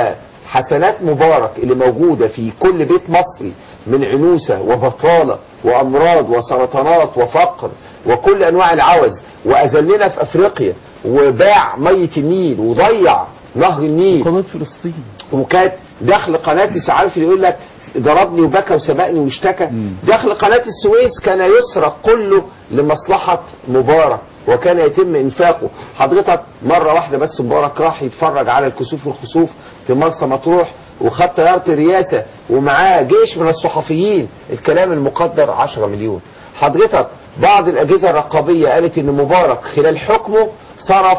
وحسنات مبارك اللي موجوده في كل بيت مصري من عنوسه وبطاله وامراض وسرطانات وفقر وكل انواع العوز واذلنا في افريقيا وباع ميه النيل وضيع نهر النيل قضيه فلسطين وكانت دخل قناه عارف اللي يقول لك ضربني وبكى وسبقني واشتكى دخل قناه السويس كان يسرق كله لمصلحه مبارك وكان يتم انفاقه حضرتك مره واحده بس مبارك راح يتفرج على الكسوف والخسوف في مرسى مطروح وخد طياره الرئاسه ومعاه جيش من الصحفيين الكلام المقدر 10 مليون حضرتك بعض الاجهزه الرقابيه قالت ان مبارك خلال حكمه صرف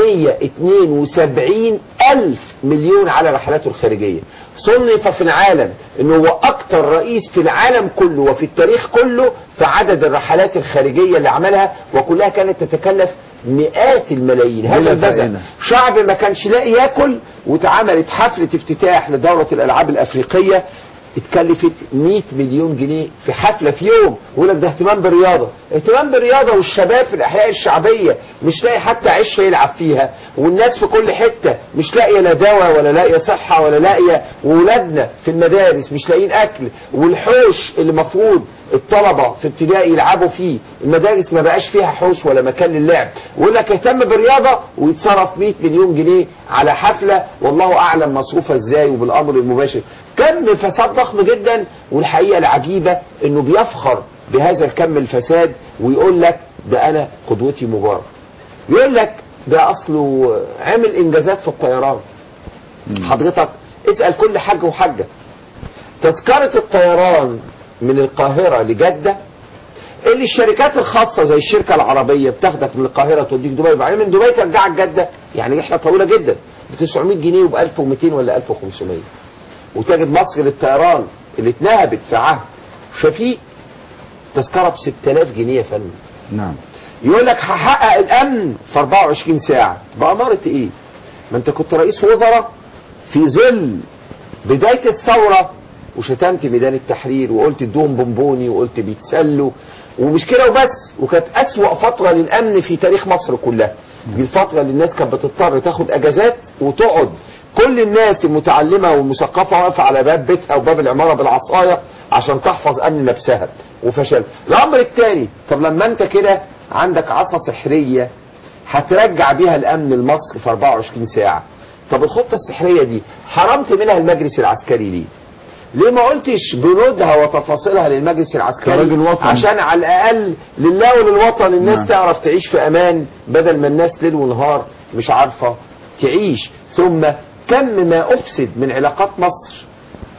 172 ألف مليون على رحلاته الخارجية صنف في العالم انه هو اكتر رئيس في العالم كله وفي التاريخ كله في عدد الرحلات الخارجية اللي عملها وكلها كانت تتكلف مئات الملايين هذا بلا البذل فائدة. شعب ما كانش لاقي ياكل واتعملت حفلة افتتاح لدورة الالعاب الافريقية اتكلفت 100 مليون جنيه في حفله في يوم يقول لك ده اهتمام بالرياضه اهتمام بالرياضه والشباب في الاحياء الشعبيه مش لاقي حتى عشه يلعب فيها والناس في كل حته مش لاقيه لا دواء ولا لاقيه صحه ولا لاقيه واولادنا في المدارس مش لاقيين اكل والحوش اللي المفروض الطلبه في ابتدائي يلعبوا فيه المدارس ما بقاش فيها حوش ولا مكان للعب ويقول لك اهتم بالرياضه ويتصرف 100 مليون جنيه على حفله والله اعلم مصروفها ازاي وبالامر المباشر كم فساد ضخم جدا والحقيقه العجيبه انه بيفخر بهذا الكم الفساد ويقول لك ده انا قدوتي مبارك يقول لك ده اصله عمل انجازات في الطيران حضرتك اسال كل حاج وحاجه تذكره الطيران من القاهره لجده اللي الشركات الخاصة زي الشركة العربية بتاخدك من القاهرة توديك دبي وبعدين من دبي ترجعك جدة يعني رحلة طويلة جدا ب 900 جنيه وب 1200 ولا 1500 وتجد مصر للطيران اللي اتنهبت في عهد شفيق تذكرة ب 6000 جنيه يا فندم نعم يقول لك هحقق الامن في 24 ساعة بأمارة ايه ما انت كنت رئيس وزراء في ظل بداية الثورة وشتمت ميدان التحرير وقلت ادوهم بونبوني وقلت بيتسلوا ومش كده وبس وكانت أسوأ فترة للأمن في تاريخ مصر كلها دي الفترة اللي الناس كانت بتضطر تاخد أجازات وتقعد كل الناس المتعلمة والمثقفة واقفة على باب بيتها وباب العمارة بالعصاية عشان تحفظ أمن نفسها وفشلت الأمر الثاني طب لما أنت كده عندك عصا سحرية هترجع بيها الأمن لمصر في 24 ساعة طب الخطة السحرية دي حرمت منها المجلس العسكري ليه ليه ما قلتش بنودها وتفاصيلها للمجلس العسكري كراجل وطني. عشان على الاقل لله وللوطن الناس نعم. تعرف تعيش في امان بدل ما الناس ليل ونهار مش عارفه تعيش ثم كم ما افسد من علاقات مصر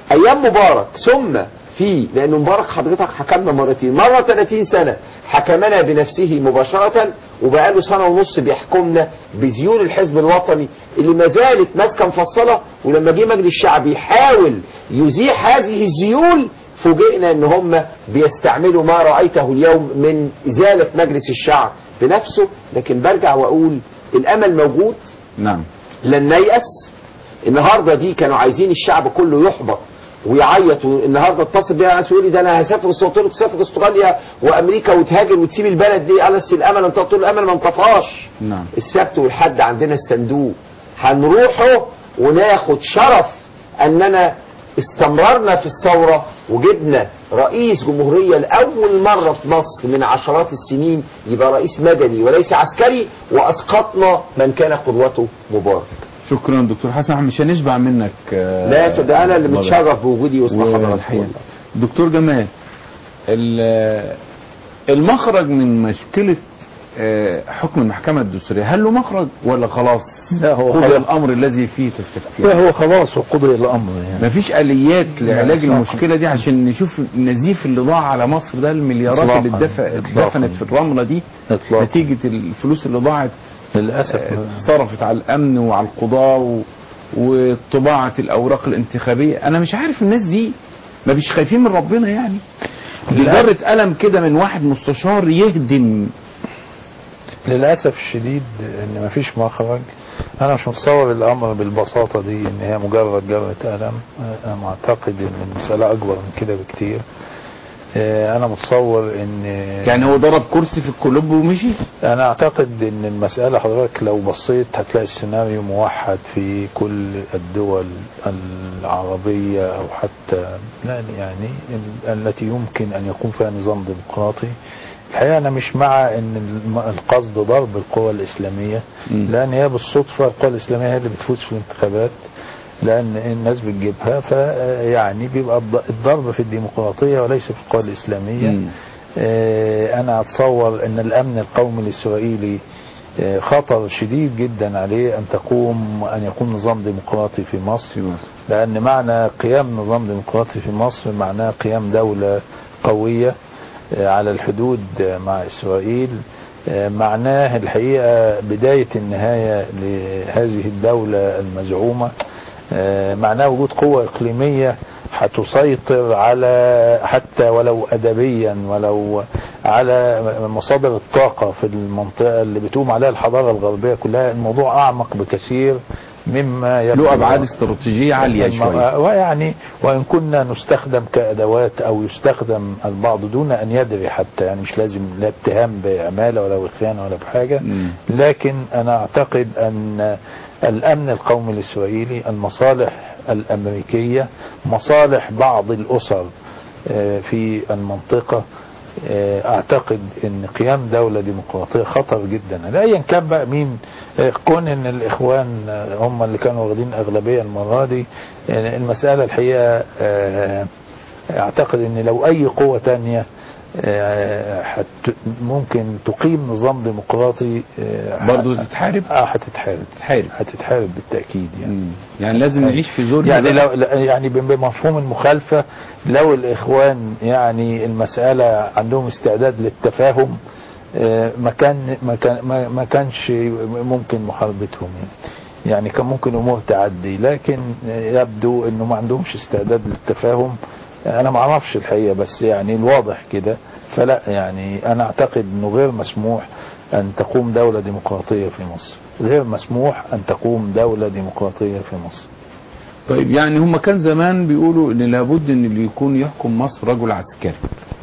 ايام مبارك ثم في لان مبارك حضرتك حكمنا مرتين مره 30 سنه حكمنا بنفسه مباشره وبقاله سنه ونص بيحكمنا بزيون الحزب الوطني اللي ما زالت ماسكه مفصله ولما جه مجلس الشعب يحاول يزيح هذه الزيول فوجئنا ان هم بيستعملوا ما رايته اليوم من ازاله مجلس الشعب بنفسه لكن برجع واقول الامل موجود نعم لن نيأس النهارده دي كانوا عايزين الشعب كله يحبط ويعيط النهارده اتصل بيا ناس يقول لي ده انا هسافر قلت له تسافر استراليا وامريكا وتهاجر وتسيب البلد دي قال بس الامل انت قلت له الامل ما انطفاش نعم السبت والحد عندنا الصندوق هنروحه وناخد شرف اننا استمررنا في الثورة وجبنا رئيس جمهورية لأول مرة في مصر من عشرات السنين يبقى رئيس مدني وليس عسكري وأسقطنا من كان قدوته مبارك شكرا دكتور حسن احنا مش هنشبع منك آه، لا ده أنا اللي والله. متشرف بوجودي وسط حضراتكم والحقيقة. دكتور جمال ال- المخرج من مشكلة آه، حكم المحكمة الدستورية هل له مخرج ولا خلاص لا هو قضي خلاص. الأمر الذي فيه تستفتي لا هو خلاص وقضي الامر يعني مفيش آليات لعلاج إطلاقاً. المشكلة دي عشان نشوف النزيف اللي ضاع على مصر ده المليارات إطلاقاً. اللي اتدف- إطلاقاً. اتدفنت في الرملة دي إطلاقاً. نتيجة الفلوس اللي ضاعت للاسف صرفت على الأمن وعلى القضاء و... وطباعة الأوراق الانتخابية أنا مش عارف الناس دي ما بيش خايفين من ربنا يعني بجرة قلم كده من واحد مستشار يهدم للاسف الشديد ان مفيش مخرج انا مش متصور الامر بالبساطه دي ان هي مجرد جرة قلم انا معتقد ان المساله اكبر من كده بكتير آه، انا متصور ان يعني هو ضرب كرسي في الكلوب ومشي انا اعتقد ان المسألة حضرتك لو بصيت هتلاقي السيناريو موحد في كل الدول العربية او حتى لا يعني ال- التي يمكن ان يكون فيها نظام ديمقراطي الحقيقة انا مش مع ان الم- القصد ضرب القوى الاسلامية لان هي بالصدفة القوى الاسلامية هي اللي بتفوز في الانتخابات لان الناس بتجيبها فيعني بيبقى الض- الضرب في الديمقراطية وليس في القوى الاسلامية آه، انا اتصور ان الامن القومي الاسرائيلي آه، خطر شديد جدا عليه ان تقوم ان يكون نظام ديمقراطي في مصر لان معنى قيام نظام ديمقراطي في مصر معناه قيام دولة قوية آه، على الحدود آه، مع اسرائيل آه، معناه الحقيقة بداية النهاية لهذه الدولة المزعومة آه، معناه وجود قوة إقليمية هتسيطر على حتى ولو أدبيا ولو على مصادر الطاقة في المنطقة اللي بتقوم عليها الحضارة الغربية كلها الموضوع أعمق بكثير مما يبدو له أبعاد استراتيجية عالية الم- شوية ويعني وإن كنا نستخدم كأدوات أو يستخدم البعض دون أن يدري حتى يعني مش لازم لا اتهام بعمالة ولا بخيانة ولا بحاجة لكن أنا أعتقد أن الأمن القومي الإسرائيلي المصالح الأمريكية مصالح بعض الأسر آه، في المنطقة آه، اعتقد ان قيام دولة ديمقراطية خطر جدا ايا كان بقى مين آه، كون ان الاخوان آه، هم اللي كانوا واخدين اغلبية المرة دي آه، المسألة الحقيقة آه، اعتقد ان لو اي قوة تانية آه، حت- ممكن تقيم نظام ديمقراطي آه، برضو ه- تتحارب اه هتتحارب تتحارب هتتحارب بالتأكيد يعني يعني لازم نعيش في زون يعني لو لا- يعني بمفهوم المخالفة لو الإخوان يعني المسألة عندهم استعداد للتفاهم آه، ما كان ما كان ما ما كانش ممكن محاربتهم يعني يعني كان ممكن امور تعدي لكن آه، يبدو انه ما عندهمش استعداد للتفاهم انا ما اعرفش الحقيقه بس يعني الواضح كده فلا يعني انا اعتقد انه غير مسموح ان تقوم دوله ديمقراطيه في مصر غير مسموح ان تقوم دوله ديمقراطيه في مصر طيب يعني هم كان زمان بيقولوا ان لابد ان اللي يكون يحكم مصر رجل عسكري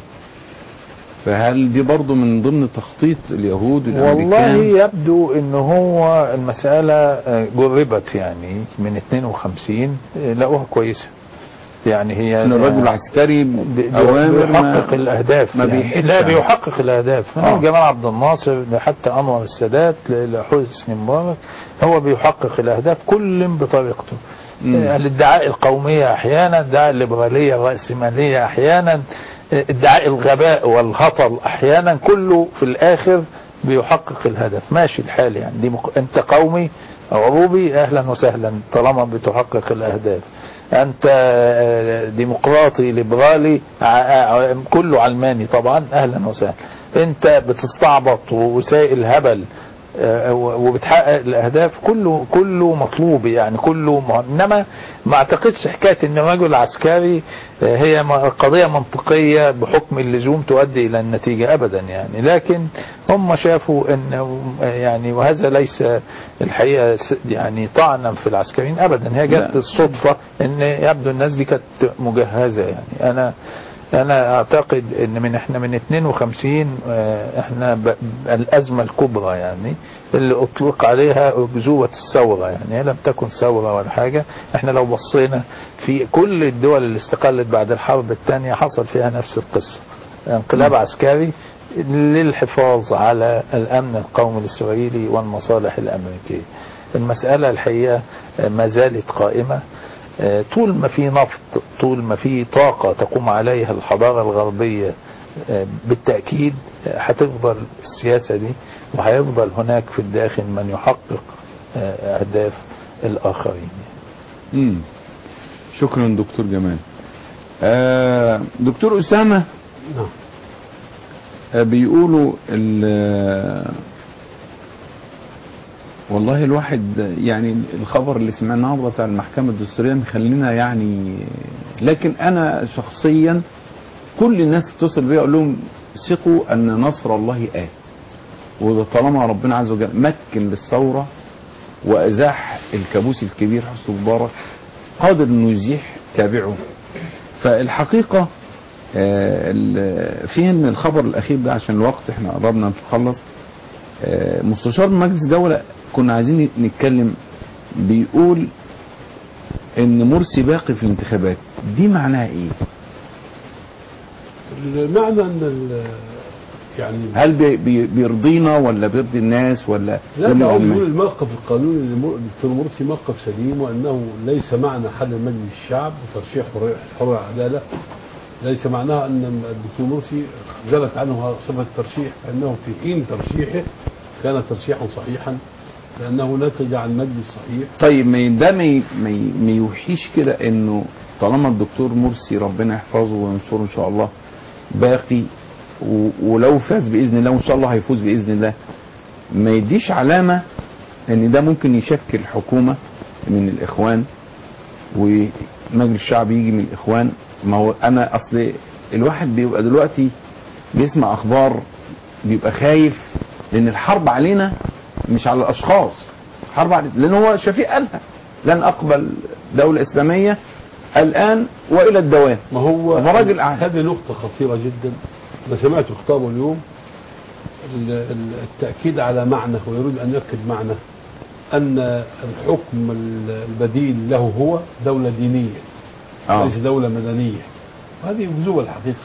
فهل دي برضو من ضمن تخطيط اليهود والامريكان والله يبدو ان هو المسألة آه، جربت يعني من 52 آه، لقوها كويسة يعني هي ان الرجل العسكري ب- اوامر بيحقق ما الاهداف ما يعني بيحدش لا عنها. بيحقق الاهداف من آه. جمال عبد الناصر حتى انور السادات ل- لحسني مبارك هو بيحقق الاهداف كل بطريقته مم. آه، الادعاء القومية احيانا ادعاء الليبرالية الرأسمالية احيانا آه، ادعاء الغباء والهطل احيانا كله في الاخر بيحقق الهدف ماشي الحال يعني دي مق... انت قومي او عروبي اهلا وسهلا طالما بتحقق الاهداف انت آه، ديمقراطي ليبرالي ع- ع- كله علماني طبعا اهلا وسهلا انت بتستعبط وسائل الهبل آه، وبتحقق الاهداف كله كله مطلوب يعني كله مه- انما ما اعتقدش حكايه ان رجل عسكري آه، هي م- قضيه منطقيه بحكم اللزوم تؤدي الى النتيجه ابدا يعني لكن هم شافوا ان يعني وهذا ليس الحقيقه س- يعني طعنا في العسكريين ابدا هي جت لا. الصدفه ان يبدو الناس دي كانت مجهزه يعني انا انا اعتقد ان من احنا من 52 آه، احنا ب... الازمه الكبرى يعني اللي اطلق عليها اكذوبه الثوره يعني هي لم تكن ثوره ولا حاجه احنا لو بصينا في كل الدول اللي استقلت بعد الحرب الثانيه حصل فيها نفس القصه انقلاب عسكري للحفاظ على الامن القومي الاسرائيلي والمصالح الامريكيه المساله الحقيقه آه، ما زالت قائمه آه، طول ما في نفط طول ما في طاقة تقوم عليها الحضارة الغربية آه، بالتأكيد آه، هتفضل السياسة دي وهيفضل هناك في الداخل من يحقق آه، أهداف الآخرين مم. شكرا دكتور جمال آه دكتور أسامة نعم آه بيقولوا ال- والله الواحد يعني الخبر اللي سمعناه النهارده بتاع المحكمة الدستورية مخلينا يعني لكن أنا شخصيا كل الناس تتصل بيا أقول لهم ثقوا أن نصر الله آت وده طالما ربنا عز وجل مكن للثورة وأزاح الكابوس الكبير حسن مبارك قادر انه يزيح تابعه فالحقيقة آه، ال- فيه ان الخبر الاخير ده عشان الوقت احنا قربنا نخلص آه، مستشار مجلس دولة كنا عايزين نتكلم بيقول ان مرسي باقي في الانتخابات دي معناها ايه المعنى ان ال- يعني هل بي بي بيرضينا ولا بيرضي الناس ولا لا ولا لا هو هم؟ بيقول الموقف القانوني للدكتور مرسي موقف سليم وانه ليس معنى حل مجلس الشعب وترشيح حرية- الحريه والعداله ليس معناها ان الدكتور مرسي زالت عنه صفه الترشيح فانه في حين ترشيحه كان ترشيحا صحيحا لانه نتج عن مجلس صحيح طيب ما ي- ده ما ي- ما ي- ما يوحيش كده انه طالما الدكتور مرسي ربنا يحفظه وينصره ان شاء الله باقي و- ولو فاز باذن الله وان شاء الله هيفوز باذن الله ما يديش علامه ان ده ممكن يشكل حكومه من الاخوان ومجلس الشعب يجي من الاخوان ما هو انا اصل الواحد بيبقى دلوقتي بيسمع اخبار بيبقى خايف لان الحرب علينا مش على الاشخاص حرب علينا لان هو شفيق قالها لن اقبل دوله اسلاميه الان والى الدوام ما هو هو راجل قاعد. هذه نقطة خطيرة جدا أنا سمعت خطابه اليوم ال- ال- التأكيد على معنى ويريد أن يؤكد معنى أن الحكم ال- البديل له هو دولة دينية آه. ليس دولة مدنية هذه أكذوبة الحقيقة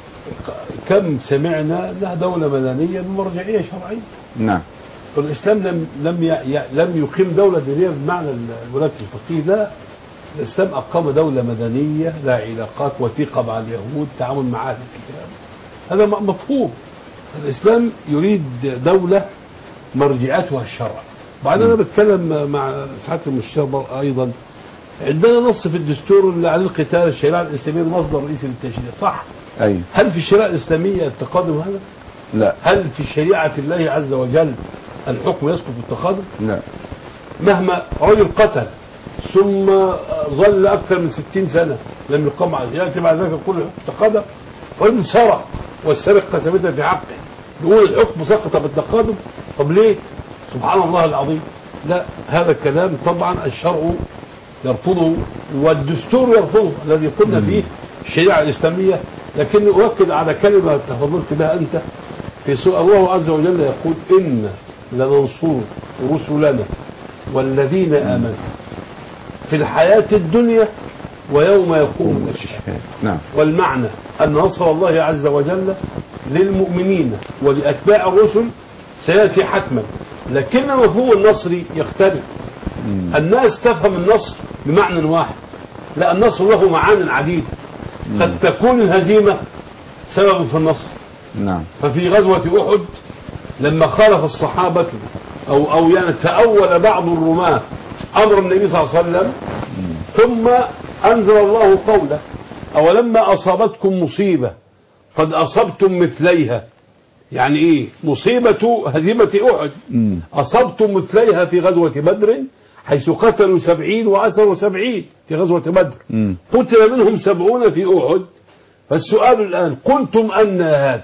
ق- كم سمعنا أنها دولة مدنية بمرجعية شرعية نعم والإسلام لم لم ي- ي- لم يقيم دولة دينية بمعنى ال- الولاية الفقيه لا الإسلام أقام دولة مدنية لها علاقات وثيقة مع اليهود تعامل مع أهل الكتاب هذا م- مفهوم الإسلام يريد دولة مرجعاتها الشرع بعدين أنا بتكلم مع سعادة المستشار بر- أيضا عندنا نص في الدستور اللي عليه القتال الشريعة الإسلامية المصدر الرئيسي للتشريع صح ايوه هل في الشريعة الإسلامية التقادم هذا؟ لا هل في شريعة الله عز وجل الحكم يسقط بالتقادم؟ لا مهما رجل قتل ثم ظل أكثر من ستين سنة لم يقام عليه يأتي بعد ذلك يقول الحكم تقادم رجل سرق والسرقة ثابتة في حقه يقول الحكم سقط بالتقادم طب ليه؟ سبحان الله العظيم لا هذا الكلام طبعا الشرع يرفضه والدستور يرفضه الذي قلنا فيه الشريعة الإسلامية لكن أؤكد على كلمة تفضلت بها أنت في سورة الله عز وجل يقول إن لننصر رسلنا والذين آمنوا في الحياة الدنيا ويوم يقوم الأشهاد نعم والمعنى أن نصر الله عز وجل للمؤمنين ولأتباع الرسل سيأتي حتما لكن مفهوم النصر يختلف الناس تفهم النصر بمعنى واحد لا النصر له معان عديدة قد تكون الهزيمة سبب في النصر نعم ففي غزوة أحد لما خالف الصحابة أو أو يعني تأول بعض الرماة أمر النبي صلى الله عليه وسلم ثم أنزل الله قوله أولما أصابتكم مصيبة قد أصبتم مثليها يعني إيه مصيبة هزيمة أحد أصبتم مثليها في غزوة بدر حيث قتلوا سبعين وأسروا سبعين في غزوة بدر قتل منهم سبعون في أحد فالسؤال الآن قلتم أن هذا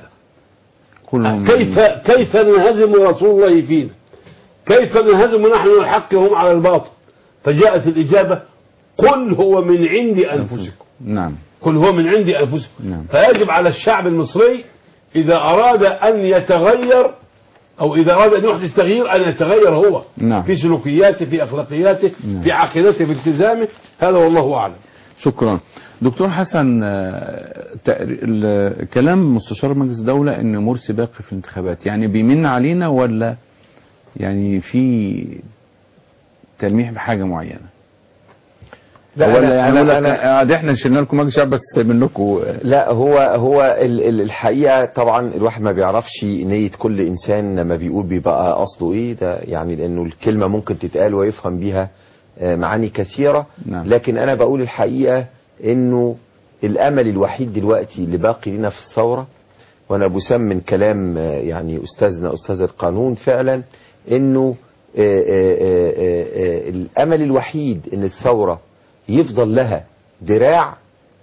كلهم كيف كيف ننهزم رسول الله فينا كيف ننهزم نحن الحق وهم على الباطل فجاءت الإجابة قل هو من عند أنفسكم نعم قل هو من عند أنفسكم نعم فيجب على الشعب المصري إذا أراد أن يتغير أو إذا أراد أن يحدث تغيير أن يتغير هو نعم. في سلوكياته في أخلاقياته نعم. في عقيدته في التزامه هذا والله أعلم شكرا دكتور حسن آه، تقري- ال- كلام مستشار مجلس الدولة ان مرسي باقي في الانتخابات يعني بيمن علينا ولا يعني في تلميح بحاجة معينة لا، ولا أنا- يعني أنا- يقول لك أنا- آه، ده احنا شلنا لكم مجلس الشعب بس منكم لا هو هو ال- ال- الحقيقه طبعا الواحد ما بيعرفش نيه كل انسان لما بيقول بيبقى قصده ايه ده يعني لانه الكلمه ممكن تتقال ويفهم بيها آه، معاني كثيره نعم. لكن انا بقول الحقيقه انه الامل الوحيد دلوقتي اللي باقي لنا في الثوره وانا بسمن كلام آه، يعني استاذنا استاذ القانون فعلا انه آه، آه، آه، آه، آه، الامل الوحيد ان الثوره يفضل لها دراع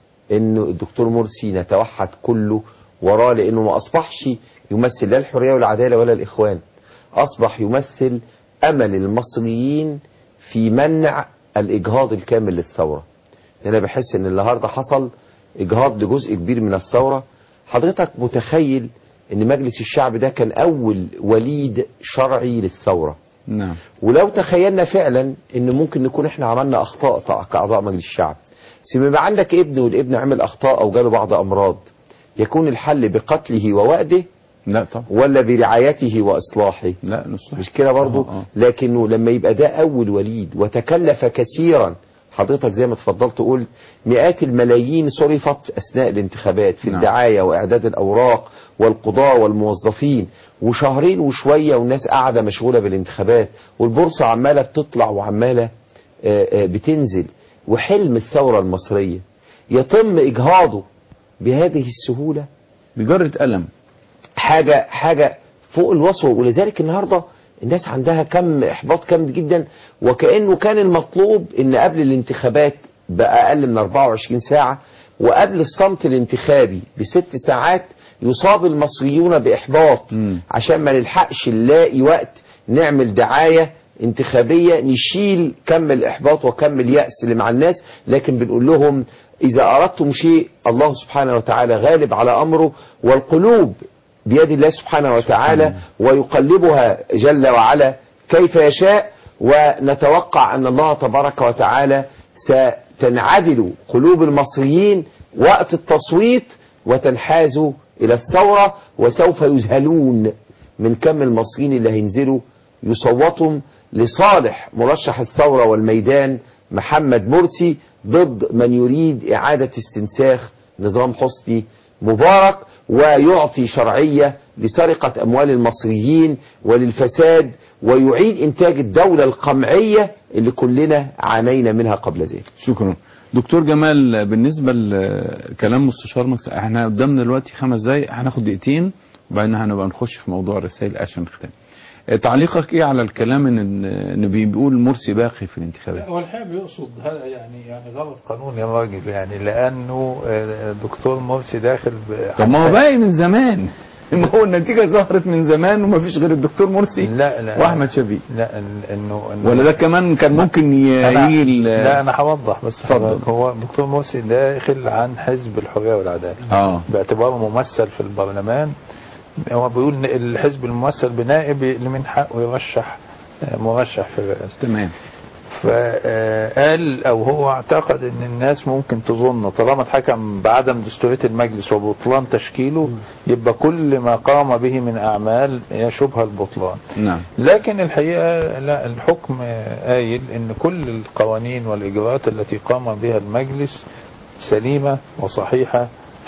انه الدكتور مرسي نتوحد كله وراه لانه ما اصبحش يمثل لا الحريه والعداله ولا الاخوان اصبح يمثل امل المصريين في منع الاجهاض الكامل للثوره انا بحس ان النهارده حصل اجهاض لجزء كبير من الثوره حضرتك متخيل ان مجلس الشعب ده كان اول وليد شرعي للثوره نعم ولو تخيلنا فعلا ان ممكن نكون احنا عملنا اخطاء طا- كاعضاء مجلس الشعب بس لما يبقى عندك ابن والابن عمل اخطاء او جاله بعض امراض يكون الحل بقتله ووأده لا طبعا ولا برعايته واصلاحه لا نصح مش كده برضو آه، آه. لكنه لما يبقى ده اول وليد وتكلف كثيرا حضرتك زي ما اتفضلت قلت مئات الملايين صرفت اثناء الانتخابات في نعم. الدعايه واعداد الاوراق والقضاه والموظفين وشهرين وشويه والناس قاعده مشغوله بالانتخابات والبورصه عماله بتطلع وعماله آه، آه، بتنزل وحلم الثوره المصريه يتم اجهاضه بهذه السهوله بجرة قلم حاجة حاجة فوق الوصف ولذلك النهاردة الناس عندها كم إحباط كم جدا وكأنه كان المطلوب إن قبل الانتخابات بأقل من 24 ساعة وقبل الصمت الانتخابي بست ساعات يصاب المصريون بإحباط عشان ما نلحقش نلاقي وقت نعمل دعاية انتخابية نشيل كم الإحباط وكم اليأس اللي مع الناس لكن بنقول لهم إذا أردتم شيء الله سبحانه وتعالى غالب على أمره والقلوب بيد الله سبحانه وتعالى ويقلبها جل وعلا كيف يشاء ونتوقع أن الله تبارك وتعالى ستنعدل قلوب المصريين وقت التصويت وتنحاز إلى الثورة وسوف يذهلون من كم المصريين اللي هينزلوا يصوتوا لصالح مرشح الثورة والميدان محمد مرسي ضد من يريد إعادة استنساخ نظام حسني مبارك ويعطي شرعية لسرقة أموال المصريين وللفساد ويعيد إنتاج الدولة القمعية اللي كلنا عانينا منها قبل ذلك شكرا دكتور جمال بالنسبة لكلام مستشار مكس احنا قدامنا دلوقتي خمس دقايق هناخد دقيقتين وبعدين هنبقى نخش في موضوع الرسائل عشان نختم اه، تعليقك ايه على الكلام ان ان بيقول مرسي باقي في الانتخابات هو الحقيقة بيقصد هذا يعني يعني غلط قانون يا راجل يعني لأنه آه، الدكتور مرسي داخل ب- طب ما هو باقي من زمان ما هو النتيجة ظهرت من زمان وما فيش غير الدكتور مرسي لا لا واحمد شفيق لا إن- انه إنه- ولا ده كمان كان ممكن ي- أنا يجي ال- لا انا هوضح بس اتفضل. حضرتك. هو الدكتور مرسي داخل عن حزب الحريه والعداله اه باعتباره ممثل في البرلمان هو بيقول إن الحزب الممثل بنائب اللي من حقه يرشح آه، مرشح في الرئاسه تمام فقال او هو اعتقد ان الناس ممكن تظن طالما اتحكم بعدم دستورية المجلس وبطلان تشكيله يبقى كل ما قام به من اعمال يشبه البطلان نعم لكن الحقيقة لا الحكم قايل ان كل القوانين والاجراءات التي قام بها المجلس سليمة وصحيحة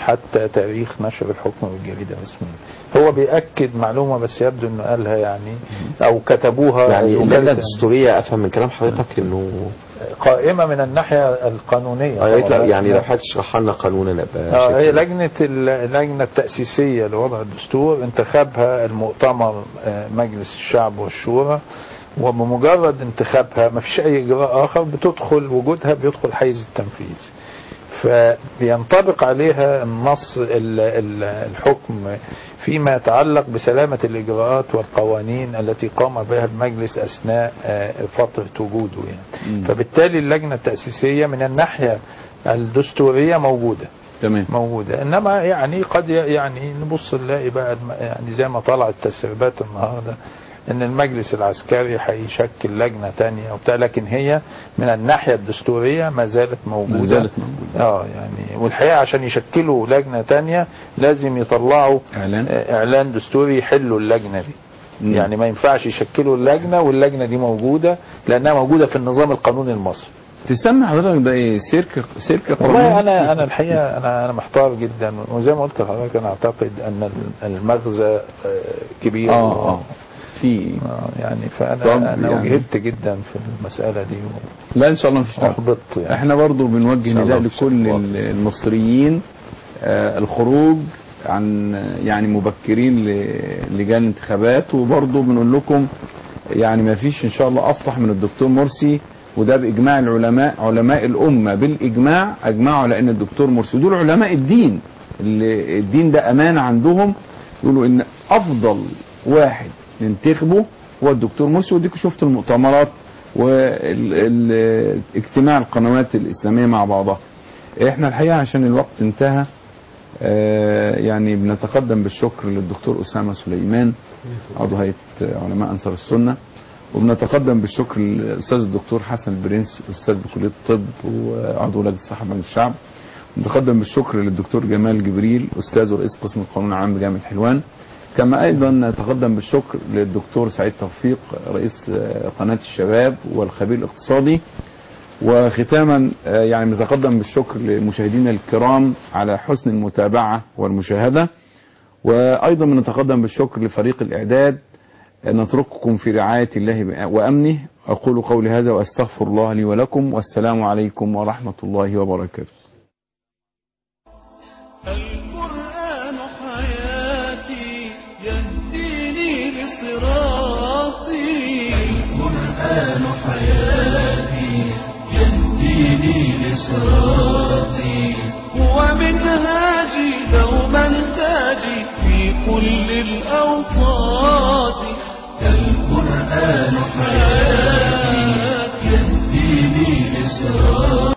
حتى تاريخ نشر الحكم بالجريدة الرسمية هو بيأكد معلومة بس يبدو انه قالها يعني او كتبوها يعني وكالة- اللجنه الدستوريه افهم من كلام حضرتك انه قائمة من الناحية القانونية آه، يا ريت طبعاً. لا- يعني لو حد شرح لنا قانونا نبقى اه هي شاكرين. لجنة اللجنة التأسيسية لوضع الدستور انتخابها المؤتمر آه، مجلس الشعب والشورى وبمجرد انتخابها ما فيش أي إجراء آخر بتدخل وجودها بيدخل حيز التنفيذ فبينطبق عليها النص ال- ال- الحكم فيما يتعلق بسلامة الإجراءات والقوانين التي قام بها المجلس أثناء آه، فترة وجوده يعني. فبالتالي اللجنة التأسيسية من الناحية الدستورية موجودة تمام موجودة إنما يعني قد ي- يعني نبص نلاقي بقى الم- يعني زي ما طلعت تسريبات النهاردة إن المجلس العسكري هيشكل لجنة تانية وبتاع لكن هي من الناحية الدستورية ما زالت موجودة ما زالت موجودة. اه يعني والحقيقة عشان يشكلوا لجنة تانية لازم يطلعوا إعلان آه، إعلان دستوري يحلوا اللجنة دي مم. يعني ما ينفعش يشكلوا اللجنة واللجنة دي موجودة لأنها موجودة في النظام القانوني المصري تسمي حضرتك ده ايه سيرك سيرك والله قانوني؟ انا انا الحقيقه انا انا محتار جدا وزي ما قلت لحضرتك انا اعتقد ان المغزى آه، كبير اه اه في آه، يعني طب فانا انا يعني- وجهدت جدا في المساله دي لا ان شاء الله مفيش تعب. احبط يعني احنا برضو بنوجه إن شاء نداء الله لكل ال- المصريين آه، الخروج عن يعني مبكرين ل- لجان الانتخابات وبرضو بنقول لكم يعني ما فيش ان شاء الله اصلح من الدكتور مرسي وده باجماع العلماء علماء الامه بالاجماع اجمعوا على ان الدكتور مرسي دول علماء الدين اللي الدين ده امانه عندهم يقولوا ان افضل واحد ننتخبه هو الدكتور مرسي وديكوا شفت المؤتمرات واجتماع القنوات الاسلاميه مع بعضها احنا الحقيقه عشان الوقت انتهى آه، يعني بنتقدم بالشكر للدكتور اسامه سليمان عضو هيئه علماء انصار السنه وبنتقدم بالشكر للاستاذ الدكتور حسن البرنس استاذ بكليه الطب وعضو لجنه الصحه مجلس الشعب نتقدم بالشكر للدكتور جمال جبريل استاذ ورئيس قسم القانون العام بجامعه حلوان كما ايضا نتقدم بالشكر للدكتور سعيد توفيق رئيس آه، قناه الشباب والخبير الاقتصادي وختاما آه، يعني نتقدم بالشكر لمشاهدينا الكرام على حسن المتابعه والمشاهده وايضا نتقدم بالشكر لفريق الاعداد آه، نترككم في رعايه الله وامنه اقول قولي هذا واستغفر الله لي ولكم والسلام عليكم ورحمه الله وبركاته القرآن حياتي يهديني لصراطي القرآن حياتي يهديني لصراطي هو منهاجي دوما تاجي في كل الأوقات